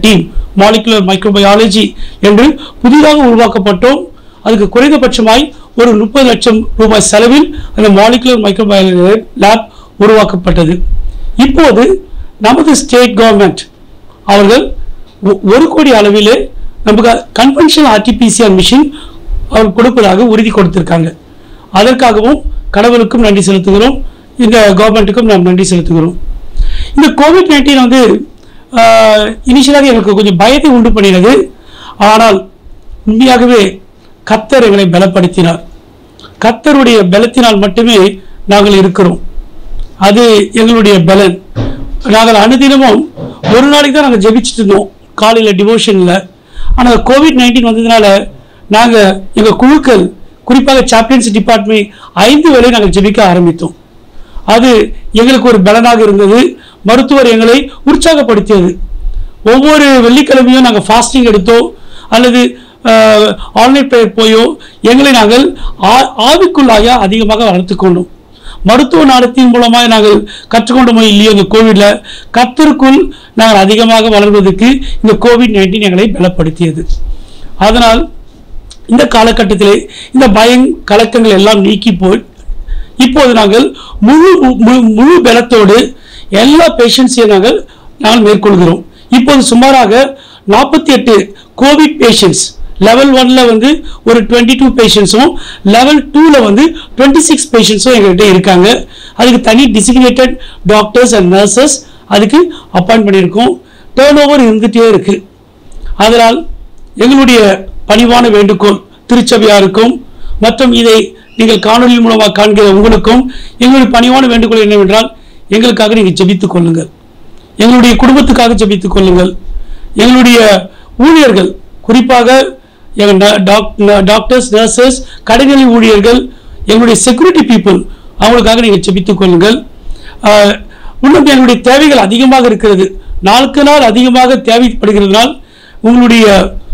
molecular microbiology என்று புதிதாக உருவாக்கப்பட்டோம் அதுக்கு குறைந்தபட்சமாய் ஒரு முப்பது லட்சம் ரூபாய் செலவில் அந்த மாலிகுலர் மைக்ரோபயாலஜி லேப் உருவாக்கப்பட்டது இப்போது நமது ஸ்டேட் கவர்மெண்ட் அவர்கள் ஒ- ஒரு கோடி அளவிலே நமக்கு கன்வென்ஷனல் ஆர்டிபிசிஆர் மிஷின் அவர் கொடுப்பதாக உறுதி கொடுத்திருக்காங்க அதற்காகவும் கடவுளுக்கும் நன்றி செலுத்துகிறோம் இந்த கவர்மெண்ட்டுக்கும் நாம் நன்றி செலுத்துகிறோம் இந்த கோவிட் நைன்டீன் வந்து இனிஷியலாக எனக்கு கொஞ்சம் பயத்தை உண்டு பண்ணினது ஆனால் உண்மையாகவே கத்தர் எங்களை பலப்படுத்தினார் கத்தருடைய பலத்தினால் மட்டுமே நாங்கள் இருக்கிறோம் அது எங்களுடைய பலன் நாங்கள் அனுதினமும் ஒரு நாளைக்கு தான் நாங்கள் ஜெபிச்சுட்டு இருந்தோம் காலையில் டிவோஷனில் ஆனால் கோவிட் நைன்டீன் வந்ததுனால நாங்கள் எங்கள் குழுக்கள் குறிப்பாக சாம்பியன்ஸ் டிபார்ட்மெண்ட் ஐந்து வேளை நாங்கள் ஜெபிக்க ஆரம்பித்தோம் அது எங்களுக்கு ஒரு பலனாக இருந்தது மருத்துவர் எங்களை உற்சாகப்படுத்தியது ஒவ்வொரு வெள்ளிக்கிழமையும் நாங்கள் ஃபாஸ்டிங் எடுத்தோ அல்லது ஆன்லைன் ப்ரேயர் போயோ எங்களை நாங்கள் ஆ- ஆவிக்குள்ளாக அதிகமாக வளர்த்துக் கொண்டோம் மருத்துவ நாடத்தின் மூலமாக நாங்கள் கற்றுக்கொண்டோமோ இல்லையோ இந்த கோவிட்ல கத்தருக்குள் நாங்கள் அதிகமாக வளர்வதற்கு இந்த கோவிட் நைன்டீன் எங்களை பலப்படுத்தியது அதனால் இந்த காலகட்டத்திலே இந்த பயம் கலக்கங்கள் எல்லாம் நீக்கி போய் இப்போது நாங்கள் முழு முழு முழு பலத்தோடு எல்லா பேஷண்ட்ஸையும் நாங்கள் நாங்கள் மேற்கொள்கிறோம் இப்போது சுமாராக நாற்பத்தி எட்டு கோவிட் பேஷண்ட்ஸ் லெவல் ஒன்ல வந்து ஒரு டுவெண்ட்டி டூ பேஷண்ட்ஸும் லெவல் டூவில் வந்து டுவெண்ட்டி சிக்ஸ் பேஷண்ட்ஸும் எங்கள்கிட்ட இருக்காங்க அதுக்கு தனி டிசிக்னேட்டட் டாக்டர்ஸ் அண்ட் நர்சஸ் அதுக்கு அப்பாயிண்ட் பண்ணியிருக்கோம் டேர்ன் ஓவர் இருந்துகிட்டே இருக்கு அதனால் எங்களுடைய பணிவான வேண்டுகோள் திருச்சபையாருக்கும் மற்றும் இதை நீங்கள் காணொலி மூலமாக காண்கிற உங்களுக்கும் எங்களுடைய பணிவான வேண்டுகோள் என்னவென்றால் எங்களுக்காக நீங்கள் ஜெபித்துக் கொள்ளுங்கள் எங்களுடைய குடும்பத்துக்காக ஜெபித்துக் கொள்ளுங்கள் எங்களுடைய ஊழியர்கள் குறிப்பாக எங்கள் டாக்டர்ஸ் நர்சஸ் கடைநிலை ஊழியர்கள் எங்களுடைய செக்யூரிட்டி பீப்புள் அவங்களுக்காக நீங்கள் ஜெபித்துக் கொள்ளுங்கள் ஆஹ், இன்னும் எங்களுடைய தேவைகள் அதிகமாக இருக்கிறது நாளுக்கு நாள் அதிகமாக தேவைப்படுகிறதுனால் உங்களுடைய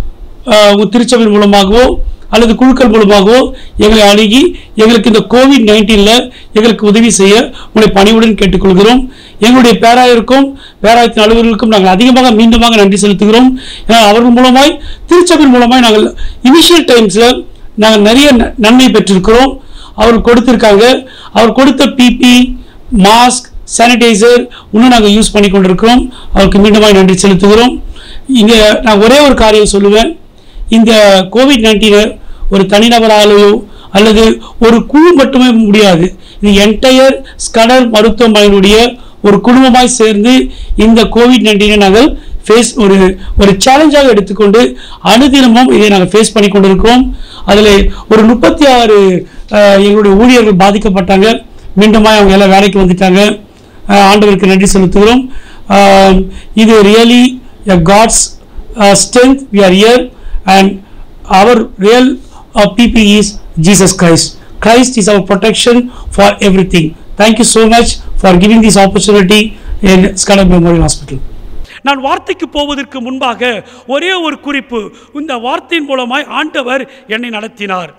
ஆஹ், உங்க திருச்சபை மூலமாகவோ அல்லது குழுக்கள் மூலமாகவோ எங்களை அணுகி எங்களுக்கு இந்த கோவிட் நைன்டீனில் எங்களுக்கு உதவி செய்ய உங்களை பணிவுடன் கேட்டுக்கொள்கிறோம் எங்களுடைய பேராயருக்கும் பேராயத்தின் அலுவலர்களுக்கும் நாங்கள் அதிகமாக மீண்டுமாக நன்றி செலுத்துகிறோம் ஏன்னா அவர்கள் மூலமாய் திருச்சபையின் மூலமாய் நாங்கள் இனிஷியல் டைம்ஸில் நாங்கள் நிறைய ந- நன்மை பெற்றிருக்கிறோம் அவர் கொடுத்திருக்காங்க அவர் கொடுத்த பிபி மாஸ்க் சானிடைசர் இன்னும் நாங்கள் யூஸ் பண்ணி கொண்டிருக்கிறோம் அவருக்கு மீண்டுமாய் நன்றி செலுத்துகிறோம் இங்கே நான் ஒரே ஒரு காரியம் சொல்லுவேன் இந்த கோவிட் நைன்டீனை ஒரு தனிநபராலேயோ அல்லது ஒரு குழு மட்டுமே முடியாது இது என்டையர் ஸ்கடர் மருத்துவமனையினுடைய ஒரு குடும்பமாய் சேர்ந்து இந்த கோவிட் நைன்டீனை நாங்கள் ஃபேஸ் ஒரு ஒரு சேலஞ்சாக எடுத்துக்கொண்டு அனுதினமும் இதை நாங்கள் ஃபேஸ் பண்ணி கொண்டிருக்கிறோம் அதில் ஒரு முப்பத்தி ஆறு எங்களுடைய ஊழியர்கள் பாதிக்கப்பட்டாங்க மீண்டுமாய் அவங்க எல்லாம் வேலைக்கு வந்துட்டாங்க அஹ், ஆண்டவருக்கு நன்றி செலுத்துகிறோம் ஆம், இது really God's strength we are here and our real BP is Jesus Christ Christ is our protection for everything thank you so much for giving this opportunity in Scaler memorial hospital நான் வார்த்தைக்கு போவதற்கு முன்பாக ஒரே ஒரு குறிப்பு இந்த வார்த்தையின் மூலமாய் ஆண்டவர் என்னை நடத்தினார்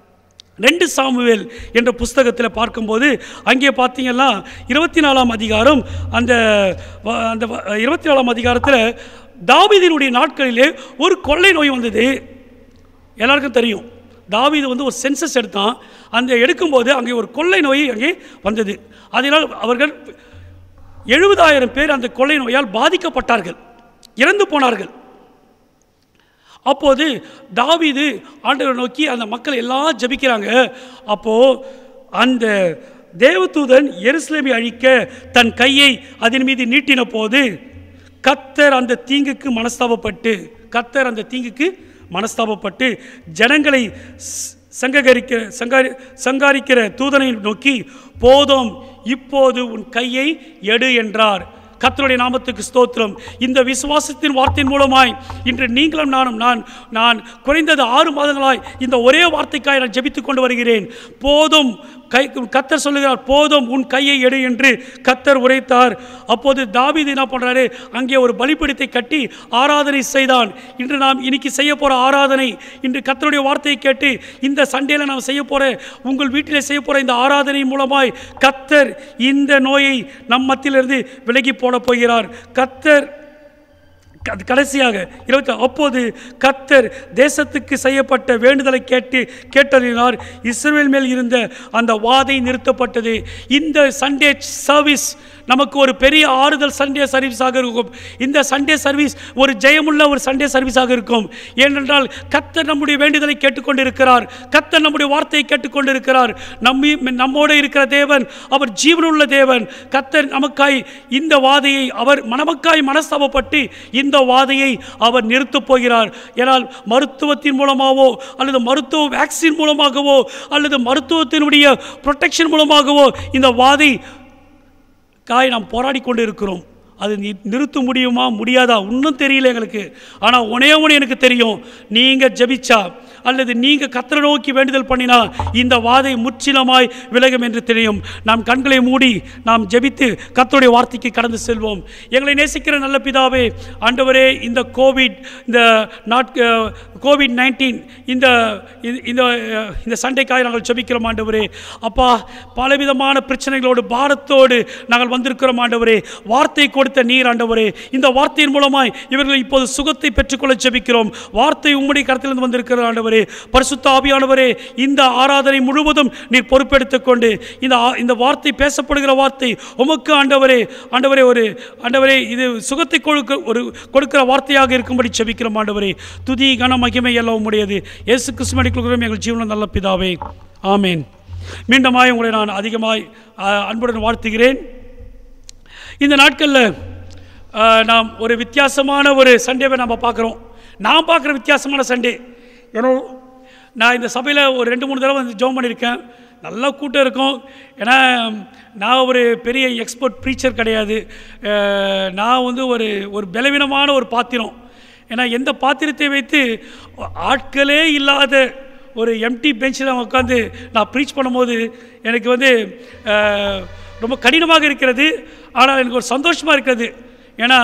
ரெண்டு சாமுவேல் என்ற புஸ்தகத்தில் பார்க்கும்போது அங்கே பார்த்தீங்கன்னா இருபத்தி நாலாம் அதிகாரம் அந்த வ- அந்த வ- இருபத்தி நாலாம் அதிகாரத்தில் தாவீதினுடைய நாட்களிலே ஒரு கொள்ளை நோய் வந்தது எல்லாருக்கும் தெரியும் தாவீது வந்து ஒரு சென்சஸ் எடுத்தான் அந்த எடுக்கும்போது அங்கே ஒரு கொள்ளை நோய் அங்கே வந்தது அதனால் அவர்கள் எழுபதாயிரம் பேர் அந்த கொள்ளை நோயால் பாதிக்கப்பட்டார்கள் இறந்து போனார்கள் அப்போது தாவீது ஆண்டவரை நோக்கி அந்த மக்கள் எல்லாம் ஜெபிக்கிறாங்க அப்போ அந்த தேவதூதன் எருசலேமை அழிக்க தன் கையை அதன் மீது நீட்டின போது கத்தர் அந்த தீங்குக்கு மனஸ்தாபப்பட்டு கத்தர் அந்த தீங்குக்கு மனஸ்தாபப்பட்டு ஜனங்களை ஸ்- சங்ககரிக்கிற சங்காரி சங்காரிக்கிற தூதனை நோக்கி போதும் இப்போது உன் கையை எடு என்றார் கர்த்தருடைய நாமத்துக்கு ஸ்தோத்திரம் இந்த விசுவாசத்தின் வார்த்தையின் மூலமாய் இன்று நீங்களும் நானும் நான் நான் குறைந்தது ஆறு மாதங்களாய் இந்த ஒரே வார்த்தைக்காய் நான் ஜெபித்துக் கொண்டு வருகிறேன் போதும் கை கத்தர் சொல்லுகிறார் போதும் உன் கையை எடு என்று கத்தர் உரைத்தார் அப்போது தாவீது என்ன பண்றாரு அங்கே ஒரு பலிபீடத்தை கட்டி ஆராதனை செய்தான் இன்று நாம் இன்னைக்கு செய்ய போற ஆராதனை இன்று கத்தருடைய வார்த்தையை கேட்டு இந்த சண்டேல நாம் செய்ய போற உங்கள் வீட்டிலே செய்ய போற இந்த ஆராதனை மூலமாய் கத்தர் இந்த நோயை நம் மத்தியிலிருந்து விலகி போட போகிறார் கத்தர் அது கடைசியாக இருபத்தி அப்போது கர்த்தர் தேசத்துக்கு செய்யப்பட்ட வேண்டுதலை கேட்டு கேட்டதினார் இஸ்ரவேல் மேல் இருந்த அந்த வாதை நிறுத்தப்பட்டது இந்த சண்டே சர்வீஸ் நமக்கு ஒரு பெரிய ஆறுதல் சண்டே சர்வீஸாக இருக்கும் இந்த சண்டே சர்வீஸ் ஒரு ஜெயமுள்ள ஒரு சண்டே சர்வீஸாக இருக்கும் ஏனென்றால் கர்த்தர் நம்முடைய வேண்டுதலை கேட்டுக்கொண்டிருக்கிறார் கர்த்தர் நம்முடைய வார்த்தையை கேட்டுக்கொண்டிருக்கிறார் நம்மி நம்மோடு இருக்கிற தேவன் அவர் ஜீவனுள்ள தேவன் கர்த்தர் நமக்காய் இந்த வாதையை அவர் மனமக்காய் மனஸ்தாபப்பட்டு இந்த வாதையை அவர் நிறுத்தப் போகிறார் ஏனால் மருத்துவத்தின் மூலமாகவோ அல்லது மருத்துவ வேக்சின் மூலமாகவோ அல்லது மருத்துவத்தினுடைய ப்ரொடெக்ஷன் மூலமாகவோ இந்த வாதை காய் நாம் போராடி கொண்டு இருக்கிறோம் அது நி- நிறுத்த முடியுமா முடியாதா இன்னும் தெரியல எங்களுக்கு ஆனால் ஒன்னே ஒன்று எனக்கு தெரியும் நீங்கள் ஜெபிச்சா அல்லது நீங்கள் கத்தரை நோக்கி வேண்டுதல் பண்ணினா இந்த வாதை முற்றிலுமாய் விலகும் என்று தெரியும் நாம் கண்களை மூடி நாம் ஜெபித்து கத்தருடைய வார்த்தைக்கு கடந்து செல்வோம் எங்களை நேசிக்கிற நல்ல பிதாவே ஆண்டவரே இந்த கோவிட் இந்த நாட் கோவிட் நைன்டீன் இந்த இந்த- இந்த அஹ், இந்த சண்டைக்காய் நாங்கள் ஜெபிக்கிறோம் ஆண்டவரே அப்பா பலவிதமான பிரச்சனைகளோடு பாரத்தோடு நாங்கள் வந்திருக்கிறோம் ஆண்டவரே வார்த்தை கொடுத்த நீர் ஆண்டவரே இந்த வார்த்தையின் மூலமாய் இவர்கள் இப்போது சுகத்தை பெற்றுக்கொள்ள ஜெபிக்கிறோம் வார்த்தை உம்முடைய கருத்திலிருந்து வந்திருக்கிறது ஆண்டவரே பரிசுத்த ஆவியானவரே இந்த ஆராதனை முழுவதும் நீர் பொறுப்பெடுத்துக் கொண்டு இந்த ஆ- இந்த வார்த்தை பேசப்படுகிற வார்த்தை உமக்கு ஆண்டவரே ஆண்டவரே ஒரு ஆண்டவரே இது சுகத்தை கொடுக்க ஒரு கொடுக்கிற வார்த்தையாக இருக்கும்படி ஜெபிக்கிறோம் ஆண்டவரே துதி கன மகிமை எல்லாம் உம்முடையது இயேசு கிறிஸ்துமணி கொடுக்கிறோம் எங்கள் ஜீவனம் நல்ல பிதாவே ஆமேன் மீண்டுமாய் உங்களை நான் அதிகமாய் ஆ, அன்புடன் வாழ்த்துகிறேன் இந்த நாட்களில் நாம் ஒரு வித்தியாசமான ஒரு சண்டேவை நம்ம பார்க்குறோம் நான் பார்க்குற வித்தியாசமான சண்டே ஏன்னா நான் இந்த சபையில் ஒரு ரெண்டு மூணு தடவை வந்து ஜோம் பண்ணியிருக்கேன் நல்லா கூட்டம் இருக்கும் ஏன்னா நான் ஒரு பெரிய எக்ஸ்பர்ட் ப்ரீச்சர் கிடையாது அஹ், நான் வந்து ஒரு ஒரு பலவீனமான ஒரு பாத்திரம் ஏன்னா எந்த பாத்திரத்தை வைத்து ஆட்களே இல்லாத ஒரு எம்டி பெஞ்சில் உட்காந்து நான் ப்ரீச் பண்ணும்போது எனக்கு வந்து அஹ், ரொம்ப கடினமாக இருக்கிறது ஆனால் எனக்கு ஒரு சந்தோஷமாக இருக்கிறது ஏன்னா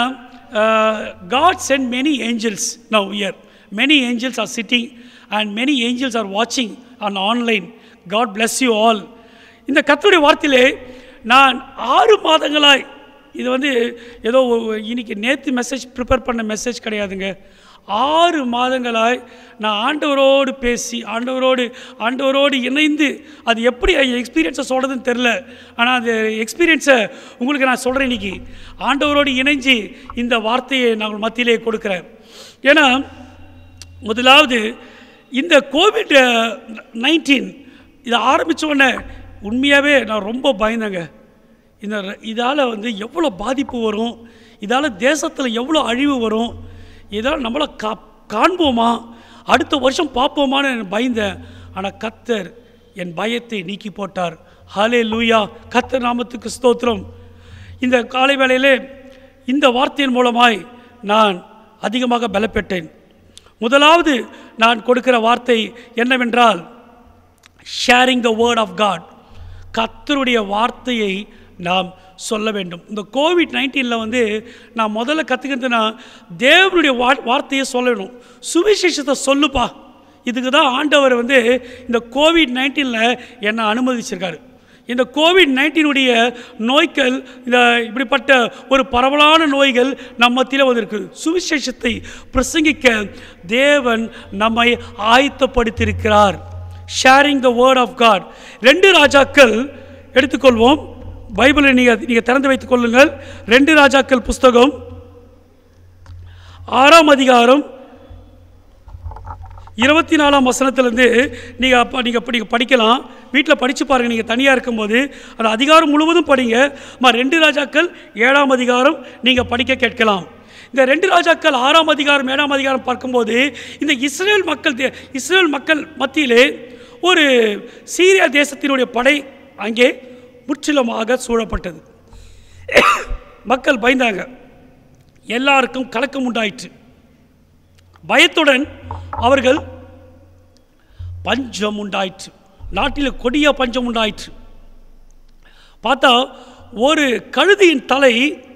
God sent many angels now here many angels are sitting and many angels are வாட்சிங் on online God bless you all இந்த கர்த்தருடைய வார்த்தையிலே நான் ஆறு மாதங்களாய் இது வந்து ஏதோ ஒ- இன்னைக்கு நேற்று மெசேஜ் ப்ரிப்பேர் பண்ண மெசேஜ் கிடையாதுங்க ஆறு மாதங்களாய் நான் ஆண்டவரோடு பேசி ஆண்டவரோடு ஆண்டவரோடு இணைந்து அது எப்படி எக்ஸ்பீரியன்ஸை சொல்கிறதுன்னு தெரில ஆனால் அந்த எக்ஸ்பீரியன்ஸை உங்களுக்கு நான் சொல்கிறேன் இன்னைக்கு ஆண்டவரோடு இணைஞ்சு இந்த வார்த்தையை நான் மத்தியிலே கொடுக்குறேன் ஏன்னா முதலாவது இந்த கோவிட் நைன்டீன் இதை ஆரம்பித்த உடனே உண்மையாகவே நான் ரொம்ப பயந்தேங்க இந்த இதால் வந்து எவ்வளோ பாதிப்பு வரும் இதால் தேசத்தில் எவ்வளோ அழிவு வரும் இதால் நம்மளை கா காண்போமா அடுத்த வருஷம் பார்ப்போமான்னு நான் பயந்தேன் ஆனால் கத்தர் என் பயத்தை நீக்கி போட்டார் ஹாலே லூயா கத்தர் நாமத்துக்கு ஸ்தோத்திரம் இந்த காலை வேளையிலே இந்த வார்த்தையின் மூலமாய் நான் அதிகமாக பலப்பெற்றேன் முதலாவது நான் கொடுக்கிற வார்த்தை என்னவென்றால் sharing the word of God கர்த்தருடைய வார்த்தையை நாம் சொல்ல வேண்டும் இந்த கோவிட் நைன்டீனில் வந்து நான் முதல்ல கற்றுக்கிறதுனா தேவனுடைய வா வார்த்தையை சொல்லணும் சுவிசேஷத்தை சொல்லுப்பா இதுக்கு தான் ஆண்டவர் வந்து இந்த கோவிட் நைன்டீனில் என்னை அனுமதிச்சிருக்காரு இந்த கோவிட் நைன்டீனுடைய நோய்கள் இந்த இப்படிப்பட்ட ஒரு பரவலான நோய்கள் நம்ம மத்தியில் வந்திருக்கு சுவிசேஷத்தை பிரசங்கிக்க தேவன் நம்மை ஆயத்தப்படுத்தியிருக்கிறார் sharing the word of God ரெண்டு ராஜாக்கள் எடுத்துக்கொள்வோம் பைபிளை நீங்கள் நீங்கள் திறந்து வைத்துக் கொள்ளுங்கள் ரெண்டு ராஜாக்கள் புஸ்தகம் ஆறாம் அதிகாரம் இருபத்தி நாலாம் வசனத்திலேருந்து நீங்கள் அப்போ நீங்கள் இப்போ நீங்கள் படிக்கலாம் வீட்டில் படித்து பாருங்கள் நீங்கள் தனியாக இருக்கும்போது அந்த அதிகாரம் முழுவதும் படிங்க மா ரெண்டு ராஜாக்கள் ஏழாம் அதிகாரம் நீங்கள் படிக்க கேட்கலாம் இந்த ரெண்டு ராஜாக்கள் ஆறாம் அதிகாரம் ஏழாம் அதிகாரம் பார்க்கும்போது இந்த இஸ்ரேல் மக்கள் தே- இஸ்ரேல் மக்கள் மத்தியிலே ஒரு சீரியா தேசத்தினுடைய படை அங்கே முற்றிலுமாக சூழப்பட்டது மக்கள் பயந்தாங்க எல்லாருக்கும் கலக்கம் உண்டாயிற்று பயத்துடன் அவர்கள் பஞ்சம் உண்டாயிற்று நாட்டில் கொடிய பஞ்சம் உண்டாயிற்று பார்த்தா ஒரு கழுதியின் தலை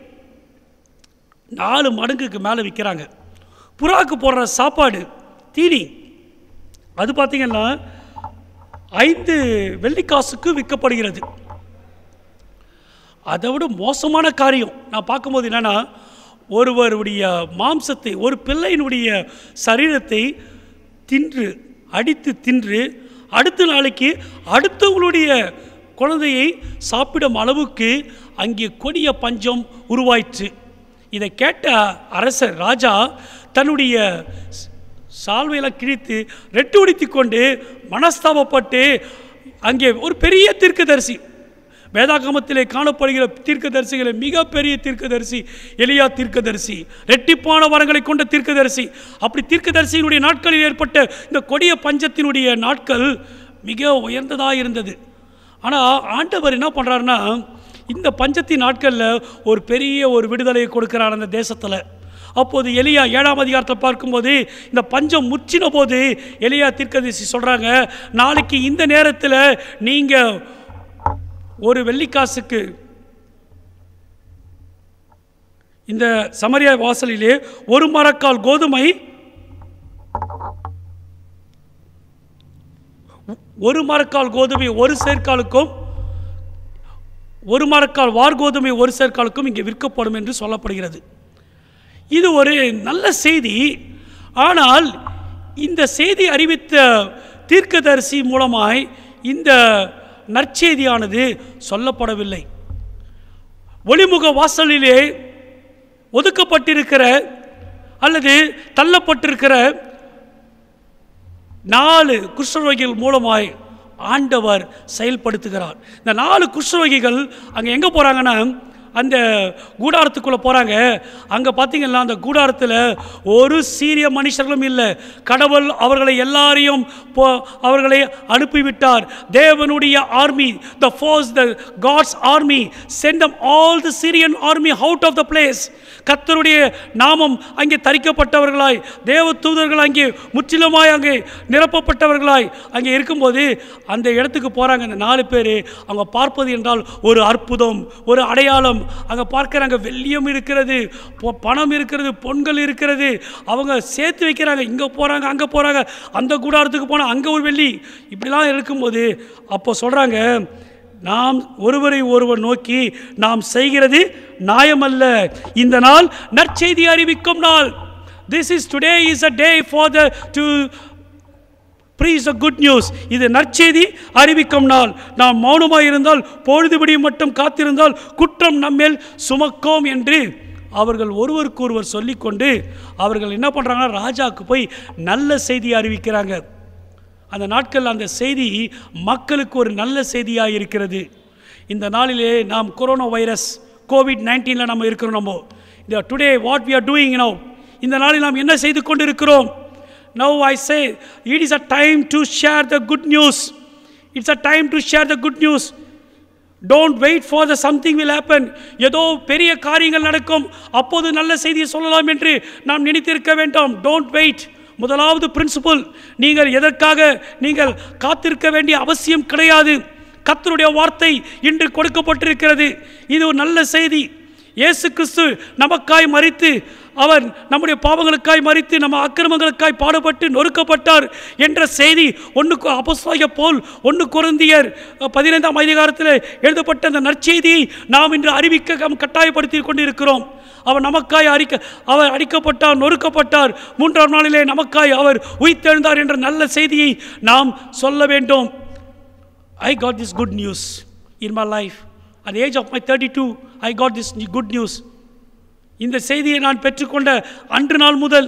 நாலு மடங்குக்கு மேலே விற்கிறாங்க புறாக்கு போடுற சாப்பாடு தீனி அது பார்த்தீங்கன்னா ஐந்து வெள்ளிக்காசுக்கு விற்கப்படுகிறது அதை விட மோசமான காரியம் நான் பார்க்கும்போது என்னென்னா ஒருவருடைய மாம்சத்தை ஒரு பிள்ளையினுடைய சரீரத்தை தின்று அடித்து தின்று அடுத்த நாளைக்கு அடுத்தவங்களுடைய குழந்தையை சாப்பிடும் அளவுக்கு அங்கே கொடிய பஞ்சம் உருவாயிற்று இதை கேட்ட அரசர் ராஜா தன்னுடைய ஸ்- சால்வையெல்லாம் கிழித்து ரெட்டு உடுத்தி கொண்டு மனஸ்தாபப்பட்டு அங்கே ஒரு பெரிய தீர்க்கதரிசி வேதாகமத்திலே காணப்படுகிற தீர்க்கதரிசிகளை மிகப்பெரிய தீர்க்கதரிசி எலியா தீர்க்கதரிசி ரெட்டிப்பான வரங்களை கொண்ட தீர்க்கதரிசி அப்படி தீர்க்கதரிசியினுடைய நாட்களில் ஏற்பட்ட இந்த கொடிய பஞ்சத்தினுடைய நாட்கள் மிக உயர்ந்ததாக இருந்தது ஆனால் ஆண்டவர் என்ன பண்ணுறாருன்னா இந்த பஞ்சத்தின் நாட்களில் ஒரு பெரிய ஒரு விடுதலையை கொடுக்கிறார் அந்த தேசத்தில் அப்போது எலியா ஏழாம் அதிகாரத்தை பார்க்கும்போது இந்த பஞ்சம் முற்றின போது எலியா தீர்க்கதரிசி சொல்கிறாங்க நாளைக்கு இந்த நேரத்தில் நீங்கள் ஒரு வெள்ளிக்காசுக்கு இந்த சமரியா வாசலிலே ஒரு மரக்கால் கோதுமை ஒரு மரக்கால் கோதுமை ஒரு சேர்க்காலுக்கும் ஒரு மரக்கால் வார் கோதுமை ஒரு சேர்க்காலுக்கும் இங்கே விற்கப்படும் என்று சொல்லப்படுகிறது இது ஒரு நல்ல செய்தி ஆனால் இந்த செய்தி அறிவித்த தீர்க்கதரிசி மூலமாய் இந்த நற்செய்தியானது சொல்லப்படவில்லை ஒளிமுக வாசலிலே ஒதுக்கப்பட்டிருக்கிற அல்லது தள்ளப்பட்டிருக்கிற நாலு குஷ்டரோகிகள் மூலமாய் ஆண்டவர் செயல்படுத்துகிறார் இந்த நாலு குஷ்டரோகிகள் அங்கே எங்கே போகிறாங்கன்னா அந்த கூடாரத்துக்குள்ளே போகிறாங்க அங்கே பார்த்தீங்கன்னா அந்த கூடாரத்தில் ஒரு சீரிய மனுஷர்களும் இல்லை கடவுள் அவர்களை எல்லாரையும் போ அவர்களை அனுப்பிவிட்டார் தேவனுடைய army the force the God's army sent them all the Syrian army out of the place கர்த்தருடைய நாமம் அங்கே தரிக்கப்பட்டவர்களாய் தேவ தூதர்கள் அங்கே முற்றிலுமாய் அங்கே நிரப்பப்பட்டவர்களாய் அங்கே இருக்கும்போது அந்த இடத்துக்கு போகிறாங்க அந்த நாலு பேர் அவங்க பார்ப்பது என்றால் ஒரு அற்புதம் ஒரு அடையாளம் அங்கே பார்க்குறாங்க வெள்ளியம் இருக்கிறது பொ- பணம் இருக்கிறது பொன்கள் இருக்கிறது அவங்க சேர்த்து வைக்கிறாங்க இங்கே போகிறாங்க அங்கே போகிறாங்க அந்த கூடாரத்துக்கு போனால் அங்கே ஒரு வெள்ளி இப்படிலாம் இருக்கும்போது அப்போ சொல்கிறாங்க நாம் ஒருவரை ஒருவர் நோக்கி நாம் செய்கிறது நியாயமல்ல இந்த நாள் நற்செய்தி அறிவிக்கும் நாள் this is today is a day for the to preach a good news இது நற்செய்தி அறிவிக்கும் நாள் நாம் மௌனமாக இருந்தால் பொழுதுபடி மட்டும் காத்திருந்தால் குற்றம் நம்மேல் சுமக்கோம் என்று அவர்கள் ஒருவருக்கொருவர் சொல்லிக்கொண்டு அவர்கள் என்ன பண்ணுறாங்கன்னா ராஜாவுக்கு போய் நல்ல செய்தியை அறிவிக்கிறாங்க அந்த நாட்கள் அந்த செய்தி மக்களுக்கு ஒரு நல்ல செய்தியாக இருக்கிறது இந்த நாளிலே நாம் கொரோனா வைரஸ் கோவிட் நைன்டீனில் நம்ம இருக்கிறோம் நம்ம இந்த today what we are doing now இந்த நாளில் நாம் என்ன செய்து கொண்டிருக்கிறோம் now I say it is a time to share the good news it's a time to share the good news don't wait for the something will happen ஏதோ பெரிய காரியங்கள் நடக்கும் அப்போது நல்ல செய்தியை சொல்லலாம் என்று நாம் நினைத்திருக்க வேண்டாம் டோன்ட் வெயிட் முதலாவது பிரின்சிபல் நீங்கள் எதற்காக நீங்கள் காத்திருக்க வேண்டிய அவசியம் கிடையாது கர்த்தருடைய வார்த்தை இன்று கொடுக்கப்பட்டிருக்கிறது இது ஒரு நல்ல செய்தி இயேசு கிறிஸ்து நமக்காய் மறித்து அவர் நம்முடைய பாவங்களுக்காய் மறித்து நம்ம அக்கிரமங்களுக்காய் பாடுபட்டு நொறுக்கப்பட்டார் என்ற செய்தி ஒன்றுக்கு அபஸ்வாய போல் ஒன்று குருந்தியர் பதினைந்தாம் அதிகாரத்தில் எழுதப்பட்ட அந்த நற்செய்தியை நாம் இன்று அறிவிக்க நாம் கட்டாயப்படுத்தி கொண்டிருக்கிறோம் அவர் நமக்காய் அடிக்க அவர் அடிக்கப்பட்டார் நொறுக்கப்பட்டார் மூன்றாம் நாளிலே நமக்காய் அவர் உயிர்த்தெழுந்தார் என்ற நல்ல செய்தியை நாம் சொல்ல வேண்டும் I got this good news in my life. At the age of my 32, I got this good news. இந்த செய்தியை நான் பெற்றுக்கொண்ட அன்று நாள் முதல்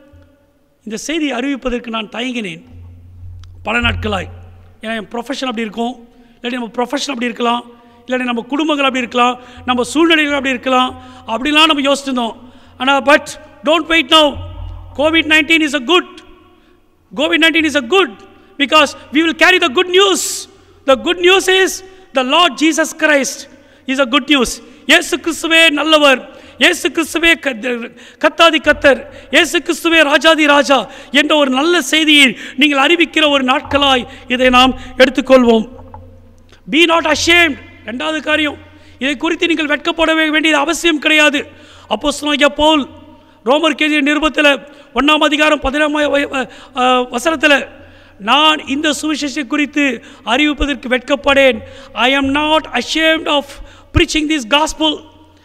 இந்த செய்தியை அறிவிப்பதற்கு நான் தயங்கினேன் பல நாட்களாய் ஏன்னா என் ப்ரொஃபஷன் அப்படி இருக்கும் இல்லாட்டி நம்ம ப்ரொஃபஷன் அப்படி இருக்கலாம் இல்லாட்டி நம்ம குடும்பங்கள் அப்படி இருக்கலாம் நம்ம சூழ்நிலைகள் அப்படி இருக்கலாம் அப்படிலாம் நம்ம யோசிச்சிருந்தோம் ஆனால் but don't wait now COVID nineteen is a good COVID 19 is a good because we will carry the good news. The good news is the Lord Jesus Christ is a good news. இயேசு கிறிஸ்துவே நல்லவர் இயேசு கிறிஸ்துவே கத்த- கத்தாதி கத்தர் இயேசு கிறிஸ்துவே ராஜாதி ராஜா என்ற ஒரு நல்ல செய்தியை நீங்கள் அறிவிக்கிற ஒரு நாட்களாய் இதை நாம் எடுத்துக்கொள்வோம் பி நாட் ashamed ரெண்டாவது காரியம் இதை குறித்து நீங்கள் வெட்கப்பட வேண்டியது அவசியம் கிடையாது அப்போஸ்தலனாகிய பவுல் ரோமர் கேஜி நிருபத்தில் ஒன்றாம் அதிகாரம் பதினாம் வசனத்தில் நான் இந்த சுவிசேஷத்தை குறித்து அறிவிப்பதற்கு வெட்கப்படேன் I am not ashamed of preaching this gospel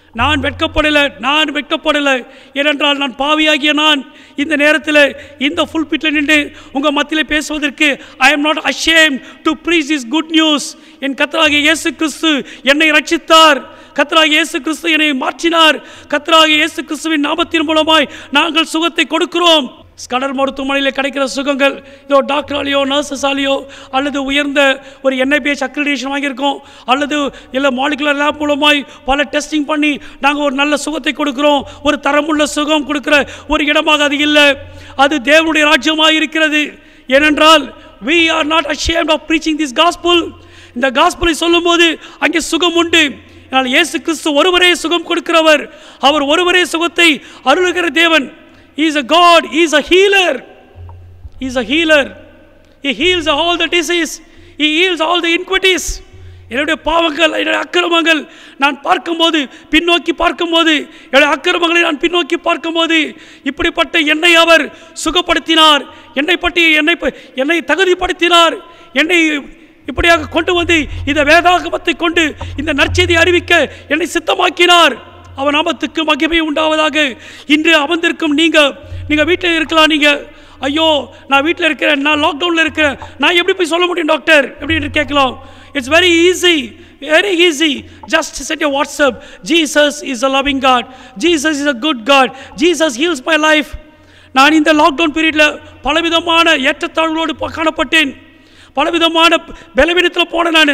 நான் வெட்கப்படலை நான் வெட்கப்படலை ஏனென்றால் நான் பாவியாகிய நான் இந்த நேரத்தில் இந்த ஃபுல் பிட்டில் நின்று உங்கள் மத்தியில் பேசுவதற்கு I am not ashamed to preach is good news என் கத்தராகிய இயேசு கிறிஸ்து என்னை ரட்சித்தார் கத்தராகிய இயேசு கிறிஸ்து என்னை மாற்றினார் கத்தராகிய இயேசு கிறிஸ்துவின் நாமத்தின் மூலமாய் நாங்கள் சுகத்தை கொடுக்கிறோம் கடல் மருத்துவமனையில் கிடைக்கிற சுகங்கள் இதோ டாக்டராலேயோ நர்சஸாலேயோ அல்லது உயர்ந்த ஒரு என்ஐபிஎஸ் அக்ரிடேஷன் வாங்கியிருக்கோம் அல்லது இல்லை மாலிகுலர் லேப் மூலமாய் பல டெஸ்டிங் பண்ணி நாங்கள் ஒரு நல்ல சுகத்தை கொடுக்குறோம் ஒரு தரமுள்ள சுகம் கொடுக்குற ஒரு இடமாக அது இல்லை அது தேவனுடைய ராஜ்யமாக இருக்கிறது ஏனென்றால் we are not ashamed of preaching this gospel இந்த காஸ்பலை சொல்லும்போது அங்கே சுகம் உண்டு ஆனால் இயேசு கிறிஸ்து ஒருவரே சுகம் கொடுக்கிறவர் அவர் ஒருவரே சுகத்தை அருளுகிற தேவன் is a God is a healer is a healer he heals all the disease he heals all the iniquities என்னுடைய பாவங்கள் என்னுடைய அக்கிரமங்கள் நான் பார்க்கும்போது பின்னோக்கி பார்க்கும்போது என்னுடைய அக்கிரமங்களை நான் பின்னோக்கி பார்க்கும்போது இப்படிப்பட்ட என்னை அவர் சுகப்படுத்தினார் என்னை பற்றி என்னை ப- என்னை தகுதிப்படுத்தினார் என்னை இப்படியாக கொண்டு வந்து இந்த வேதாகமத்தை கொண்டு இந்த நற்செய்தி அறிவிக்க என்னை சித்தமாக்கினார் அவன் நாமத்துக்கு மகிமை உண்டாவதாக இன்று அமர்ந்திருக்கும் நீங்கள் நீங்கள் வீட்டில் இருக்கலாம் நீங்கள் ஐயோ நான் வீட்டில் இருக்கிறேன் நான் லாக்டவுனில் இருக்கிறேன் நான் எப்படி போய் சொல்ல முடியும் டாக்டர் அப்படின்னு கேட்கலாம் it's very easy very easy just set a WhatsApp Jesus is a loving God Jesus is a good God Jesus heals my life நான் இந்த லாக்டவுன் பீரியடில் பலவிதமான ஏற்றத்தாழ்வுகளோடு ப- காணப்பட்டேன் பலவிதமான பலவீனத்தில் போனேன் நான்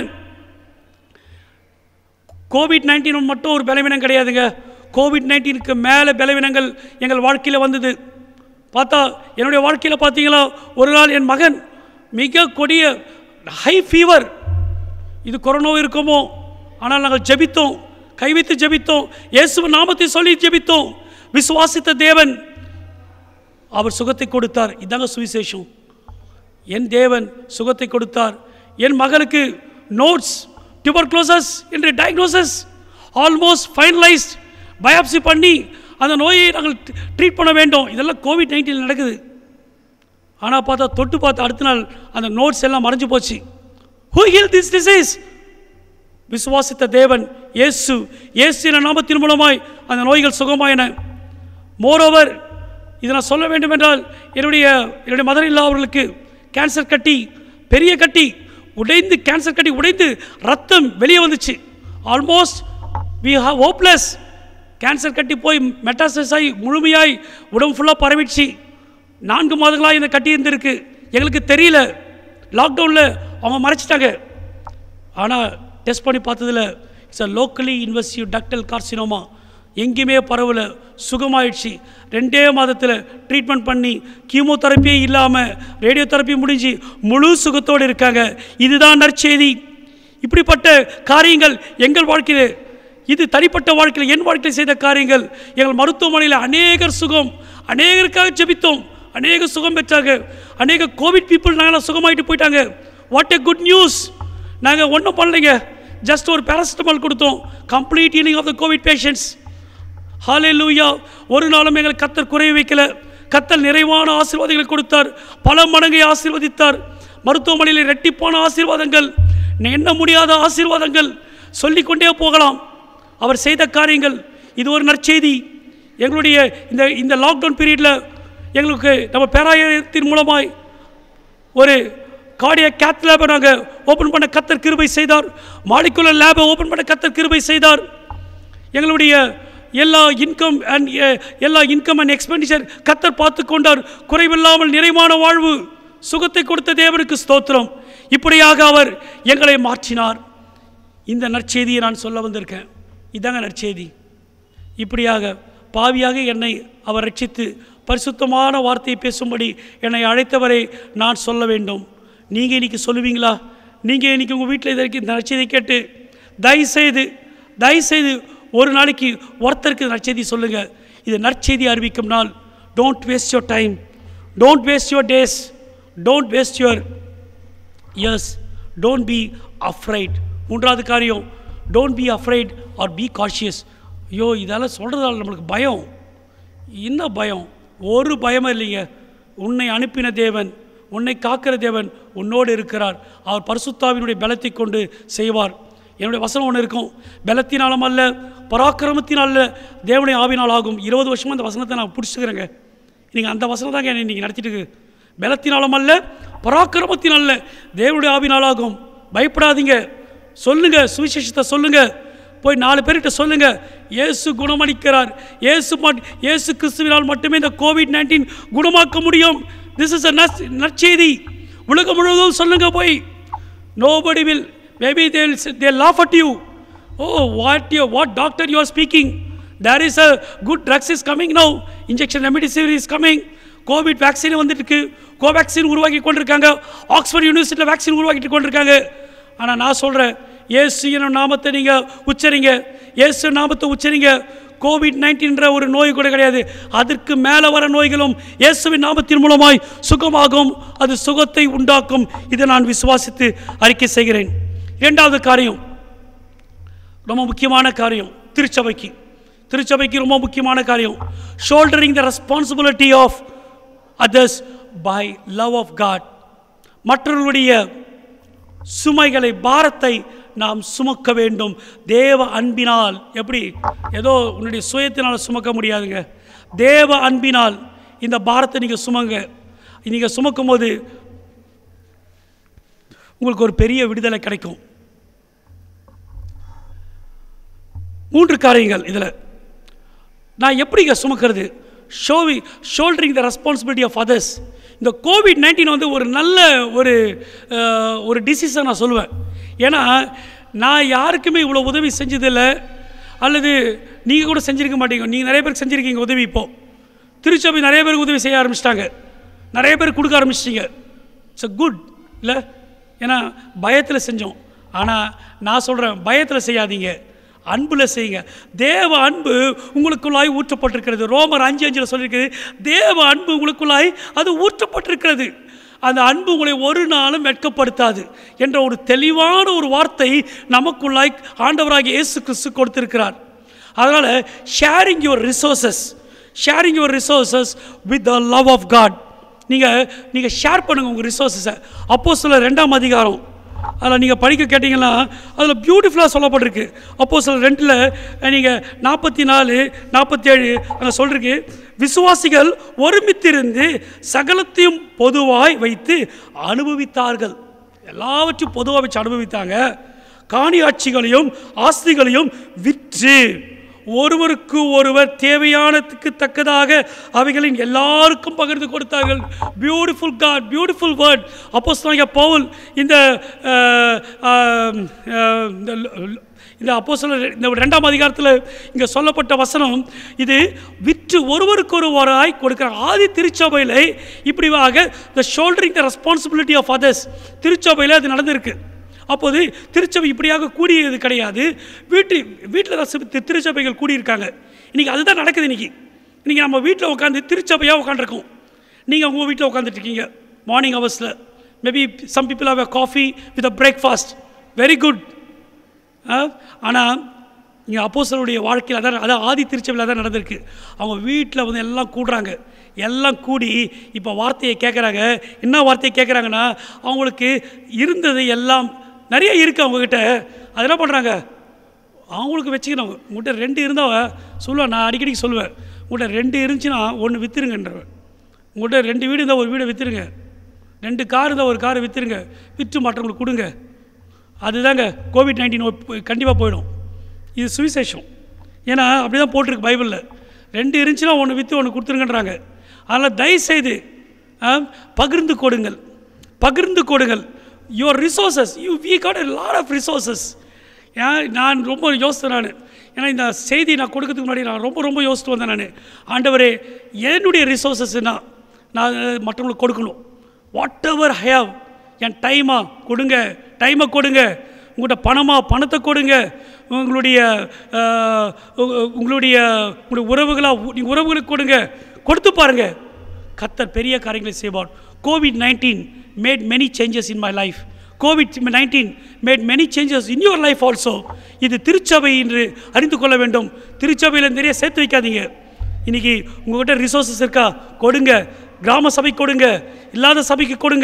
கோவிட் நைன்டீன் மட்டும் ஒரு பலவீனம் கிடையாதுங்க கோவிட் நைன்டீனுக்கு மேலே பலவீனங்கள் எங்கள் வாழ்க்கையில் வந்தது பார்த்தா என்னுடைய வாழ்க்கையில் பார்த்தீங்களா ஒரு நாள் என் மகன் மிக கொடிய ஹை ஃபீவர் இது கொரோனா இருக்குமோ ஆனால் நாங்கள் ஜெபித்தோம் கைவித்து ஜெபித்தோம் இயேசுவின் நாமத்தை சொல்லி ஜெபித்தோம் விசுவாசித்த தேவன் அவர் சுகத்தை கொடுத்தார் இதாங்க சுவிசேஷம் என் தேவன் சுகத்தை கொடுத்தார் என் மகளுக்கு நோட்ஸ் டியூபர்க்ளோசஸ் என்று டயக்னோசஸ் ஆல்மோஸ்ட் ஃபைனலைஸ்ட் பயாப்சி பண்ணி அந்த நோயை நாங்கள் ட்ரீட் பண்ண வேண்டும் இதெல்லாம் கோவிட் நைன்டீன் நடக்குது ஆனால் பார்த்தா தொட்டு பார்த்து அடுத்த நாள் அந்த நோட்ஸ் எல்லாம் மறைஞ்சு போச்சு ஹூ ஹீல் திஸ் டிசீஸ் விசுவாசித்த தேவன் இயேசு இயேசு நாமத்தின் மூலமாய் அந்த நோய்கள் சுகமாயின மோரோவர் இதை நான் சொல்ல வேண்டும் என்றால் என்னுடைய என்னுடைய மதர் இல்லா அவர்களுக்கு கேன்சர் கட்டி பெரிய கட்டி உடைந்து கேன்சர் கட்டி உடைந்து ரத்தம் வெளியே வந்துச்சு almost we have hopeless cancer கட்டி போய் மெட்டாசஸ் ஆகி முழுமையாய் உடம்பு ஃபுல்லாக பரவிடுச்சு நான்கு மாதங்களாக இந்த கட்டி இருந்திருக்கு எங்களுக்கு தெரியல லாக்டவுனில் அவங்க மறைச்சிட்டாங்க ஆனால் டெஸ்ட் பண்ணி பார்த்ததுல it's a locally invasive ductal carcinoma எங்கேயுமே பரவல சுகமாயிடுச்சு ரெண்டே மாதத்தில் ட்ரீட்மெண்ட் பண்ணி கீமோதெரப்பியே இல்லாமல் ரேடியோ தெரப்பி முடிஞ்சு முழு சுகத்தோடு இருக்காங்க இதுதான் நற்செய்தி இப்படிப்பட்ட காரியங்கள் எங்கள் வாழ்க்கையில் இது தனிப்பட்ட வாழ்க்கையில் என் வாழ்க்கையில் செய்த காரியங்கள் எங்கள் மருத்துவமனையில் அநேகர் சுகம் அநேகருக்காக ஜெபித்தோம் அநேக சுகம் பெற்றாங்க அநேக கோவிட் பீப்புள் நாங்களாம் சுகமாயிட்டு போயிட்டாங்க வாட் எ குட் நியூஸ் நாங்கள் ஒன்றும் பண்ணலைங்க ஜஸ்ட் ஒரு பேராசிட்டமால் கொடுத்தோம் complete healing of the COVID patients hallelujah ஒரு நாளும் எங்களை கத்தர் குறைய வைக்கல கத்தர் நிறைவான ஆசீர்வாதங்களை கொடுத்தார் பல மடங்கை ஆசீர்வதித்தார் மருத்துவமனையில் ரெட்டிப்பான ஆசீர்வாதங்கள் எண்ண முடியாத ஆசீர்வாதங்கள் சொல்லிக்கொண்டே போகலாம் அவர் செய்த காரியங்கள் இது ஒரு நற்செய்தி எங்களுடைய இந்த இந்த லாக்டவுன் பீரியடில் எங்களுக்கு நம்ம பேராயத்தின் மூலமாய் ஒரு கார்டிய கேத் லேபை நாங்கள் ஓப்பன் பண்ண கத்தர் கிருபை செய்தார் மாலிகுலர் லேபை ஓப்பன் பண்ண கத்தர் கிருபை செய்தார் எங்களுடைய எல்லா இன்கம் அண்ட் எல்லா இன்கம் அண்ட் எக்ஸ்பெண்டிச்சர் கத்தர் பார்த்து கொண்டார் குறைவில்லாமல் நிறைவான வாழ்வு சுகத்தை கொடுத்த தேவனுக்கு ஸ்தோத்திரம் இப்படியாக அவர் எங்களை மாற்றினார் இந்த நற்செய்தியை நான் சொல்ல வந்திருக்கேன் இதாங்க நற்செய்தி இப்படியாக பாவியாக என்னை அவர் ரட்சித்து பரிசுத்தமான வார்த்தையை பேசும்படி என்னை அழைத்தவரை நான் சொல்ல வேண்டும் நீங்கள் இன்னைக்கு சொல்லுவீங்களா நீங்கள் இன்னைக்கு உங்கள் வீட்டில் இதற்கு இந்த நற்செய்தி கேட்டு தயவுசெய்து தயவுசெய்து ஒரு நாளைக்கு ஒருத்தருக்கு நற்செய்தி சொல்லுங்கள் இது நற்செய்தி அறிவிக்கும் நாள் don't waste your time don't waste your days don't waste your S don't be afraid மூன்றாவது காரியம் don't be afraid or be cautious ஐயோ இதெல்லாம் சொல்கிறதால நம்மளுக்கு பயம் என்ன பயம் ஒரு பயமும் இல்லைங்க உன்னை அனுப்பின தேவன் உன்னை காக்கிற தேவன் உன்னோடு இருக்கிறார் அவர் பரிசுத்தாவினுடைய பலத்தை கொண்டு செய்வார் என்னுடைய வசனம் ஒன்று இருக்கும் பலத்தினாலும் அல்ல பராக்கிரமத்தினால் அல்ல தேவனுடைய ஆவினால் ஆகும் இருபது வருஷமாக அந்த வசனத்தை நான் பிடிச்சிக்கிறேங்க நீங்கள் அந்த வசனம் தாங்க என்னை இன்றைக்கி நடத்திட்டு இருக்கு பலத்தினாலும் அல்ல பராக்கிரமத்தினால் அல்ல தேவனுடைய ஆவினால் ஆகும் பயப்படாதீங்க சொல்லுங்க சுவிசேஷத்தை சொல்லுங்க போய் நாலு பேர்கிட்ட சொல்லுங்க இயேசு குணமளிக்கிறார் இயேசு மட் இயேசு கிறிஸ்துவினால் மட்டுமே இந்த கோவிட் நைன்டீன் குணமாக்க முடியும் திஸ் இஸ் அ நற்செய்தி உலகம் முழுவதும் சொல்லுங்க போய் nobody will maybe they'll say- they'll laugh at you oh what you what doctor you are speaking there is a good drugs is coming now injection remdesivir is coming COVID vaccine வந்துட்டு இருக்கு கோவேக்சின் உருவாக்கி கொண்டிருக்காங்க Oxford யூனிவர்சிட்டியில் vaccine உருவாக்கிட்டு கொண்டிருக்காங்க ஆனால் நான் சொல்கிறேன் இயேசு எனும் நாமத்தை நீங்கள் உச்சரிங்க இயேசு நாமத்தை உச்சரிங்க கோவிட் நைன்டீன்ற ஒரு நோய் கூட கிடையாது அதற்கு மேலே வர நோய்களும் இயேசுவின் நாமத்தின் மூலமாய் சுகமாகும் அது சுகத்தை உண்டாக்கும் இதை நான் விசுவாசித்து அறிக்கை செய்கிறேன் இரண்டாவது காரியம் ரொம்ப முக்கியமான காரியம் திருச்சபைக்கு திருச்சபைக்கு ரொம்ப முக்கியமான காரியம் shouldering the responsibility of others by love of God மற்றவர்களுடைய சுமைகளை பாரத்தை நாம் சுமக்க வேண்டும் தேவ அன்பினால் எப்படி ஏதோ உன்னுடைய சுயத்தினால் சுமக்க முடியாதுங்க தேவ அன்பினால் இந்த பாரத்தை நீங்கள் சுமங்க நீங்கள் சுமக்கும் போது உங்களுக்கு ஒரு பெரிய விடுதலை கிடைக்கும் மூன்று காரியங்கள் இதில் நான் எப்படிங்க சுமக்கிறது ஷோவி shouldering the responsibility of others இந்த கோவிட் நைன்டீன் வந்து ஒரு நல்ல ஒரு அஹ், ஒரு டிசீஸை நான் சொல்லுவேன் ஏன்னா நான் யாருக்குமே இவ்வளோ உதவி செஞ்சதில்லை அல்லது நீங்கள் கூட செஞ்சிருக்க மாட்டீங்க நீங்கள் நிறைய பேருக்கு செஞ்சுருக்கீங்க உதவி இப்போது திருச்சபை நிறைய பேருக்கு உதவி செய்ய ஆரம்பிச்சிட்டாங்க நிறைய பேர் கொடுக்க ஆரம்பிச்சிட்டிங்க இட்ஸ் அ குட் இல்லை ஏன்னா பயத்தில் செஞ்சோம் ஆனால் நான் சொல்கிறேன் பயத்தில் செய்யாதீங்க அன்பில் செய்யுங்க தேவ அன்பு உங்களுக்குள்ளாய் ஊற்றப்பட்டிருக்கிறது ரோமர் அஞ்சு அஞ்சில் சொல்லியிருக்கிறது தேவ அன்பு உங்களுக்குள்ளாய் அது ஊற்றப்பட்டிருக்கிறது அந்த அன்பு உங்களை ஒரு நாளும் வெட்கப்படுத்தாது என்ற ஒரு தெளிவான ஒரு வார்த்தை நமக்குள்ளாய் ஆண்டவராகிய இயேசு கிறிஸ்து கொடுத்திருக்கிறார் அதனால் sharing your resources sharing your resources with the love of God நீங்கள் நீங்கள் ஷேர் பண்ணுங்கள் உங்கள் ரிசோர்ஸஸை அப்போ சில ரெண்டாம் அதிகாரம் அதில் நீங்கள் படிக்க கேட்டிங்கன்னா அதில் பியூட்டிஃபுல்லாக சொல்லப்பட்டிருக்கு அப்போ சில ரெண்டில் நீங்கள் நாற்பத்தி நாலு நாற்பத்தேழு அங்கே சொல்லிருக்கு விசுவாசிகள் ஒருமித்திருந்து சகலத்தையும் பொதுவாய் வைத்து அனுபவித்தார்கள் எல்லாவற்றையும் பொதுவாக வச்சு அனுபவித்தாங்க காணியாட்சிகளையும் ஆஸ்திகளையும் விற்று ஒருவருக்கு ஒருவர் தேவையானதுக்கு தக்கதாக அவைகளின் எல்லாருக்கும் பகிர்ந்து கொடுத்தார்கள் பியூட்டிஃபுல் காட் பியூட்டிஃபுல் வேர்ட் அப்போ பவுல் இந்த அஹ், அஹ், அஹ், இந்த ல- இந்த அப்போ இந்த ரெண்டாம் அதிகாரத்தில் இங்கே சொல்லப்பட்ட வசனம் இது விற்று ஒருவருக்கு ஒருவராய் கொடுக்கிற ஆதி திருச்சபையில் இப்படிவாக the shouldering the responsibility of others திருச்சபையில் அது நடந்திருக்கு அப்போது திருச்சபை இப்படியாக கூடியது கிடையாது வீட்டு வீட்டில் தான் சில தி- திருச்சபைகள் கூடியிருக்காங்க இன்றைக்கி அதுதான் நடக்குது இன்றைக்கி இன்றைக்கி நம்ம வீட்டில் உட்காந்து திருச்சபையாக உட்காந்துருக்கோம் நீங்கள் உங்கள் வீட்டில் உட்காந்துட்டு இருக்கீங்க மார்னிங் ஹவர்ஸில் maybe some people have a coffee with a breakfast very good ஆனால் இங்கே அப்போஸ்தலருடைய வாழ்க்கையில் அதான் அதான் ஆதி திருச்சபையில் தான் நடந்திருக்கு அவங்க வீட்டில் வந்து எல்லாம் கூடுறாங்க எல்லாம் கூடி இப்போ வார்த்தையை கேட்குறாங்க என்ன வார்த்தையை கேட்குறாங்கன்னா அவங்களுக்கு இருந்தது எல்லாம் நிறைய இருக்குது அவங்கக்கிட்ட அது என்ன பண்ணுறாங்க அவங்களுக்கு வச்சுக்கணும் உங்கள்கிட்ட ரெண்டு இருந்தால் சொல்லுவேன் நான் அடிக்கடி சொல்லுவேன் உங்கள்கிட்ட ரெண்டு இருந்துச்சுன்னா ஒன்று விற்றுருங்கன்றவன் உங்கள்கிட்ட ரெண்டு வீடு இருந்தால் ஒரு வீடை விற்றுருங்க ரெண்டு கார் இருந்தால் ஒரு காரை விற்றுருங்க விற்று மற்றவங்களுக்கு கொடுங்க அதுதாங்க கோவிட் நைன்டீன் கண்டிப்பாக போயிடும் இது சுவிசேஷம் ஏன்னா அப்படி தான் போட்டிருக்கு பைபிளில் ரெண்டு இருந்துச்சுன்னா ஒன்று விற்று ஒன்று கொடுத்துருங்கன்றாங்க அதனால் தயவுசெய்து ஆ, பகிர்ந்து கொடுங்கள் பகிர்ந்து கொடுங்கள் your resources you we got a lot of resources ஏன் நான் ரொம்ப யோசித்தேன் நான் ஏன்னா இந்த செய்தி நான் கொடுக்கறதுக்கு முன்னாடி நான் ரொம்ப ரொம்ப யோசித்து வந்தேன் நான் ஆண்டவரே என்னுடைய ரிசோர்சஸ்னா நான் மற்றவங்களுக்கு கொடுக்கணும் வாட் எவர் ஹேவ் என் டைமா கொடுங்க டைமை கொடுங்க உங்கள்கிட்ட பணமா பணத்தை கொடுங்க உங்களுடைய அஹ், உங்க- உங்களுடைய உங்களுடைய உறவுகளாக நீங்கள் உறவுகளுக்கு கொடுங்க கொடுத்து பாருங்க கத்தர் பெரிய காரியங்களை செய்வார் COVID nineteen made many changes in my life COVID nineteen made many changes in your life also இது திருச்சபை என்று அறிந்து கொள்ள வேண்டும் திருச்சபையில் நிறைய சேர்த்து வைக்காதீங்க இன்னைக்கு உங்ககிட்ட ரிசோர்ஸஸ் இருக்கா கொடுங்க கிராம சபைக்கு கொடுங்க இல்லாத சபைக்கு கொடுங்க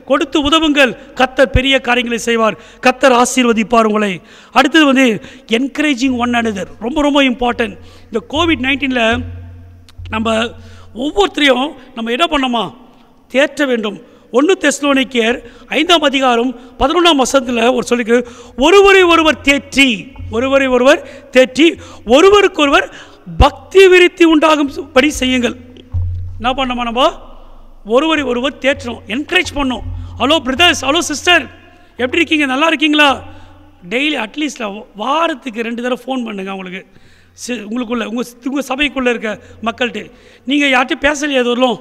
கொடுத்து உதவுங்கள் கத்தர் பெரிய காரியங்களை செய்வார் கத்தர் ஆசீர்வதிப்பார் உங்களை அடுத்தது வந்து என்கரேஜிங் ஒன் another ரொம்ப ரொம்ப இம்பார்ட்டன்ட் இந்த கோவிட் நைன்டீனில் நம்ம ஒவ்வொருத்தரையும் நம்ம என்ன பண்ணோமா தேற்ற வேண்டும் ஒன்று தெஸ்லோனிக்கேர் ஐந்தாம் அதிகாரம் பதினொன்றாம் வசனத்தில் ஒரு சொல்லிக்கு ஒருவரை ஒருவர் தேற்றி ஒருவரை ஒருவர் தேற்றி ஒருவருக்கொருவர் பக்தி விருத்தி உண்டாகும்படி செய்யுங்கள் என்ன பண்ணோமா நம்ம ஒருவரை ஒருவர் தேற்றணும் என்கரேஜ் பண்ணோம் ஹலோ பிரதர்ஸ் ஹலோ சிஸ்டர் எப்படி இருக்கீங்க நல்லா இருக்கீங்களா டெய்லி அட்லீஸ்ட் வாரத்துக்கு ரெண்டு தடவை ஃபோன் பண்ணுங்க அவங்களுக்கு சி- உங்களுக்குள்ள உங்கள் உங்கள் சபைக்குள்ளே இருக்க மக்கள்கிட்ட நீங்கள் யார்கிட்ட பேசலையே எதுவும்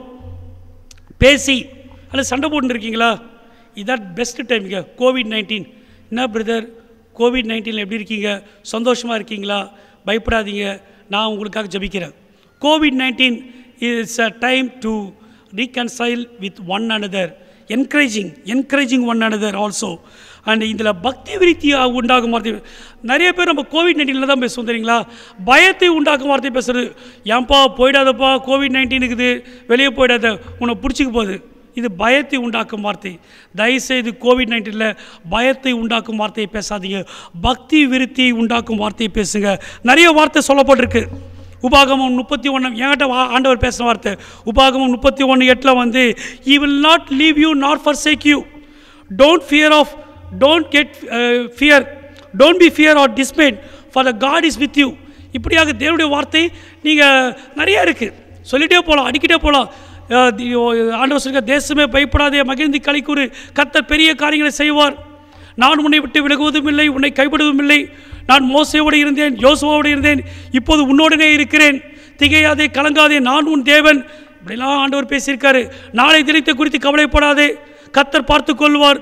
பேசி அல்லது சண்டை போட்டுன்னு இருக்கீங்களா இதான் பெஸ்ட் டைமுங்க கோவிட் நைன்டீன் என்ன பிரதர் கோவிட் நைன்டீனில் எப்படி இருக்கீங்க சந்தோஷமாக இருக்கீங்களா பயப்படாதீங்க நான் உங்களுக்காக ஜெபிக்கிறேன் COVID nineteen is a time to reconcile with one another encouraging encouraging one another also and இதில் பக்தி விருத்தியாக உண்டாகும் வார்த்தை நிறைய பேர் நம்ம கோவிட் நைன்டீனில் தான் பேசுவோம் தெரியுங்களா பயத்தை உண்டாக்கும் வார்த்தை பேசுறது ஏன்பா போயிடாதப்பா கோவிட் நைன்டீன் இருக்குது வெளியே போயிடாத உன்னை பிடிச்சிக்க போகுது இது பயத்தை உண்டாக்கும் வார்த்தை தயவுசெய்து கோவிட் நைன்டீனில் பயத்தை உண்டாக்கும் வார்த்தையை பேசாதீங்க பக்தி விருத்தியை உண்டாக்கும் வார்த்தையை பேசுங்க நிறைய வார்த்தை சொல்லப்பட்டிருக்கு உபாகமம் முப்பத்தி ஒன்று என்கிட்ட வா- ஆண்டவர் பேசின வார்த்தை உபாகமம் முப்பத்தி ஒன்று எட்டில் வந்து I will not leave you not forsake you don't fear of don't get fear don't be fear or dismayed for the God is with you இப்படியாக தேவனுடைய வார்த்தை நீங்கள் நிறைய இருக்குது சொல்லிட்டே போகலாம் அடிக்கிட்டே போகலாம் அஹ் தி- ஓ, ஆண்டவர் சொல்லுங்க தேசமே பயப்படாதே மகிழ்ந்து கலைக்கூறு கத்தர் பெரிய காரியங்களை செய்வார் நான் உன்னை விட்டு விலகுவதும் இல்லை உன்னை கைவிடுவதும் இல்லை நான் மோசையோடு இருந்தேன் யோசுவோடு இருந்தேன் இப்போது உன்னோடனே இருக்கிறேன் திகையாதே கலங்காதே நான் உன் தேவன் இப்படிலாம் ஆண்டவர் பேசியிருக்காரு நாளை தினத்தை குறித்து கவலைப்படாதே கத்தர் பார்த்து கொள்வார்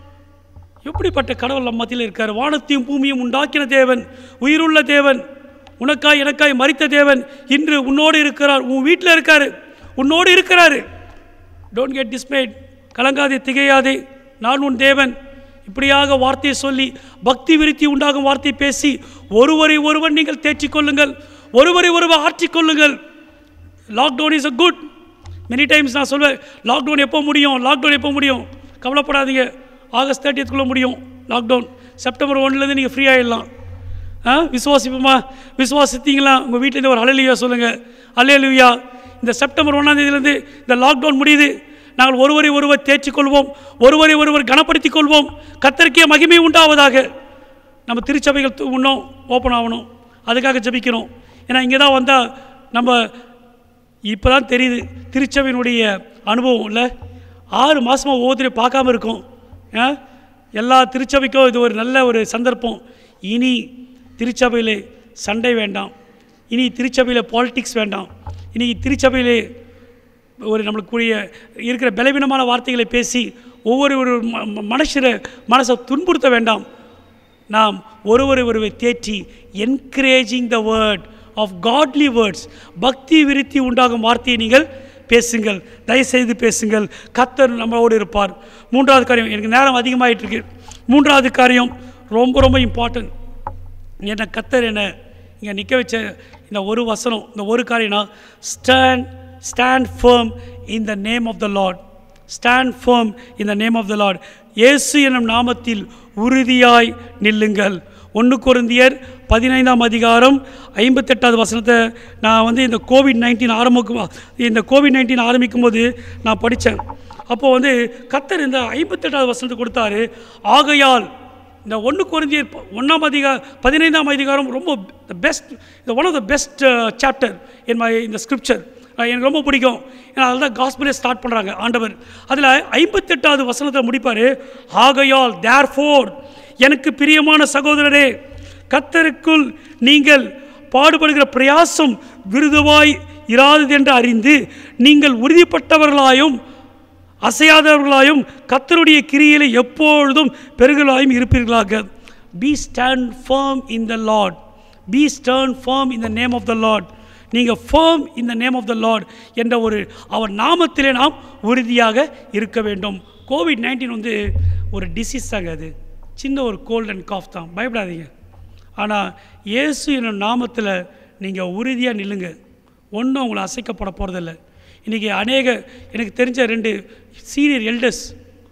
எப்படிப்பட்ட கடவுள் நம்ம மத்தியில் இருக்கார் வானத்தையும் பூமியும் உண்டாக்கின தேவன் உயிருள்ள தேவன் உனக்காய் எனக்காய் மறித்த தேவன் இன்று உன்னோடு இருக்கிறார் உன் வீட்டில் இருக்காரு உன்னோடு இருக்கிறாரு டோன்ட் கெட் டிஸ்மேட் கலங்காதே திகையாதே நான் உன் தேவன் இப்படியாக வார்த்தையை சொல்லி பக்தி விருத்தி உண்டாகும் வார்த்தை பேசி ஒருவரை ஒருவர் நீங்கள் தேற்றிக் கொள்ளுங்கள் ஒருவரை ஒருவர் ஆற்றிக் கொள்ளுங்கள் lockdown is a good many times நான் சொல்வேன் லாக்டவுன் எப்போ முடியும் லாக்டவுன் எப்போ முடியும் கவலைப்படாதீங்க ஆகஸ்ட் தேர்ட்டியத்துக்குள்ளே முடியும் லாக்டவுன் செப்டம்பர் ஒன்லேருந்து நீங்கள் ஃப்ரீ ஆகிடலாம் ஆ விசுவாசிப்போமா விசுவாசித்தீங்களா உங்கள் வீட்டிலேருந்து ஒரு அலையிலுயா சொல்லுங்கள் அலையலுயா இந்த செப்டம்பர் ஒன்றாம் தேதியிலேருந்து இந்த லாக்டவுன் முடியுது நாங்கள் ஒருவரை ஒருவர் தேற்றிக் கொள்வோம் ஒருவரை ஒருவர் கனப்படுத்திக் கொள்வோம் கத்தருக்கே மகிமை உண்டாவதாக நம்ம திருச்சபைகள் து- இன்னும் ஓப்பன் ஆகணும் அதுக்காக ஜெபிக்கிறோம் ஏன்னா இங்கே தான் வந்தால் நம்ம இப்போ தான் தெரியுது திருச்சபையினுடைய அனுபவம் இல்லை ஆறு மாதமாக ஒவ்வொருத்தரையும் பார்க்காம இருக்கோம் ஆ? எல்லா திருச்சபைக்கும் இது ஒரு நல்ல ஒரு சந்தர்ப்பம் இனி திருச்சபையில் சண்டை வேண்டாம் இனி திருச்சபையில் பாலிடிக்ஸ் வேண்டாம் இனி திருச்சபையிலே ஒரு நம்மளுக்குரிய இருக்கிற பலவீனமான வார்த்தைகளை பேசி ஒவ்வொரு ஒரு ம- ம- மனுஷரை மனசை துன்புறுத்த வேண்டாம் நாம் ஒருவரை ஒருவர் தேற்றி encouraging the word of godly words பக்தி விருத்தி உண்டாகும் வார்த்தையை நீங்கள் பேசுங்கள் தயவுசெய்து பேசுங்கள் கத்தர் நம்மளோடு இருப்பார் மூன்றாவது காரியம் எனக்கு நேரம் அதிகமாயிட்டு இருக்கு மூன்றாவது காரியம் ரொம்ப ரொம்ப இம்பார்ட்டன்ட் என்னை கத்தர் என்னை இங்கே நிற்க வச்ச இந்த ஒரு வசனம் இந்த ஒரு காரியம்னா stand stand firm in the name of the Lord stand firm in the name of the Lord இயேசு என்னும் நாமத்தில் உறுதியாய் நில்லுங்கள் ஒன்று கொருந்தியர் பதினைந்தாம் அதிகாரம் ஐம்பத்தெட்டாவது வசனத்தை நான் வந்து இந்த கோவிட் நைன்டீன் ஆரம்பிக்கும் இந்த கோவிட் நைன்டீன் ஆரம்பிக்கும் போது நான் படித்தேன் அப்போது வந்து கத்தர் இந்த ஐம்பத்தெட்டாவது வசனத்தை கொடுத்தாரு ஆகையால் இந்த ஒன்று குறைந்தியர் ப- ஒண்ணாம் அதிகார பதினைந்தாம் அதிகாரம் ரொம்ப பெஸ்ட் இந்த one of the best chapter in my இந்த ஸ்கிரிப்சர் எனக்கு ரொம்ப பிடிக்கும் ஏன்னா அதில் தான் காஸ்பிளே ஸ்டார்ட் பண்ணுறாங்க ஆண்டவர் அதில் ஐம்பத்தெட்டாவது வசனத்தை முடிப்பார் ஆகையால் தேர் ஃபோர் எனக்கு பிரியமான சகோதரரே கத்தருக்குள் நீங்கள் பாடுபடுகிற பிரயாசம் விருதுவாய் இராதது என்று அறிந்து நீங்கள் உறுதிப்பட்டவர்களாயும் அசையாதவர்களாயும் கத்தருடைய கிரியிலே எப்பொழுதும் பெருகலாயும் இருப்பீர்களாக be stand firm in the Lord be stand firm in the name of the Lord நீங்கள் firm in the name of the Lord என்ற ஒரு அவர் நாமத்திலே நாம் உறுதியாக இருக்க வேண்டும் கோவிட் நைன்டீன் வந்து ஒரு டிசீஸ் தாங்க அது சின்ன ஒரு கோல்ட் அண்ட் காஃப் தான் பயப்படாதீங்க ஆனால் இயேசு என்னும் நாமத்தில் நீங்கள் உறுதியாக நில்லுங்க ஒன்றும் உங்களை அசைக்கப்பட போகிறதில்ல இன்றைக்கி அநேக எனக்கு தெரிஞ்ச ரெண்டு சீனியர் எல்டர்ஸ்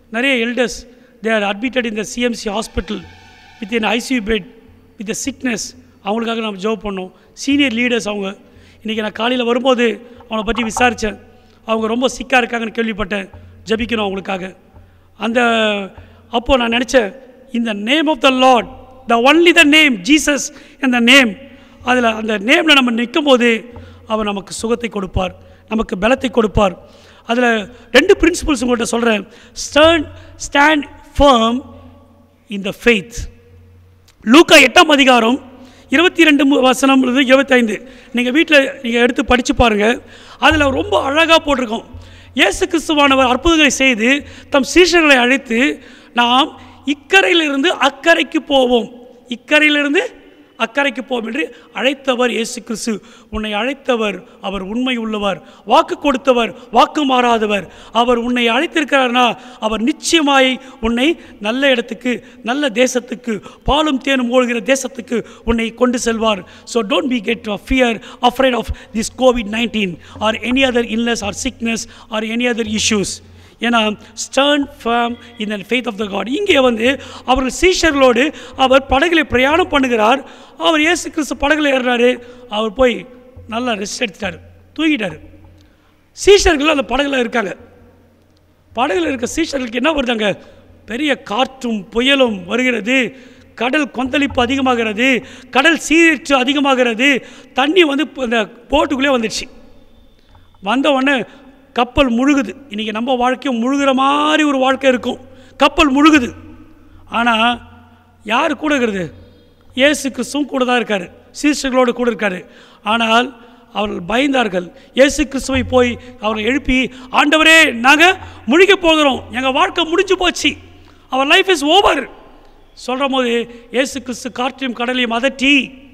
நிறைய elders they are admitted in the CMC hospital with in ICU bed with sickness அவங்களுக்காக நம்ம ஜோப் பண்ணோம் சீனியர் லீடர்ஸ் அவங்க இன்றைக்கி நான் காலையில் வரும்போது அவங்கள பற்றி விசாரித்தேன் அவங்க ரொம்ப சிக்காக இருக்காங்கன்னு கேள்விப்பட்டேன் ஜபிக்கணும் அவங்களுக்காக அந்த அப்போ நான் நினச்சேன் இந்த name of the Lord the only the name Jesus இந்த நேம் அதில் அந்த நேமில் நம்ம நிற்கும் போது அவர் நமக்கு சுகத்தை கொடுப்பார் நமக்கு பலத்தை கொடுப்பார் அதில் ரெண்டு பிரின்சிபல்ஸ் உங்கள்கிட்ட சொல்கிறேன் stern stand firm in the faith லூக்கா எட்டாம் அதிகாரம் இருபத்தி ரெண்டு வசனம் இருபத்தைந்து நீங்கள் வீட்டில் நீங்கள் எடுத்து படித்து பாருங்கள் அதில் ரொம்ப அழகாக போட்டிருக்கோம் இயேசு கிறிஸ்துவானவர் அற்புதங்களை செய்து தம் சீஷர்களை அழைத்து நாம் இக்கரையிலிருந்து அக்கறைக்கு போவோம் இக்கரையிலிருந்து அக்கறைக்கு போவோம் என்று அழைத்தவர் இயேசு கிறிஸ்து உன்னை அழைத்தவர் அவர் உண்மை உள்ளவர் வாக்கு கொடுத்தவர் வாக்கு மாறாதவர் அவர் உன்னை அழைத்திருக்கிறார்னா அவர் நிச்சயமாய் உன்னை நல்ல இடத்துக்கு நல்ல தேசத்துக்கு பாலும் தேனும் ஓடுகிற தேசத்துக்கு உன்னை கொண்டு செல்வார் so don't be get fear afraid of this COVID nineteen or any other illness or sickness or any other issues ஏன்னா stern firm in the faith of the God இங்கே வந்து அவர்கள் சீஷர்களோடு அவர் படகுல பிரயாணம் பண்ணுகிறார் அவர் இயேசு கிறிஸ்து படகுல ஏறுறாரு அவர் போய் நல்லா ரெஸ்ட் எடுத்துட்டார் தூங்கிட்டார் சீஷர்கள் அந்த படகுல இருக்காங்க படகுல இருக்க சீஷர்களுக்கு என்ன வருதாங்க பெரிய காற்றும் புயலும் வருகிறது கடல் கொந்தளிப்பு அதிகமாகிறது கடல் சீரற்று அதிகமாகிறது தண்ணி வந்து இப்ப இந்த போட்டுக்குள்ளே வந்துடுச்சு வந்த உடனே கப்பல் முழுகுது இன்றைக்கி நம்ம வாழ்க்கையும் முழுகிற மாதிரி ஒரு வாழ்க்கை இருக்கும் கப்பல் முழுகுது ஆனால் யார் கூட இருக்கிறது இயேசு கிறிஸ்துவும் கூட தான் இருக்கார் சீஷர்களோடு கூட இருக்கார் ஆனால் அவர்கள் பயந்தார்கள் இயேசு கிறிஸ்துவை போய் அவரை எழுப்பி ஆண்டவரே நாங்கள் முழிக்க போகிறோம் எங்கள் வாழ்க்கை முடிஞ்சு போச்சு அவர் லைஃப் இஸ் ஓவர் சொல்கிற போது இயேசு கிறிஸ்து காற்றையும் கடலையும் அதட்டி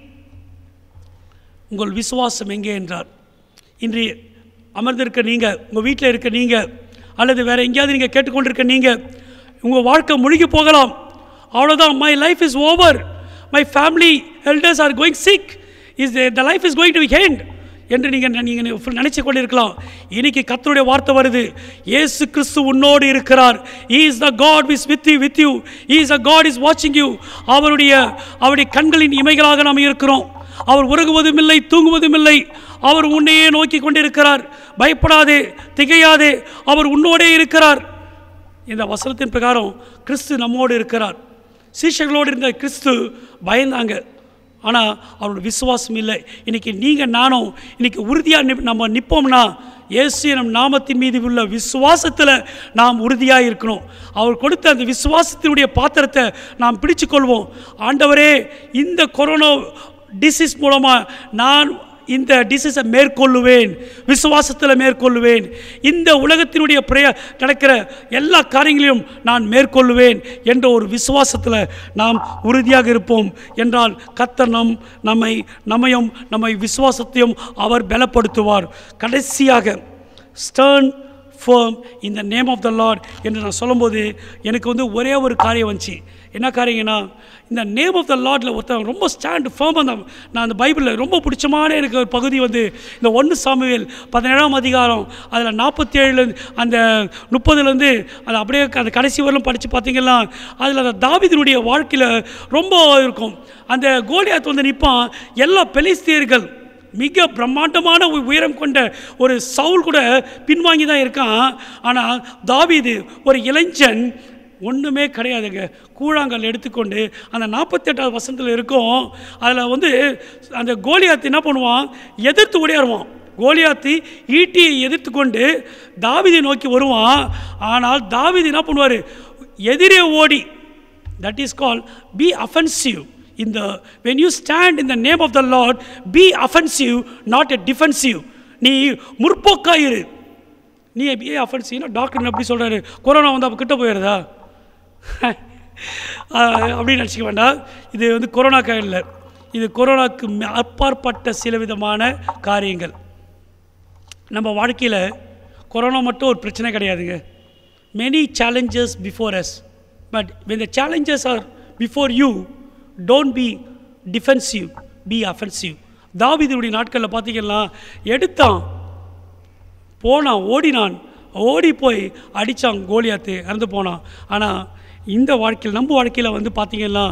உங்கள் விசுவாசம் எங்கே என்றார் இன்று அமர்ந்திருக்க நீங்கள் உங்கள் வீட்டில் இருக்க நீங்கள் அல்லது வேறு எங்கேயாவது நீங்கள் கேட்டுக்கொண்டிருக்க நீங்கள் உங்கள் வாழ்க்கை முழுகி போகலாம் அவ்வளோதான் my life is over my family elders are going sick is the life is going to end என்று நீங்கள் நீங்கள் நினச்சி கொண்டிருக்கலாம் இன்னைக்கு கத்தருடைய வார்த்தை வருது இயேசு கிறிஸ்து உன்னோடு இருக்கிறார் He is the God who is with you with you He is a God is watching you அவருடைய அவருடைய கண்களின் இமைகளாக நாம் இருக்கிறோம் அவர் உறங்குவதும் இல்லை தூங்குவதும் இல்லை அவர் உன்னையே நோக்கி கொண்டிருக்கிறார் பயப்படாதே திகையாதே அவர் உன்னோடே இருக்கிறார் இந்த வசனத்தின் பிரகாரம் கிறிஸ்து நம்மோடு இருக்கிறார் சீஷர்களோடு இருந்த கிறிஸ்து பயந்தாங்க ஆனால் அவரோட விசுவாசம் இல்லை இன்னைக்கு நீங்கள் நானும் இன்னைக்கு உறுதியாக நிப் நம்ம நிற்போம்னா இயேசு நம் நாமத்தின் மீது உள்ள விசுவாசத்தில் நாம் உறுதியாக இருக்கணும் அவர் கொடுத்த அந்த விசுவாசத்தினுடைய பாத்திரத்தை நாம் பிடிச்சு கொள்வோம் ஆண்டவரே இந்த கொரோனா டிசீஸ் மூலமாக நான் இந்த டிசீஸை மேற்கொள்ளுவேன் விசுவாசத்தில் மேற்கொள்ளுவேன் இந்த உலகத்தினுடைய பிரய நடக்கிற எல்லா காரியங்களையும் நான் மேற்கொள்ளுவேன் என்ற ஒரு விசுவாசத்தில் நாம் உறுதியாக இருப்போம் என்றால் கர்த்தர் நம் நம்மை நம்மையும் நம்மை விசுவாசத்தையும் அவர் பலப்படுத்துவார் கடைசியாக ஸ்டர்ன் ஃபர்ம் இந்த நேம் ஆஃப் த லார்ட் என்று நான் சொல்லும்போது எனக்கு வந்து ஒரே ஒரு காரியம் வந்துச்சு என்ன காரியங்கன்னா இந்த நேம் ஆஃப் த லார்டில் ஒருத்தன் ரொம்ப ஸ்டாண்ட் ஃபேம் அந்த நான் அந்த பைபிளில் ரொம்ப பிடிச்சமான எனக்கு ஒரு பகுதி வந்து இந்த ஒன்று சாமுவேல் பதினேழாம் அதிகாரம் அதில் நாற்பத்தி ஏழுலேருந்து அந்த முப்பதுலேருந்து அது அப்படியே அந்த கடைசி வரலும் படித்து பார்த்தீங்கன்னா அதில் அந்த தாவிதனுடைய வாழ்க்கையில் ரொம்ப இருக்கும் அந்த கோலியாத் வந்து நிற்பான் எல்லா பெலிஸ்தியர்கள் மிக பிரம்மாண்டமான ஒரு உயரம் கொண்ட ஒரு சவுல் கூட பின்வாங்கி தான் இருக்கான் ஆனால் தாவீது ஒரு இளைஞன் ஒன்றுமே கிடையாதுங்க கூழாங்கல் எடுத்துக்கொண்டு அந்த நாற்பத்தெட்டாவது வசனத்தில் இருக்கும் அதில் வந்து அந்த கோலியாத்து என்ன பண்ணுவான் எதிர்த்து ஓடியாருவான் கோலியாத்து ஈட்டியை எதிர்த்து கொண்டு தாவீதை நோக்கி வருவான் ஆனால் தாவீது என்ன பண்ணுவார் எதிரே ஓடி that is called be offensive in the when you stand in the name of the lord be offensive not a defensive நீ முற்போக்காயிரு நீ ஏன் அஃபென்சிவ்னா டாக்டர் எப்படி சொல்கிறாரு கொரோனா வந்து அப்போ கிட்ட போயிடுறதா ஆஹ், அப்படின்னு நினச்சிக்க வேண்டாம் இது வந்து கொரோனாக்காக இல்லை இது கொரோனாக்கு மே- அப்பாற்பட்ட சில விதமான காரியங்கள் நம்ம வாழ்க்கையில் கொரோனா மட்டும் ஒரு பிரச்சனை கிடையாதுங்க many challenges before us but when the challenges are before you don't be defensive be offensive தாவீதுடைய நாட்களில் பார்த்தீங்கன்னா எடுத்தான் போனான் ஓடினான் ஓடி போய் அடித்தான் கோலியாத்து இறந்து போனான் ஆனால் இந்த வாழ்க்கையில் நம்ம வாழ்க்கையில் வந்து பார்த்திங்கன்னா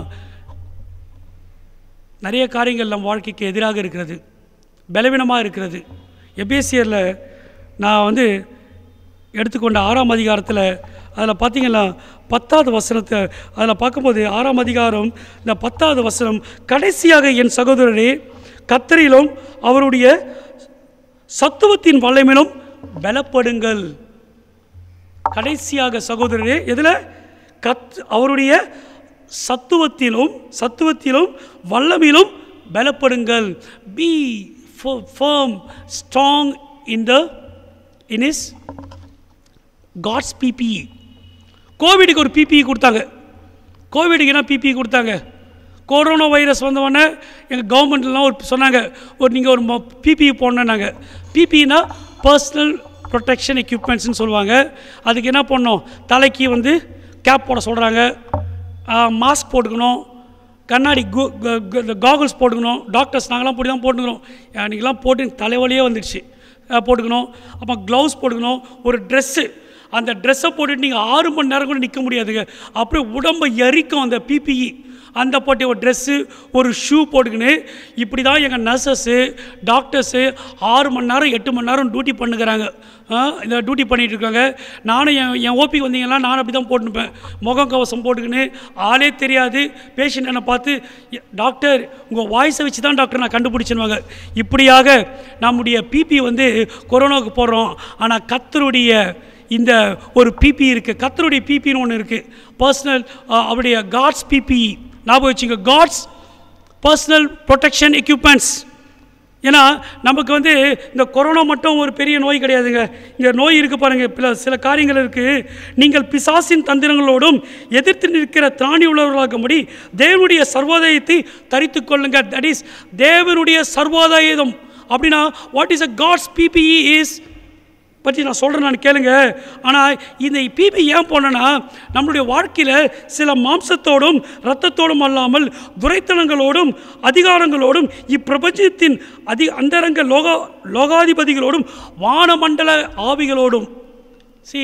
நிறைய காரியங்கள் நம் வாழ்க்கைக்கு எதிராக இருக்கிறது பலவீனமாக இருக்கிறது எபேசியரில் நான் வந்து எடுத்துக்கொண்ட ஆறாம் அதிகாரத்தில் அதில் பார்த்தீங்கன்னா பத்தாவது வசனத்தை அதில் பார்க்கும்போது ஆறாம் அதிகாரம் இந்த பத்தாவது வசனம் கடைசியாக என் சகோதரரே கத்தரிலும் அவருடைய சத்துவத்தின் வல்லமையிலும் பலப்படுங்கள் கடைசியாக சகோதரரே எதில் கத் அவருடைய சத்துவத்திலும் சத்துவத்திலும் வல்லமையிலும் பலப்படுங்கள் be firm strong in the in is God's PPE கோவிடுக்கு ஒரு பிபிஇ கொடுத்தாங்க கோவிடுக்கு என்ன பிபிஇ கொடுத்தாங்க கொரோனா வைரஸ் வந்தவொடனே எங்கள் கவர்மெண்ட்லாம் ஒரு சொன்னாங்க ஒரு நீங்கள் ஒரு பிபிஇ போடணுன்னாங்க பிபிஇனா பர்சனல் ப்ரொடெக்ஷன் எக்யூப்மெண்ட்ஸ்னு சொல்லுவாங்க அதுக்கு என்ன பண்ணோம் தலைக்கு வந்து கேப் போட சொல்கிறாங்க மாஸ்க் போட்டுக்கணும் கண்ணாடி காகுல்ஸ் போட்டுக்கணும் டாக்டர்ஸ் நாங்களாம் போட்டு தான் போட்டுக்கணும் அன்றைக்கெலாம் போட்டு எனக்கு தலைவலியே வந்துடுச்சு அஹ் போட்டுக்கணும் அப்போ க்ளவுஸ் போட்டுக்கணும் ஒரு ட்ரெஸ்ஸு அந்த ட்ரெஸ்ஸை போட்டுட்டு நீங்கள் ஆறு மணி நேரம் கூட நிற்க முடியாதுங்க அப்படியே உடம்பை எரிக்கும் அந்த பிபிஇ அந்த போட்டி ஒரு ட்ரெஸ்ஸு ஒரு ஷூ போட்டுக்கின்னு இப்படி தான் எங்கள் நர்சஸ்ஸு டாக்டர்ஸு ஆறு மணி நேரம் எட்டு மணி நேரம் டியூட்டி பண்ணுகிறாங்க இந்த டியூட்டி பண்ணிகிட்டு இருக்காங்க நானும் என் என் ஓபி வந்தீங்கன்னா நானும் அப்படி தான் போட்டுப்பேன் முகம் கவசம் போட்டுக்கின்னு ஆளே தெரியாது பேஷண்ட் என்னை பார்த்து "எ- டாக்டர் உங்கள் வாய்ஸை வச்சு தான் டாக்டர் நான் கண்டுபிடிச்சிருவாங்க இப்படியாக நம்முடைய பிபி வந்து கொரோனாவுக்கு போடுறோம் ஆனால் கத்தருடைய இந்த ஒரு பிபி இருக்குது கத்தருடைய பிபின்னு ஒன்று இருக்குது பர்சனல் அவருடைய காட்ஸ் பிபி ஞாபகம் வச்சுங்க காட்ஸ் பர்சனல் ப்ரொடெக்ஷன் எக்யூப்மெண்ட்ஸ் ஏன்னா நமக்கு வந்து இந்த கொரோனா மட்டும் ஒரு பெரிய நோய் கிடையாதுங்க இங்கே நோய் இருக்குது பாருங்கள் சில சில காரியங்கள் இருக்குது நீங்கள் பிசாசின் தந்திரங்களோடும் எதிர்த்து நிற்கிற திராணி உள்ளவர்களாகும்படி தேவனுடைய சர்வோதயத்தை தரித்து கொள்ளுங்க தட் இஸ் தேவனுடைய சர்வோதயம் அப்படின்னா what is a God's PPE is பற்றி நான் சொல்கிறேன் நான் கேளுங்க ஆனால் இந்த பிபி ஏன் போனேன்னா நம்மளுடைய வாழ்க்கையில் சில மாம்சத்தோடும் இரத்தத்தோடும் அல்லாமல் துரைத்தனங்களோடும் அதிகாரங்களோடும் இப்பிரபஞ்சத்தின் அதி அந்தரங்க லோகா லோகாதிபதிகளோடும் வானமண்டல ஆவிகளோடும் சி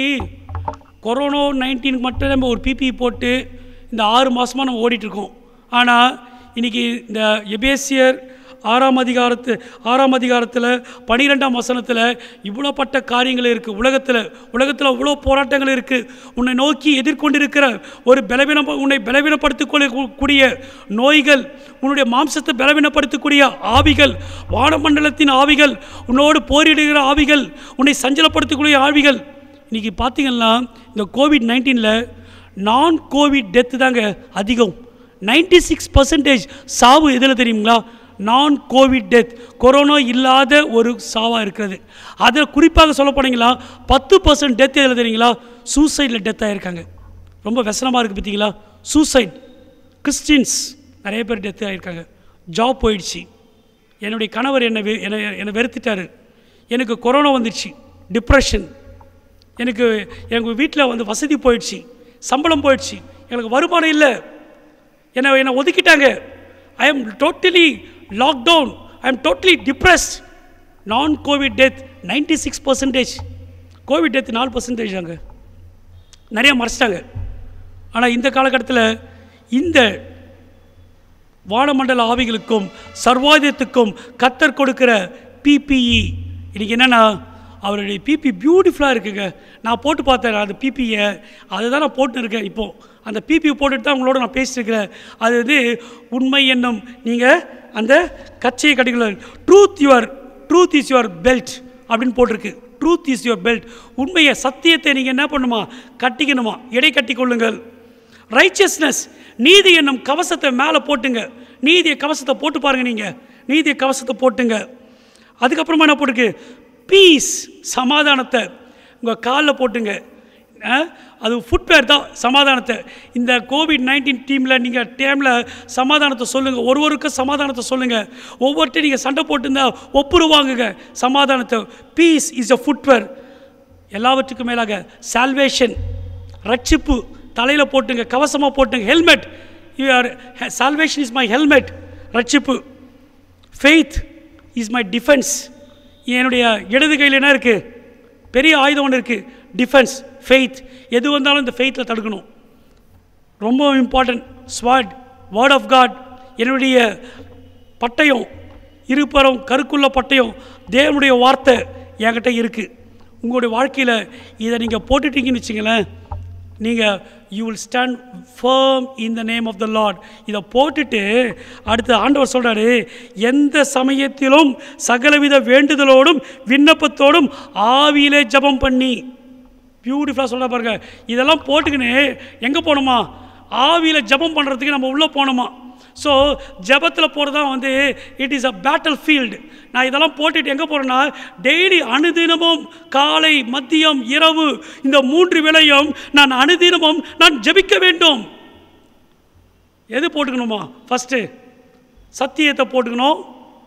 கொரோனா நைன்டீனுக்கு மட்டும் நம்ம ஒரு பிபி போட்டு இந்த ஆறு மாதமாக நம்ம ஓடிட்டுருக்கோம் ஆனால் இன்றைக்கி இந்த எபேசியர் ஆறாம் அதிகாரத்து ஆறாம் அதிகாரத்தில் பனிரெண்டாம் வசனத்தில் இவ்வளோப்பட்ட காரியங்கள் இருக்குது உலகத்தில் உலகத்தில் இவ்வளோ போராட்டங்கள் இருக்குது உன்னை நோக்கி எதிர்கொண்டிருக்கிற ஒரு பலவீனம் உன்னை பலவீனப்படுத்திக் கொள்ளக்கூடிய நோய்கள் உன்னுடைய மாம்சத்தை பலவீனப்படுத்தக்கூடிய ஆவிகள் வானமண்டலத்தின் ஆவிகள் உன்னோடு போரிடுகிற ஆவிகள் உன்னை சஞ்சலப்படுத்தக்கூடிய ஆவிகள் இன்றைக்கி பார்த்தீங்கன்னா இந்த கோவிட் நைன்டீனில் நான் கோவிட் டெத்து தாங்க அதிகம் 96% சிக்ஸ் பர்சன்டேஜ் சாவு எதில் தெரியுங்களா நான் கோவிட் டெத் கொரோனா இல்லாத ஒரு சாவாக இருக்கிறது அதில் குறிப்பாக சொல்ல போனீங்களா பத்து பர்சன்ட் டெத் எதில் தெரியுங்களா சூசைடில் டெத் ஆகிருக்காங்க ரொம்ப व्यसனமாக இருக்குது பார்த்தீங்களா சூசைட் கிறிஸ்டின்ஸ் நிறைய பேர் டெத் ஆகிருக்காங்க ஜாப் போயிடுச்சு என்னுடைய கணவர் என்னை வெ- என்னை என்னை வெறுத்துட்டாரு எனக்கு கொரோனா வந்துடுச்சு டிப்ரெஷன் எனக்கு எங்கள் வீட்டில் வந்து வசதி போயிடுச்சு சம்பளம் போயிடுச்சு எனக்கு வருமானம் இல்லை என்னை என்னை ஒதுக்கிட்டாங்க I am totally lockdown I am totally depressed நான் COVID death ninety six percentage COVID death நாலு பர்சன்டேஜ் அங்கே நிறைய மறைச்சிட்டாங்க ஆனால் இந்த காலகட்டத்தில் இந்த வானமண்டல ஆவிகளுக்கும் சர்வாதியத்துக்கும் கத்தர் கொடுக்கிற பிபிஇ இன்னைக்கு என்னென்னா அவருடைய பிபி பியூட்டிஃபுல்லாக இருக்குங்க நான் போட்டு பார்த்தேன் அந்த பிபியை அதை தான் நான் போட்டு இருக்கேன் இப்போது அந்த பிபி போட்டுட்டு தான் உங்களோட நான் பேசிட்டுருக்கிறேன் அது வந்து உண்மை என்னும் நீங்கள் அந்த கச்சையை கட்டிக்கல truth your truth is your belt அப்படின்னு போட்டிருக்கு ட்ரூத் இஸ் யுவர் பெல்ட் உண்மையை சத்தியத்தை நீங்கள் என்ன பண்ணுமா கட்டிக்கணுமா இடை கட்டி கொள்ளுங்கள் ரைச்சியஸ்னஸ் நீதி என்னும் கவசத்தை மேலே போட்டுங்க நீதியை கவசத்தை போட்டு பாருங்க நீங்கள் நீதியை கவசத்தை போட்டுங்க அதுக்கப்புறமா என்ன போட்டிருக்கு பீஸ் சமாதானத்தை உங்கள் காலில் போட்டுங்க ஆ? அது ஃபுட்வேர் தான் சமாதானத்தை இந்த கோவிட் நைன்டீன் டீமில் நீங்கள் டைமில் சமாதானத்தை சொல்லுங்கள் ஒருவருக்கும் சமாதானத்தை சொல்லுங்கள் ஒவ்வொருத்தையும் நீங்கள் சண்டை போட்டுருந்தா ஒப்புருவாங்குங்க சமாதானத்தை பீஸ் இஸ் அ ஃபுட்வேர் எல்லாவற்றுக்கும் மேலாக சால்வேஷன் ரட்சிப்பு தலையில் போட்டுங்க கவசமாக போட்டுங்க helmet your salvation is my helmet ரட்சிப்பு ஃபெய்த் இஸ் மை டிஃபென்ஸ் என்னுடைய இடது கையில் என்ன இருக்குது பெரிய ஆயுதம் ஒன்று இருக்குது டிஃபென்ஸ் ஃபெய்த் எது வந்தாலும் இந்த ஃபெய்த்தில் தடுக்கணும் ரொம்ப important sword word of God என்னுடைய பட்டயம் இருபுறம் கருக்குள்ள பட்டயம் தேவனுடைய வார்த்தை என்கிட்ட இருக்குது உங்களுடைய வாழ்க்கையில் இதை நீங்கள் போட்டுட்டீங்கன்னு வச்சுங்களேன் நீங்கள் you will stand firm in the name of the Lord இதை போட்டுட்டு அடுத்து ஆண்டவர் சொல்கிறாரு எந்த சமயத்திலும் சகலவித வேண்டுதலோடும் விண்ணப்பத்தோடும் ஆவியிலே ஜெபம் பண்ணி பியூட்டிஃபுல்லாக சொல்ல பாருங்க இதெல்லாம் போட்டுக்கின்னு எங்கே போகணுமா ஆவியில் ஜெபம் பண்ணுறதுக்கு நம்ம உள்ளே போகணுமா ஸோ ஜெபத்தில் போகிறது தான் வந்து it is a battle field நான் இதெல்லாம் போட்டுட்டு எங்கே போகிறேன்னா டெய்லி அனுதினமும் காலை மதியம் இரவு இந்த மூன்று வேளையும் நான் அனுதினமும் நான் ஜெபிக்க வேண்டும் எது போட்டுக்கணுமா ஃபஸ்ட்டு சத்தியத்தை போட்டுக்கணும்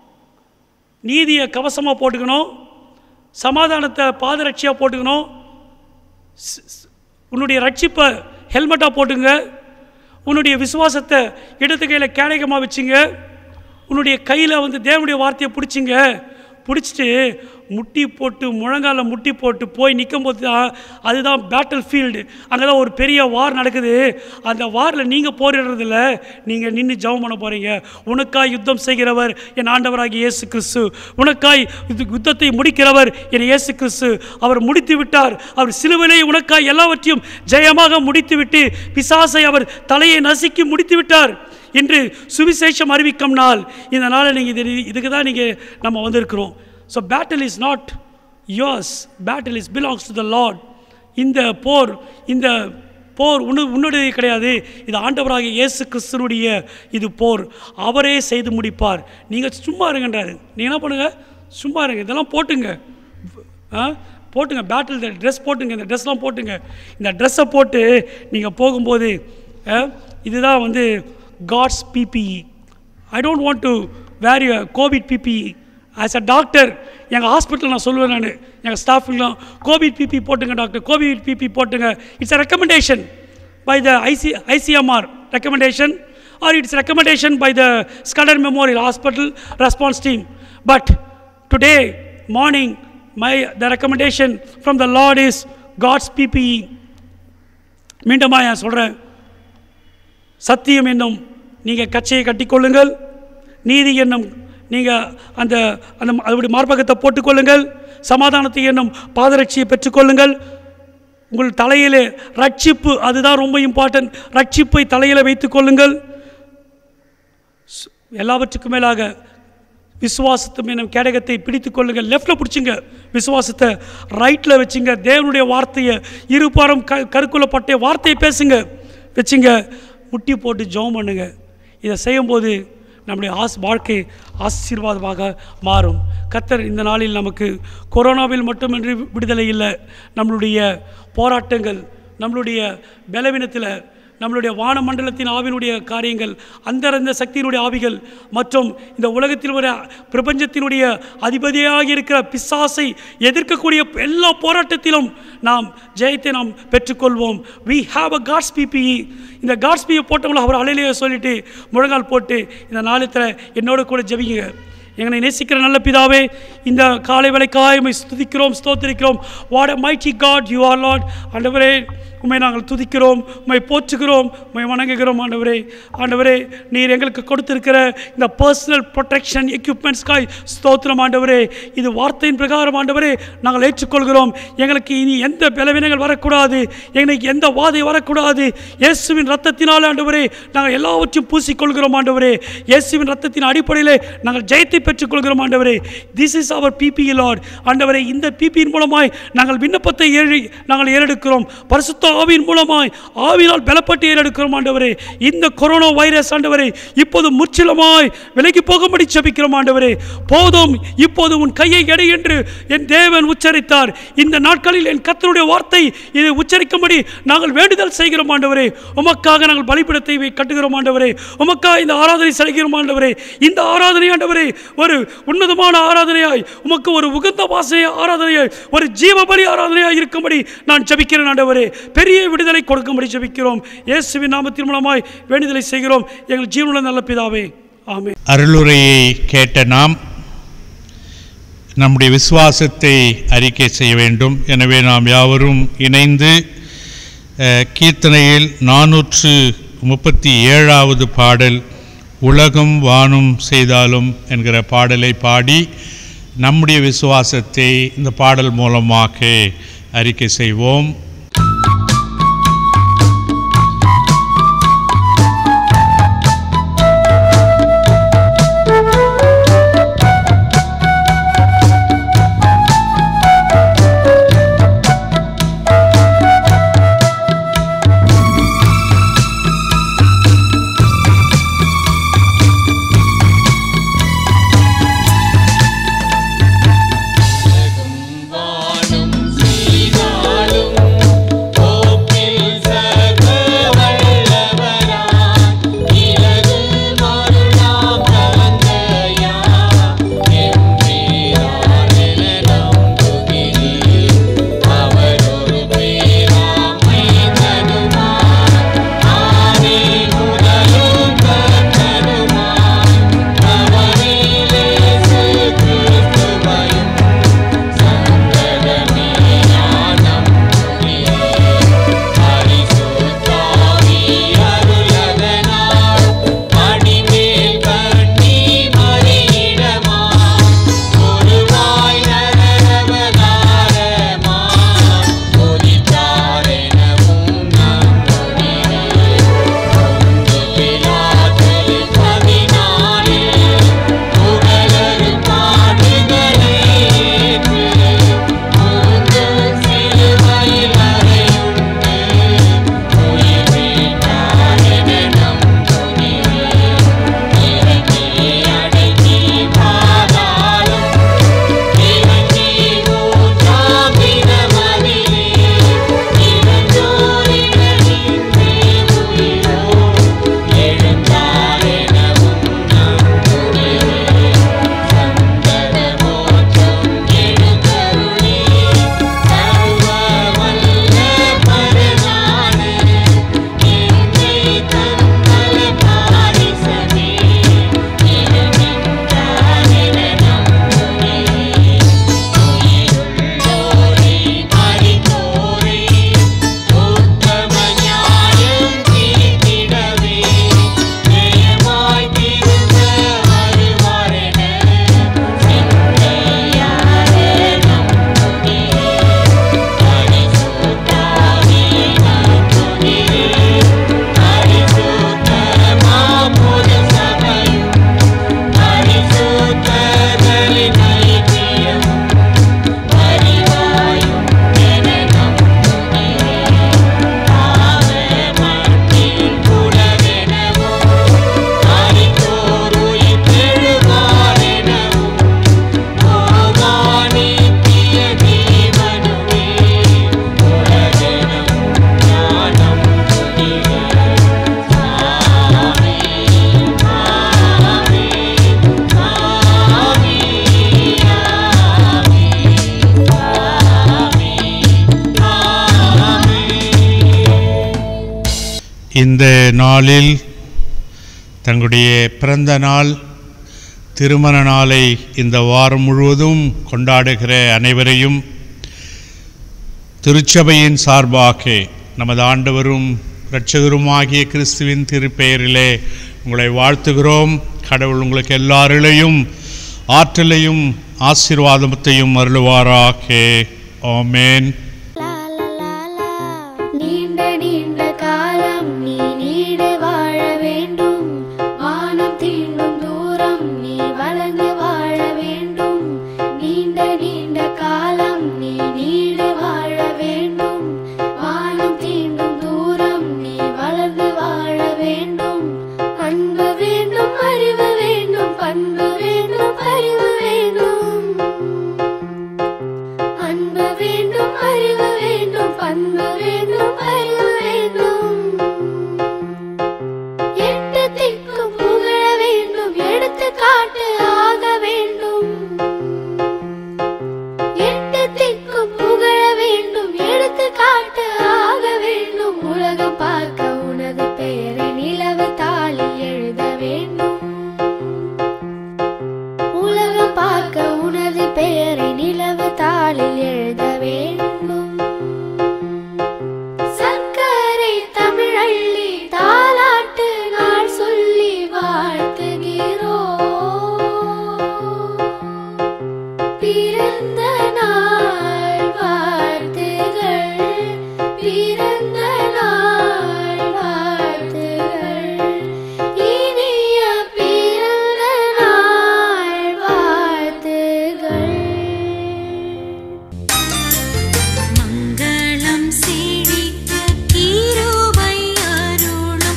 நீதியை கவசமாக போட்டுக்கணும் சமாதானத்தை பாதரட்சியாக போட்டுக்கணும் ஸ்- ஸ்- உன்னுடைய ரட்சிப்பை ஹெல்மெட்டாக போட்டுங்க உன்னுடைய விசுவாசத்தை இடது கையில் கேடகமாக வச்சுங்க உன்னுடைய கையில் வந்து தேவனுடைய வார்த்தையை பிடிச்சிங்க பிடிச்சிட்டு முட்டி போட்டு முழங்கால முட்டி போட்டு போய் நிற்கும்போது தான் அதுதான் பேட்டில் ஃபீல்டு அங்கே தான் ஒரு பெரிய வார் நடக்குது அந்த வாரில் நீங்கள் போரிடுறதில்ல நீங்கள் நின்று ஜெபம் பண்ண போகிறீங்க உனக்காய் யுத்தம் செய்கிறவர் என் ஆண்டவராகிய இயேசு கிறிஸ்து உனக்காய் இது யுத்தத்தை முடிக்கிறவர் என் இயேசு கிறிஸ்து அவர் முடித்து விட்டார் அவர் சிலுவிலே உனக்காய் எல்லாவற்றையும் ஜெயமாக முடித்து விட்டு பிசாசை அவர் தலையை நசுக்கி முடித்து விட்டார் இன்று சுவிசேஷம் அறிவிக்கும் நாள் இந்த நாளை நீங்கள் இது இதுக்கு தான் நீங்கள் நம்ம வந்திருக்கிறோம் so battle is not yours battle is belongs to the Lord இந்த போர் இந்த போர் உன்னு உன்னுடைய கிடையாது இது ஆண்டவராகிய இயேசு கிறிஸ்துனுடைய இது போர் அவரே செய்து முடிப்பார் நீங்கள் சும்மா இருங்கன்றாரு நீங்கள் என்ன பண்ணுங்க சும்மா இருங்க இதெல்லாம் போட்டுங்க ஆ போட்டுங்க பேட்டில் இந்த ட்ரெஸ் போட்டுங்க இந்த ட்ரெஸ்லாம் போட்டுங்க இந்த ட்ரெஸ்ஸை போட்டு நீங்கள் போகும்போது ஆ, இதுதான் வந்து God's PPE I don't want to wear you COVID PPE as a doctor எங்கள் ஹாஸ்பிட்டலில் நான் சொல்லுவேன் நான் எங்கள் ஸ்டாஃபுங்களாம் கோவிட் பிபி போட்டுங்க டாக்டர் கோவிட் பிபி போட்டுங்க it's a recommendation by the IC ICMR recommendation or it's recommendation by the Scudder Memorial Hospital response team but today morning my the recommendation from the Lord is God's PPE மீண்டுமா நான் சொல்கிறேன் சத்தியம் என்னும் நீங்கள் கச்சையை கட்டிக்கொள்ளுங்கள் நீதி என்னும் நீங்கள் அந்த அந்த அதனுடைய மார்பகத்தை போட்டுக்கொள்ளுங்கள் சமாதானத்தை என்னும் பாதரட்சியை பெற்றுக்கொள்ளுங்கள் உங்கள் தலையிலே ரட்சிப்பு அதுதான் ரொம்ப இம்பார்ட்டன்ட் ரட்சிப்பை தலையில் வைத்துக்கொள்ளுங்கள் ஸ்- எல்லாவற்றுக்கும் மேலாக விசுவாசத்தும் என்னும் கேடகத்தை பிடித்துக் கொள்ளுங்கள் லெஃப்டில் பிடிச்சிங்க விசுவாசத்தை ரைட்டில் வச்சுங்க தேவனுடைய வார்த்தையை இருபாரம் க கருக்குள்ளப்பட்ட வார்த்தையை பேசுங்க வச்சுங்க முட்டி போட்டு ஜெபம் பண்ணுங்க இதை செய்யும்போது நம்முடைய ஆஸ் வாழ்க்கை ஆசீர்வாதமாக மாறும் கத்தர் இந்த நாளில் நமக்கு கொரோனாவில் மட்டுமின்றி விடுதலை இல்லை நம்மளுடைய போராட்டங்கள் நம்மளுடைய பலவீனத்தில் நம்மளுடைய வானமண்டலத்தின் ஆவினுடைய காரியங்கள் அந்தரந்த சக்தியினுடைய ஆவிகள் மற்றும் இந்த உலகத்தினுடைய பிரபஞ்சத்தினுடைய அதிபதியாக இருக்கிற பிசாசை எதிர்க்கக்கூடிய எல்லா போராட்டத்திலும் நாம் ஜெயத்தை நாம் பெற்றுக்கொள்வோம் we have a God's PPE இந்த காட்ஸ் பியை போட்டவங்களை அவர் அலையிலேயே சொல்லிட்டு முழங்கால் போட்டு இந்த நாளத்தில் என்னோட கூட ஜெபிங்க எங்களை நேசிக்கிற நல்ல பிதாவே இந்த காலை வேலைக்காய் உம்மை துதிக்கிறோம் ஸ்தோத்திரிக்கிறோம் what a mighty God you are Lord ஆண்டவரே உம்மை நாங்கள் துதிக்கிறோம் உம்மை போற்றுகிறோம் உம்மை வணங்குகிறோம் ஆண்டவரே ஆண்டவரே நீர் எங்களுக்கு கொடுத்திருக்கிற இந்த பர்சனல் ப்ரொடெக்ஷன் எக்யூப்மெண்ட்ஸ்க்காய் ஸ்தோத்திரம் ஆண்டவரே இது வார்த்தையின் பிரகாரம் ஆண்டவரே நாங்கள் ஏற்றுக்கொள்கிறோம் எங்களுக்கு இனி எந்த பலவீனங்கள் வரக்கூடாது எங்களுக்கு எந்த வாதை வரக்கூடாது இயேசுவின் ரத்தத்தினால் ஆண்டவரே நாங்கள் எல்லாவற்றையும் பூசிக்கொள்கிறோம் ஆண்டவரே இயேசுவின் ரத்தத்தின் அடிப்படையில் நாங்கள் ஜெயத்தை பெற்றுக்கொள்கிறோம் ஆண்டவரே this is our PP Lord ஆண்டவரே இந்த பிபியின் மூலமாய் நாங்கள் விண்ணப்பத்தை ஏறி நாங்கள் ஏறெடுக்கிறோம் பரிசுத்த ஆவியின் மூலமாய் ஆவினால் பலப்பட்டு ஏறெடுக்கிறோம் ஆண்டவரே இந்த கொரோனா வைரஸ் ஆண்டவரே இப்போது முற்றிலுமாய் விலகி போகும்படி ஜெபிக்கிறோம் ஆண்டவரே போதும் இப்போது உன் கையை எடை என்று என் தேவன் உச்சரித்தார் இந்த நாட்களில் என் கர்த்தருடைய வார்த்தை இதை உச்சரிக்கும்படி நாங்கள் வேண்டுதல் செய்கிறோம் ஆண்டவரே உமக்காக நாங்கள் பலிப்பிடத்தை வை- கட்டுகிறோம் ஆண்டவரே உமக்காக இந்த ஆராதனை செய்கிறோம் ஆண்டவரே இந்த ஆராதனை ஆண்டவரே ஒரு உன்னதமான ஆராதனையாய் உமக்கு ஒரு உகந்த வாசனை ஆராதனையாய் ஒரு ஜீவபலி ஆராதனையாய் இருக்கும்படி நான் ஜெபிக்கிறேன் ஆண்டவரே பெரிய விடுதலை கொடுக்கும்படி ஜெபிக்கிறோம் இயேசுவின் நாமத்தின் மூலமாய் வேண்டுதலை செய்கிறோம் எங்கள் ஜீவனுள்ள நல்ல பிதாவே ஆமென் அருளுரையை கேட்ட நாம் நம்முடைய விசுவாசத்தை அறிக்கை செய்ய வேண்டும் எனவே நாம் யாவரும் இணைந்து அஹ், கீர்த்தனையில் நானூற்று முப்பத்தி ஏழாவது பாடல் உலகம் வானும் செய்தாலும் என்கிற பாடலை பாடி நம்முடைய விசுவாசத்தை இந்த பாடல் மூலமாக அறிக்கை செய்வோம் வானும் செய்தாலும் கோப்பில் சர்வ வல்லவராய் இலகு மருளாம் கலந்தையா எம்பீரானென நம்புகிறேன் அவர் ஒரு பேராம் மைந்தனுமாய் ஆனே முதலும் கர்த்தனுமாய் அவரிலே கிறிஸ்துவையும் சங்கடமே ஞானம் பரிசுத்தாவி அருளதனால் அடிமேல் கண்ணி மறியிடமா ஒருவாய் நரவதாரமா கொதித்தாரெனவும் நம்புகிறேன் கொண்டு பிலாத்தல் பதினாலே புகழரு பாடுகளேற்று உங்கள் சிலுவையில் அறையுண்டு உயிர் வீட்டாரென நம்புகிறேன் இறங்கி அடக்கி பாதாளம் இறங்கி மூன்றாம் தினமதிலே இறந்தோரிடமின்றி உயிரோ எழுந்தாரெனவும் நம்புகிறேன் சந்தத மோட்சம் எழுந்தருளி சர்வ வல்ல பரனான என்னை தன்னல பாரிசமே இறங்கின்றாரென நம்புகிறேன் உயிருள்ளோரை மறித்தோரை உத்தம நியாயம் தீர்த்திடவே ஜெயமாய் திரும்ப வருவாரென சிந்தையாலே நம்புகிறேன் பரிசுத்தாவியை நம்புகிறேன் பரிசுத்த மாமுத சபையும் பரிசுத்தர்களின் ஐக்கியமும் அறிவாயும் என நம்புகிறேன் பாவ மண்ணில் புலவெனவும் அறிந்தோர் உயிர்த்தெழுவாரெனவும் போகானித்திய ஜீவனுமே உலகெனவும் நான் நம்புகிறேன் ஆமென் ஆமென் இந்த நாளில் தங்களுடைய பிறந்த நாள் திருமண நாளை இந்த வாரம் முழுவதும் கொண்டாடுகிற அனைவரையும் திருச்சபையின் சார்பாக நமது ஆண்டவரும் இரட்சகருமாகிய கிறிஸ்துவின் திருப்பெயரிலே உங்களை வாழ்த்துகிறோம் கடவுள் உங்களுக்கு எல்லாரிலையும் ஆற்றலையும் ஆசீர்வாதத்தையும் அருளுவாராக ஆமென் நீண்ட நீண்ட காலம் நீ நீடு வாழ வேண்டும் வானம் தீண்டும் தூரம் நீ வளர்ந்து வாழ வேண்டும் நீண்ட நீண்ட காலம் நீ நீடு வாழ வேண்டும் வானம் தீண்டும் தூரம் நீ வளர்ந்து வாழ வேண்டும் அன்பு வேண்டும் அறிவு வேண்டும் பண்பு வேண்டும் அறிவு வேண்டும் அன்பு வேண்டும் அறிவு வேண்டும் பண்பு வேண்டும் அறிவு வேண்டும் எட்டு திக்கும் புகழ வேண்டும் எடுத்து காட்டு ஆக வேண்டும் எட்டு திக்கும் புகழ வேண்டும் எடுத்து காட்டு ஆக வேண்டும் உலகம் பார்க்க உனது பெயரை நிலவு தாளில் எழுத வேண்டும் உலகம் பார்க்க உனது பெயர் போகும் சர்க்கரை தமிழள்ளி தாலாட்டு நாள் சொல்லி வாழ்த்துகிறோம் பிறந்த நாள் வாழ்த்துகள் பிறந்த நாள் வாழ்த்துகள் இனிய பிறந்த நாள் வாழ்த்துகள் மங்களம் செழிக்க கிருபை அருளும்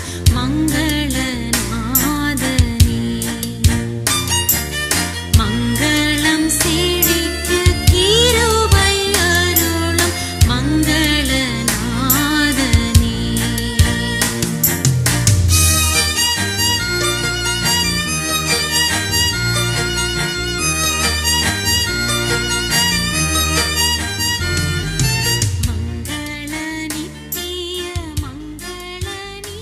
மங்களநாதனே மங்களம் செழிக்க கிருபை அருளும் மங்களநாதனே மங்கள நித்திய மங்களனி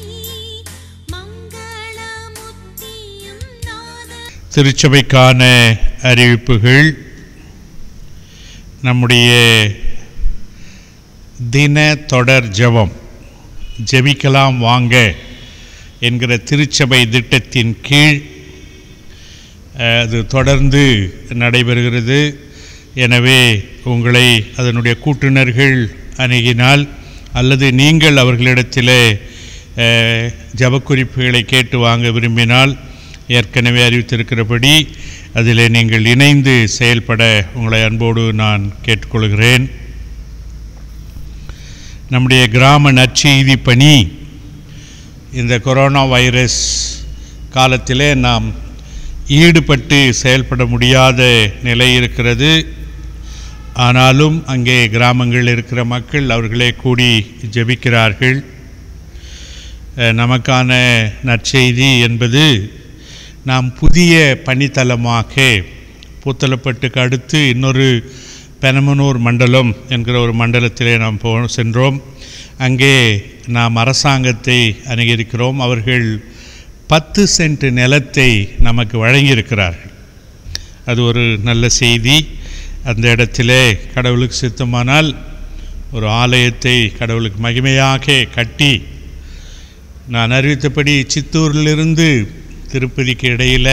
மங்களமுத்தியும் நாத திருச்சபைக்கான அறிவிப்புகள் நம்முடைய தின தொடர் ஜெபம் ஜெபிக்கலாம் வாங்க என்கிற திருச்சபை திட்டத்தின் கீழ் அஹ், அது தொடர்ந்து நடைபெறுகிறது எனவே உங்களை அதனுடைய கூட்டுனர்கள் அணுகினால் அல்லது நீங்கள் அவர்களிடத்திலே அஹ், ஜெபக்குறிப்புகளை கேட்டு வாங்க விரும்பினால் ஏற்கனவே அறிவித்திருக்கிறபடி அதில் நீங்கள் இணைந்து செயல்பட உங்களை அன்போடு நான் கேட்டுக்கொள்கிறேன் நம்முடைய கிராம நற்செய்தி பணி இந்த கொரோனா வைரஸ் காலத்திலே நாம் ஈடுபட்டு செயல்பட முடியாத நிலை இருக்கிறது ஆனாலும் அங்கே கிராமங்களில் இருக்கிற மக்கள் அவர்களே கூடி ஜெபிக்கிறார்கள் அஹ், நமக்கான நற்செய்தி என்பது நாம் புதிய பணித்தலமாக புத்தளப்பட்டுக்கு அடுத்து இன்னொரு பெனமனூர் மண்டலம் என்கிற ஒரு மண்டலத்திலே நாம் போ சென்றோம் அங்கே நாம் அரசாங்கத்தை அணுகியிருக்கிறோம் அவர்கள் பத்து சென்ட் நிலத்தை நமக்கு வழங்கியிருக்கிறார்கள் அது ஒரு நல்ல செய்தி அந்த இடத்திலே கடவுளுக்கு சித்தமானால் ஒரு ஆலயத்தை கடவுளுக்கு மகிமையாக கட்டி நான் அறிவித்தபடி சித்தூரிலிருந்து திருப்பதிக்கு இடையில்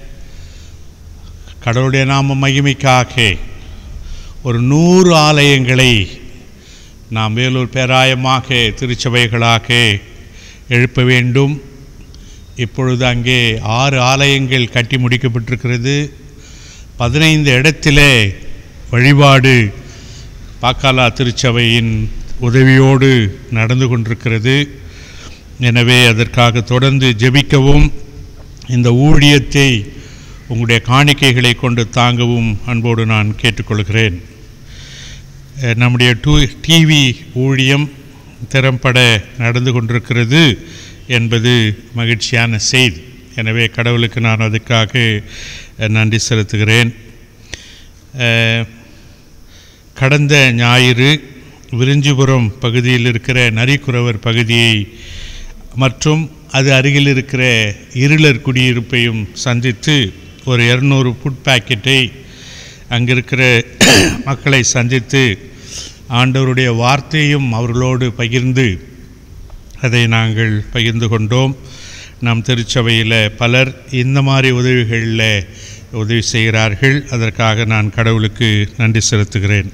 கடவுளுடைய நாம மகிமைக்காக ஒரு நூறு ஆலயங்களை நாம் வேலூர் பேராயமாக திருச்சபைகளாக எழுப்ப வேண்டும் இப்பொழுது அங்கே ஆறு ஆலயங்கள் கட்டி முடிக்கப்பட்டிருக்கிறது பதினைந்து இடத்திலே வழிபாடு பாக்காலா திருச்சபையின் உதவியோடு நடந்து கொண்டிருக்கிறது எனவே அதற்காக தொடர்ந்து ஜெபிக்கவும் இந்த ஊழியத்தை உங்களுடைய காணிக்கைகளை கொண்டு தாங்கவும் அன்போடு நான் கேட்டுக்கொள்கிறேன் அஹ் நம்முடைய டூ டிவி ஊழியம் திறம்பட நடந்து கொண்டிருக்கிறது என்பது மகிழ்ச்சியான செய்தி எனவே கடவுளுக்கு நான் அதுக்காக அஹ், நன்றி செலுத்துகிறேன் அஹ், கடந்த ஞாயிறு விரிஞ்சிபுரம் பகுதியில் இருக்கிற நரிக்குறவர் பகுதியை மற்றும் அது அருகில் இருக்கிற இருளர் குடியிருப்பையும் சந்தித்து ஒரு இரநூறு ஃபுட் பாக்கெட்டை அங்கிருக்கிற மக்களை சந்தித்து ஆண்டவருடைய வார்த்தையும் அவர்களோடு பகிர்ந்து அதை நாங்கள் பகிர்ந்து கொண்டோம் நம் திருச்சபையில் பலர் இந்த மாதிரி உதவிகளில் உதவி செய்கிறார்கள் அதற்காக நான் கடவுளுக்கு நன்றி செலுத்துகிறேன்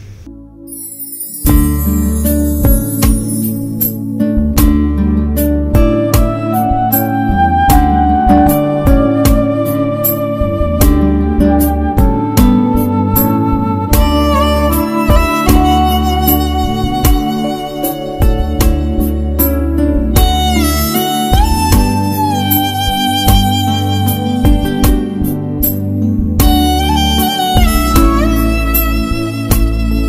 ஆ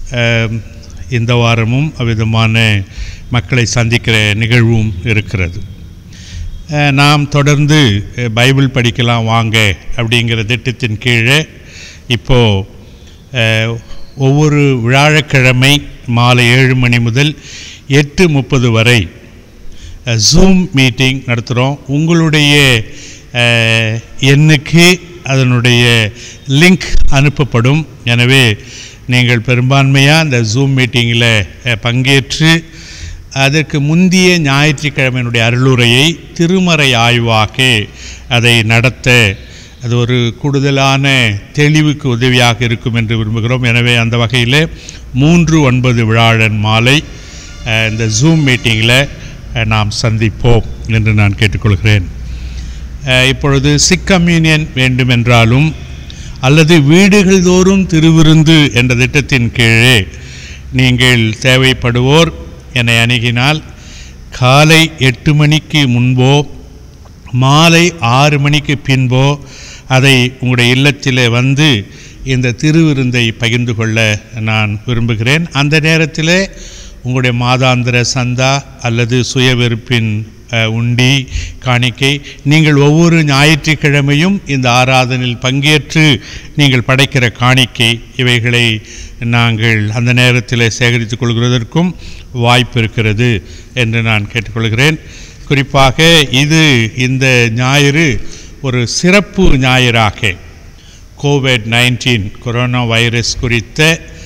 அஹ், இந்த வாரமும் அவ்விதமான மக்களை சந்திக்கிற நிகழ்வும் இருக்கிறது அஹ், நாம் தொடர்ந்து அஹ், பைபிள் படிக்கலாம் வாங்க அப்படிங்கிற திட்டத்தின் கீழே இப்போது ஒவ்வொரு வியாழக்கிழமை மாலை ஏழு மணி முதல் எட்டு முப்பது வரை ஜூம் மீட்டிங் நடத்துகிறோம் உங்களுடைய அஹ், எண்ணுக்கு அதனுடைய லிங்க் அனுப்பப்படும் எனவே நீங்கள் பெரும்பான்மையாக அந்த ஜூம் மீட்டிங்கில் பங்கேற்று அதற்கு முந்திய ஞாயிற்றுக்கிழமையினுடைய அருளுரையை திருமறை ஆய்வாக அதை நடத்த அது ஒரு கூடுதலான தெளிவுக்கு உதவியாக இருக்கும் என்று விரும்புகிறோம் எனவே அந்த வகையில் மூன்று ஒன்பது விழாழன் மாலை அஹ், இந்த ஜூம் மீட்டிங்கில் நாம் சந்திப்போம் என்று நான் கேட்டுக்கொள்கிறேன் அஹ், இப்பொழுது சிக் கம்யூனியன் வேண்டுமென்றாலும் அல்லது வீடுகள் தோறும் திருவிருந்து என்ற திட்டத்தின் கீழே நீங்கள் தேவைப்படுவோர் என்னை அணுகினால் காலை எட்டு மணிக்கு முன்போ மாலை ஆறு மணிக்கு பின்போ அதை உங்களுடைய இல்லத்தில் வந்து இந்த திருவிருந்தை பகிர்ந்து கொள்ள நான் விரும்புகிறேன் அந்த நேரத்தில் உங்களுடைய மாதாந்திர சந்தா அல்லது சுயவெறுப்பின் அஹ், உண்டி காணிக்கை நீங்கள் ஒவ்வொரு ஞாயிற்றுக்கிழமையும் இந்த ஆராதனையில் பங்கேற்று நீங்கள் படைக்கிற காணிக்கை இவைகளை நாங்கள் அந்த நேரத்தில் சேகரித்துக் கொள்கிறதற்கும் வாய்ப்பு இருக்கிறது என்று நான் கேட்டுக்கொள்கிறேன் குறிப்பாக இது இந்த ஞாயிறு ஒரு சிறப்பு ஞாயிறாக கோவிட் நைன்டீன் கொரோனா வைரஸ் குறித்த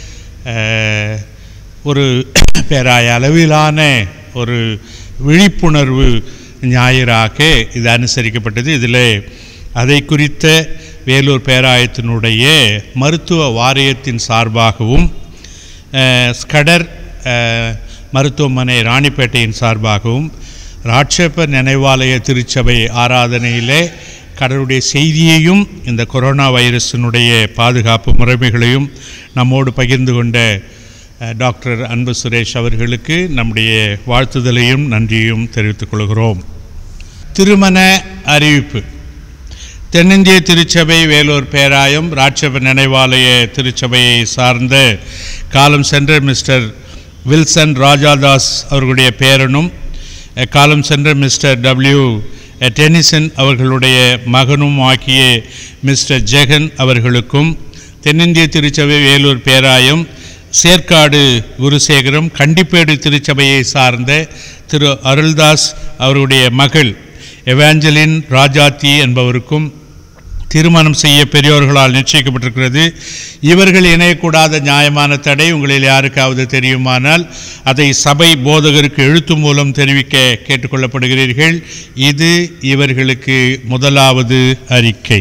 அஹ், ஒரு பேராய அளவிலான ஒரு விழிப்புணர்வு ஞாயிறாக இது அனுசரிக்கப்பட்டது இதில் அதை குறித்த வேலூர் பேராயத்தினுடைய மருத்துவ வாரியத்தின் சார்பாகவும் அஹ், ஸ்கடர் அஹ், மருத்துவமனை ராணிப்பேட்டையின் சார்பாகவும் ராட்சப்பர் நினைவாலய திருச்சபை ஆராதனையிலே கடவுளுடைய செய்தியையும் இந்த கொரோனா வைரஸினுடைய பாதுகாப்பு முறைமைகளையும் நம்மோடு பகிர்ந்து கொண்ட அஹ், டாக்டர் அன்பு சுரேஷ் அவர்களுக்கு நம்முடைய வாழ்த்துதலையும் நன்றியும் தெரிவித்துக் கொள்கிறோம் திருமண அறிவிப்பு தென்னிந்திய திருச்சபை வேலூர் பேராயம் ராட்சப நினைவாலய திருச்சபையை சார்ந்த காலம் சென்ற மிஸ்டர் வில்சன் ராஜாதாஸ் அவர்களுடைய பேரனும் அஹ், காலம் சென்ற மிஸ்டர் டபிள்யூ டெனிசன் அவர்களுடைய மகனும் ஆகிய மிஸ்டர் ஜெகன் அவர்களுக்கும் தென்னிந்திய திருச்சபை வேலூர் பேராயம் சேர்க்காடு குருசேகரம் கண்டிப்பேடு திருச்சபையை சார்ந்த திரு அருள்தாஸ் அவருடைய மகள் எவாஞ்சலின் ராஜாத்தி என்பவருக்கும் திருமணம் செய்ய பெரியோர்களால் நிச்சயிக்கப்பட்டிருக்கிறது இவர்கள் இணையக்கூடாத நியாயமான தடை உங்களில் யாருக்காவது தெரியுமானால் அதை சபை போதகருக்கு எழுத்து மூலம் தெரிவிக்க கேட்டுக்கொள்ளப்படுகிறீர்கள் இது இவர்களுக்கு முதலாவது அறிக்கை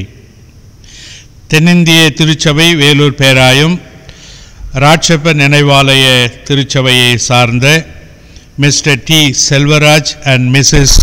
தென்னிந்திய திருச்சபை வேலூர் பேராயம் ராட்சப்ப நினைவாலய திருச்சபையை சார்ந்த mister T Selvaraj and missus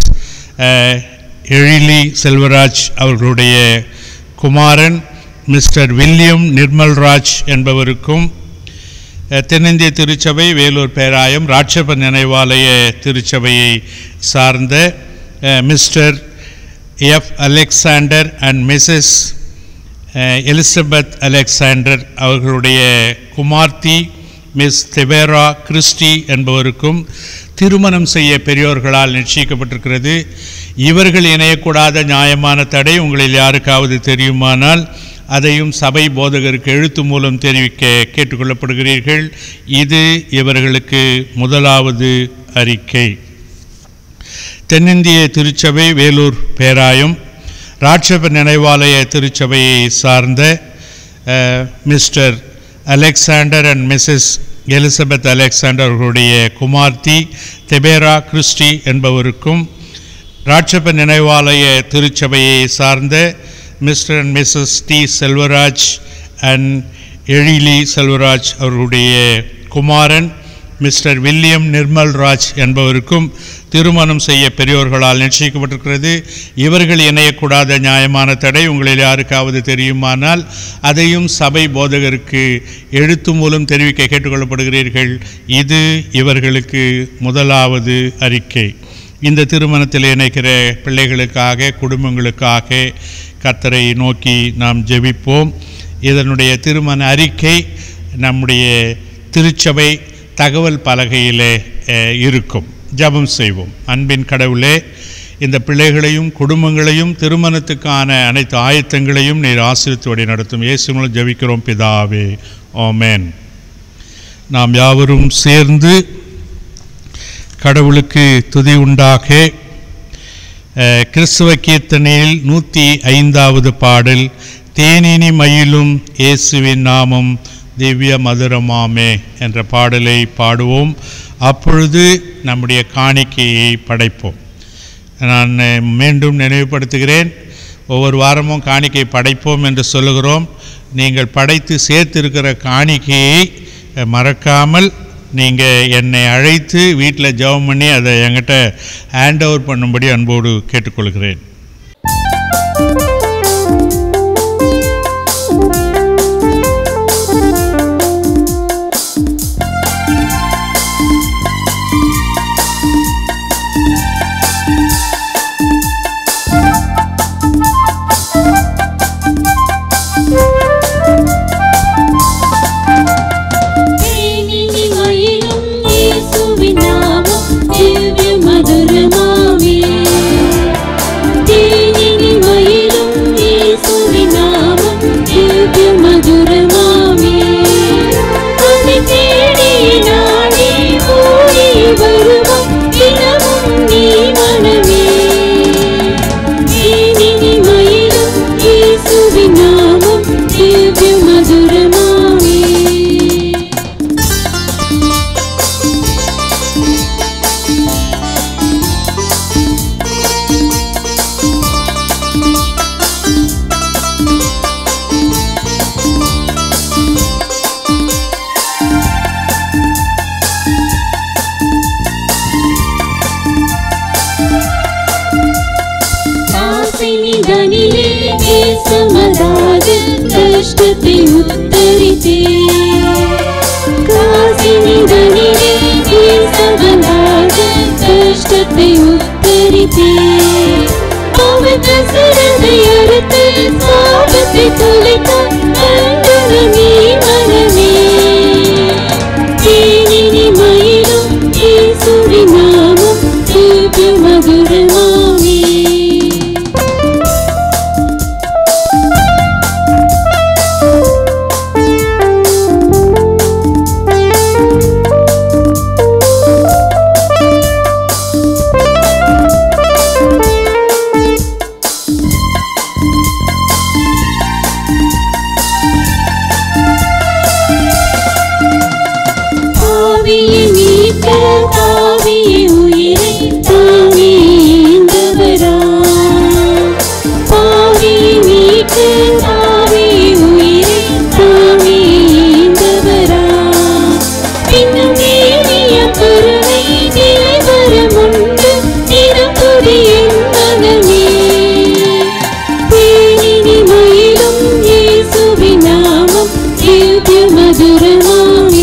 Ezhili Selvaraj அவர்களுடைய குமாரன் மிஸ்டர் வில்லியம் நிர்மல்ராஜ் என்பவருக்கும் அஹ், தென்னிந்திய திருச்சபை வேலூர் பேராயம் ராட்சப்ப நினைவாலய திருச்சபையை சார்ந்த அஹ், mister F Alexander and missus uh, Elizabeth Alexander அவர்களுடைய குமார்த்தி மிஸ் தெவேரா கிறிஸ்டி என்பவருக்கும் திருமணம் செய்ய பெரியோர்களால் நிச்சயிக்கப்பட்டிருக்கிறது இவர்கள் இணையக்கூடாத நியாயமான தடை உங்களில் யாருக்காவது தெரியுமானால் அதையும் சபை போதகருக்கு எழுத்து மூலம் தெரிவிக்க கேட்டுக்கொள்ளப்படுகிறீர்கள் இது இவர்களுக்கு முதலாவது அறிக்கை தென்னிந்திய திருச்சபை வேலூர் பேராயம் ராட்சப நினைவாலய திருச்சபையை சார்ந்த அஹ், mister Alexander and missus Elizabeth Alexander அவர்களுடைய குமார்த்தி தெபேரா கிறிஸ்டி என்பவருக்கும் ராட்சப நினைவாலய திருச்சபையை சார்ந்த mister and missus T Selvaraj and Ezhili Selvaraj அவர்களுடைய குமாரன் மிஸ்டர் வில்லியம் நிர்மல்ராஜ் என்பவருக்கும் திருமணம் செய்ய பெரியோர்களால் நிச்சயிக்கப்பட்டிருக்கிறது இவர்கள் இணையக்கூடாத நியாயமான தடை உங்களில் யாருக்காவது தெரியுமானால் அதையும் சபை போதகருக்கு எழுத்து மூலம் தெரிவிக்க கேட்டுக்கொள்ளப்படுகிறீர்கள் இது இவர்களுக்கு முதலாவது அறிக்கை இந்த திருமணத்தில் இணைக்கிற பிள்ளைகளுக்காக குடும்பங்களுக்காக கர்த்தரை நோக்கி நாம் ஜெபிப்போம் இதனுடைய திருமண அறிக்கை நம்முடைய திருச்சபை தகவல் பலகையிலே அஹ், இருக்கும் ஜெபம் செய்வோம் அன்பின் கடவுளே இந்த பிள்ளைகளையும் குடும்பங்களையும் திருமணத்துக்கான அனைத்து ஆயத்தங்களையும் நீர் ஆசிரியத்தோடு நடத்தும் இயேசு மூலம் ஜெபிக்கிறோம் பிதாவே ஆமென் நாம் யாவரும் சேர்ந்து கடவுளுக்கு துதி உண்டாக அஹ், கிறிஸ்துவ கீர்த்தனையில் நூற்றி ஐந்தாவது பாடல் தேனினி மயிலும் இயேசுவின் நாமம் திவ்ய மதுரமாமே என்ற பாடலை பாடுவோம் அப்பொழுது நம்முடைய காணிக்கையை படைப்போம் நான் அஹ், மீண்டும் நினைவுபடுத்துகிறேன் ஒவ்வொரு வாரமும் காணிக்கை படைப்போம் என்று சொல்லுகிறோம் நீங்கள் படைத்து சேர்த்திருக்கிற காணிக்கையை அஹ், மறக்காமல் நீங்கள் என்னை அழைத்து வீட்டில் ஜெபம் பண்ணி அதை என்கிட்ட ஹேண்ட் ஓவர் பண்ணும்படி அன்போடு கேட்டுக்கொள்கிறேன் தேனினி மயிலும் இயேசுவின் நாமம் திவ்ய மதுரமாமே தேனினி மயிலும் இயேசுவின் நாமம் திவ்ய மதுரமாமே அதை தேடி நாடி ஓடி வருவோம் தினமும் நீ மனமே தேனினி மயிலும் இயேசுவின் நாமம் திவ்ய மதுரமாமே ஆசைனிதனிலே நேசமதாக கஷ்டத்தை உத்தரித்தே காசினிதனிலே நேசமதாக கஷ்டத்தை உத்தரித்தே அவன் சிறந்தை அறுத்து சாபத்தை தொலைத்தான் கண்டன நீ மனமே தேனினி மயிலும் இயேசுவின் நாமம் திவ்ய மதுரமாமே ஆவியை மீட்க தாவியை உயிரை தாங்கி ஈந்தவரா. ஆவியை மீட்க தாவியை உயிரை தாங்கி ஈந்தவரா. பின்னும் ஏறிய கருணை நிலைவரமுண்டு நிரம்புதி என் மனமே. தேனினி மயிலும் இயேசுவின் நாமம் திவ்ய மதுரமாமே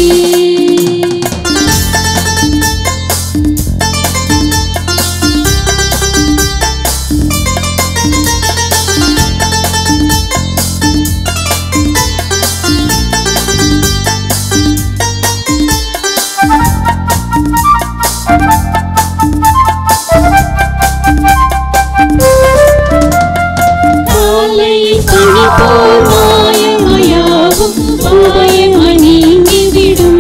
காலையில் பனி போல் மாயமயாவும் மாயமணிங்கிவிடும்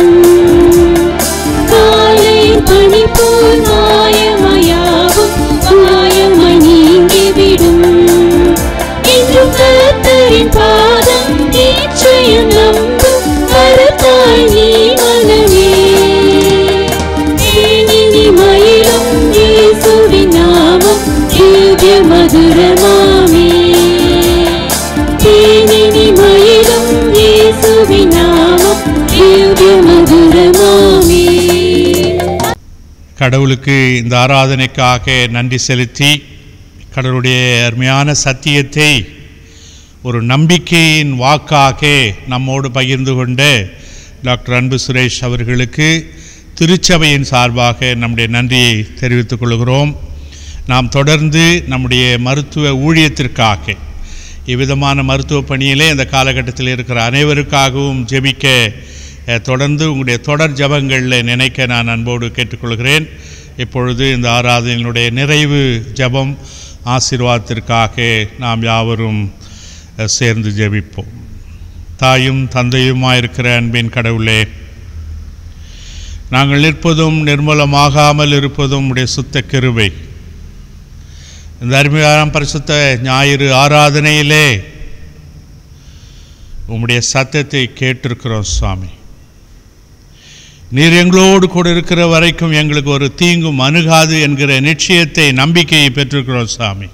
காலையில் பனி போல் மாயமயாவும் மாயமணிங்கிவிடும் என்றும் கர்த்தரின் பாதம் நிச்சயம் நம்பும் கருத்தாய் நீ மனமே தேனினி மயிலும் இயேசுவின் நாமம் திவ்ய மதுரமாமே தேனினி மயிலும் இயேசுவின் நாமம் திவ்ய மதுரமாமே கடவுளுக்கு இந்த ஆராதனைக்காக நன்றி செலுத்தி கடவுளுடைய அருமையான சத்தியத்தை ஒரு நம்பிக்கையின் வாக்காக நம்மோடு பகிர்ந்து கொண்ட டாக்டர் அன்பு சுரேஷ் அவர்களுக்கு திருச்சபையின் சார்பாக நம்முடைய நன்றியை தெரிவித்துக் கொள்கிறோம் நாம் தொடர்ந்து நம்முடைய மருத்துவ ஊழியத்திற்காக இவ்விதமான மருத்துவ பணியிலே இந்த காலகட்டத்தில் இருக்கிற அனைவருக்காகவும் ஜெபிக்க அஹ், தொடர்ந்து உங்களுடைய தொடர் ஜபங்களில் நினைக்க நான் அன்போடு கேட்டுக்கொள்கிறேன் இப்பொழுது இந்த ஆராதனையினுடைய நிறைவு ஜபம் ஆசீர்வாதத்திற்காக நாம் யாவரும் அஹ், சேர்ந்து ஜெபிப்போம் தாயும் தந்தையுமாயிருக்கிற அன்பின் கடவுளே நாங்கள் நிற்பதும் நிர்மூலமாகாமல் இருப்பதும் உடைய சுத்த கிருபை இந்த அருமையான பரிசுத்த ஞாயிறு ஆராதனையிலே உம்முடைய சத்தத்தை கேட்டிருக்கிறோம் சுவாமி நீர் எங்களோடு கூட இருக்கிற வரைக்கும் எங்களுக்கு ஒரு தீங்கும் அணுகாது என்கிற நிச்சயத்தை நம்பிக்கையை பெற்றிருக்கிறோம் சாமி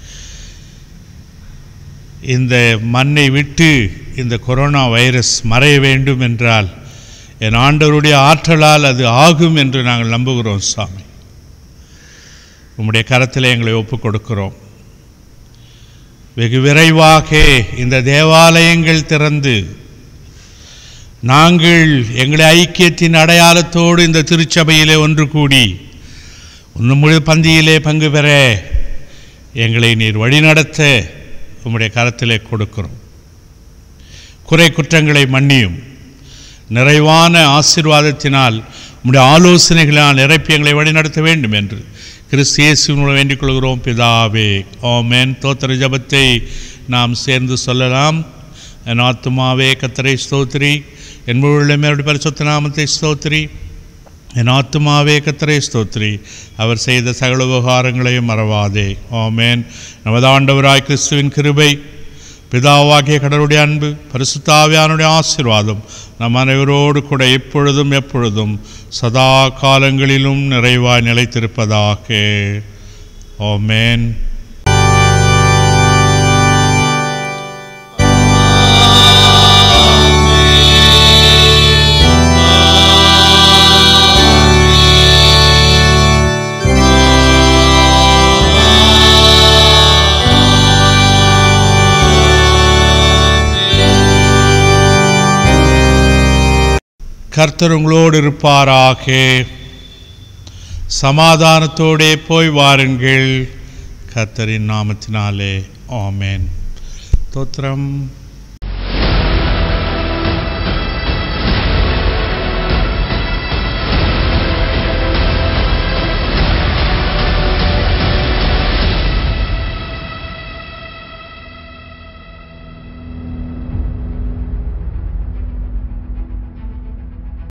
இந்த மண்ணை விட்டு இந்த கொரோனா வைரஸ் மறைய வேண்டும் என்றால் என் ஆண்டவருடைய ஆற்றலால் அது ஆகும் என்று நாங்கள் நம்புகிறோம் சாமி உம்முடைய கரத்தில் எங்களை ஒப்புக் கொடுக்கிறோம் வெகு விரைவாக இந்த தேவாலயங்கள் திறந்து நாங்கள் எங்களை ஐக்கியத்தின் அடையாளத்தோடு இந்த திருச்சபையிலே ஒன்று கூடி உன்னும் முழு பந்தியிலே பங்கு பெற எங்களை நீர் வழிநடத்த உம்முடைய கரத்திலே கொடுக்கிறோம் குறை குற்றங்களை மன்னியும் நிறைவான ஆசீர்வாதத்தினால் உம்முடைய ஆலோசனைகளால் நிரப்பி எங்களை வழிநடத்த வேண்டும் என்று கிறிஸ்து இயேசுவின் வேண்டிக் கொள்கிறோம் பிதாவே ஆமென் தோத்திர ஜபத்தை நாம் சேர்ந்து சொல்லலாம் என் ஆத்துமாவே கத்தரை ஸ்தோத்திரி என் முழுமையோட பரிசுத்த நாமத்தை ஸ்தோத்திரி என் ஆத்துமாவே கத்தரை ஸ்தோத்திரி அவர் செய்த சகல உபகாரங்களையும் மறவாதே ஆமென் நமது ஆண்டவராய் கிறிஸ்துவின் கிருபை பிதாவாகிய கடவுளுடைய அன்பு பரிசுத்தாவியானுடைய ஆசீர்வாதம் நம் அனைவரோடு கூட இப்பொழுதும் எப்பொழுதும் சதா காலங்களிலும் நிறைவாய் நிலைத்திருப்பதாக ஆமென் கர்த்தர் உங்களோடு இருப்பாராக சமாதானத்தோடே போய் வாருங்கள் கர்த்தரின் நாமத்தினாலே ஆமென் தோத்திரம்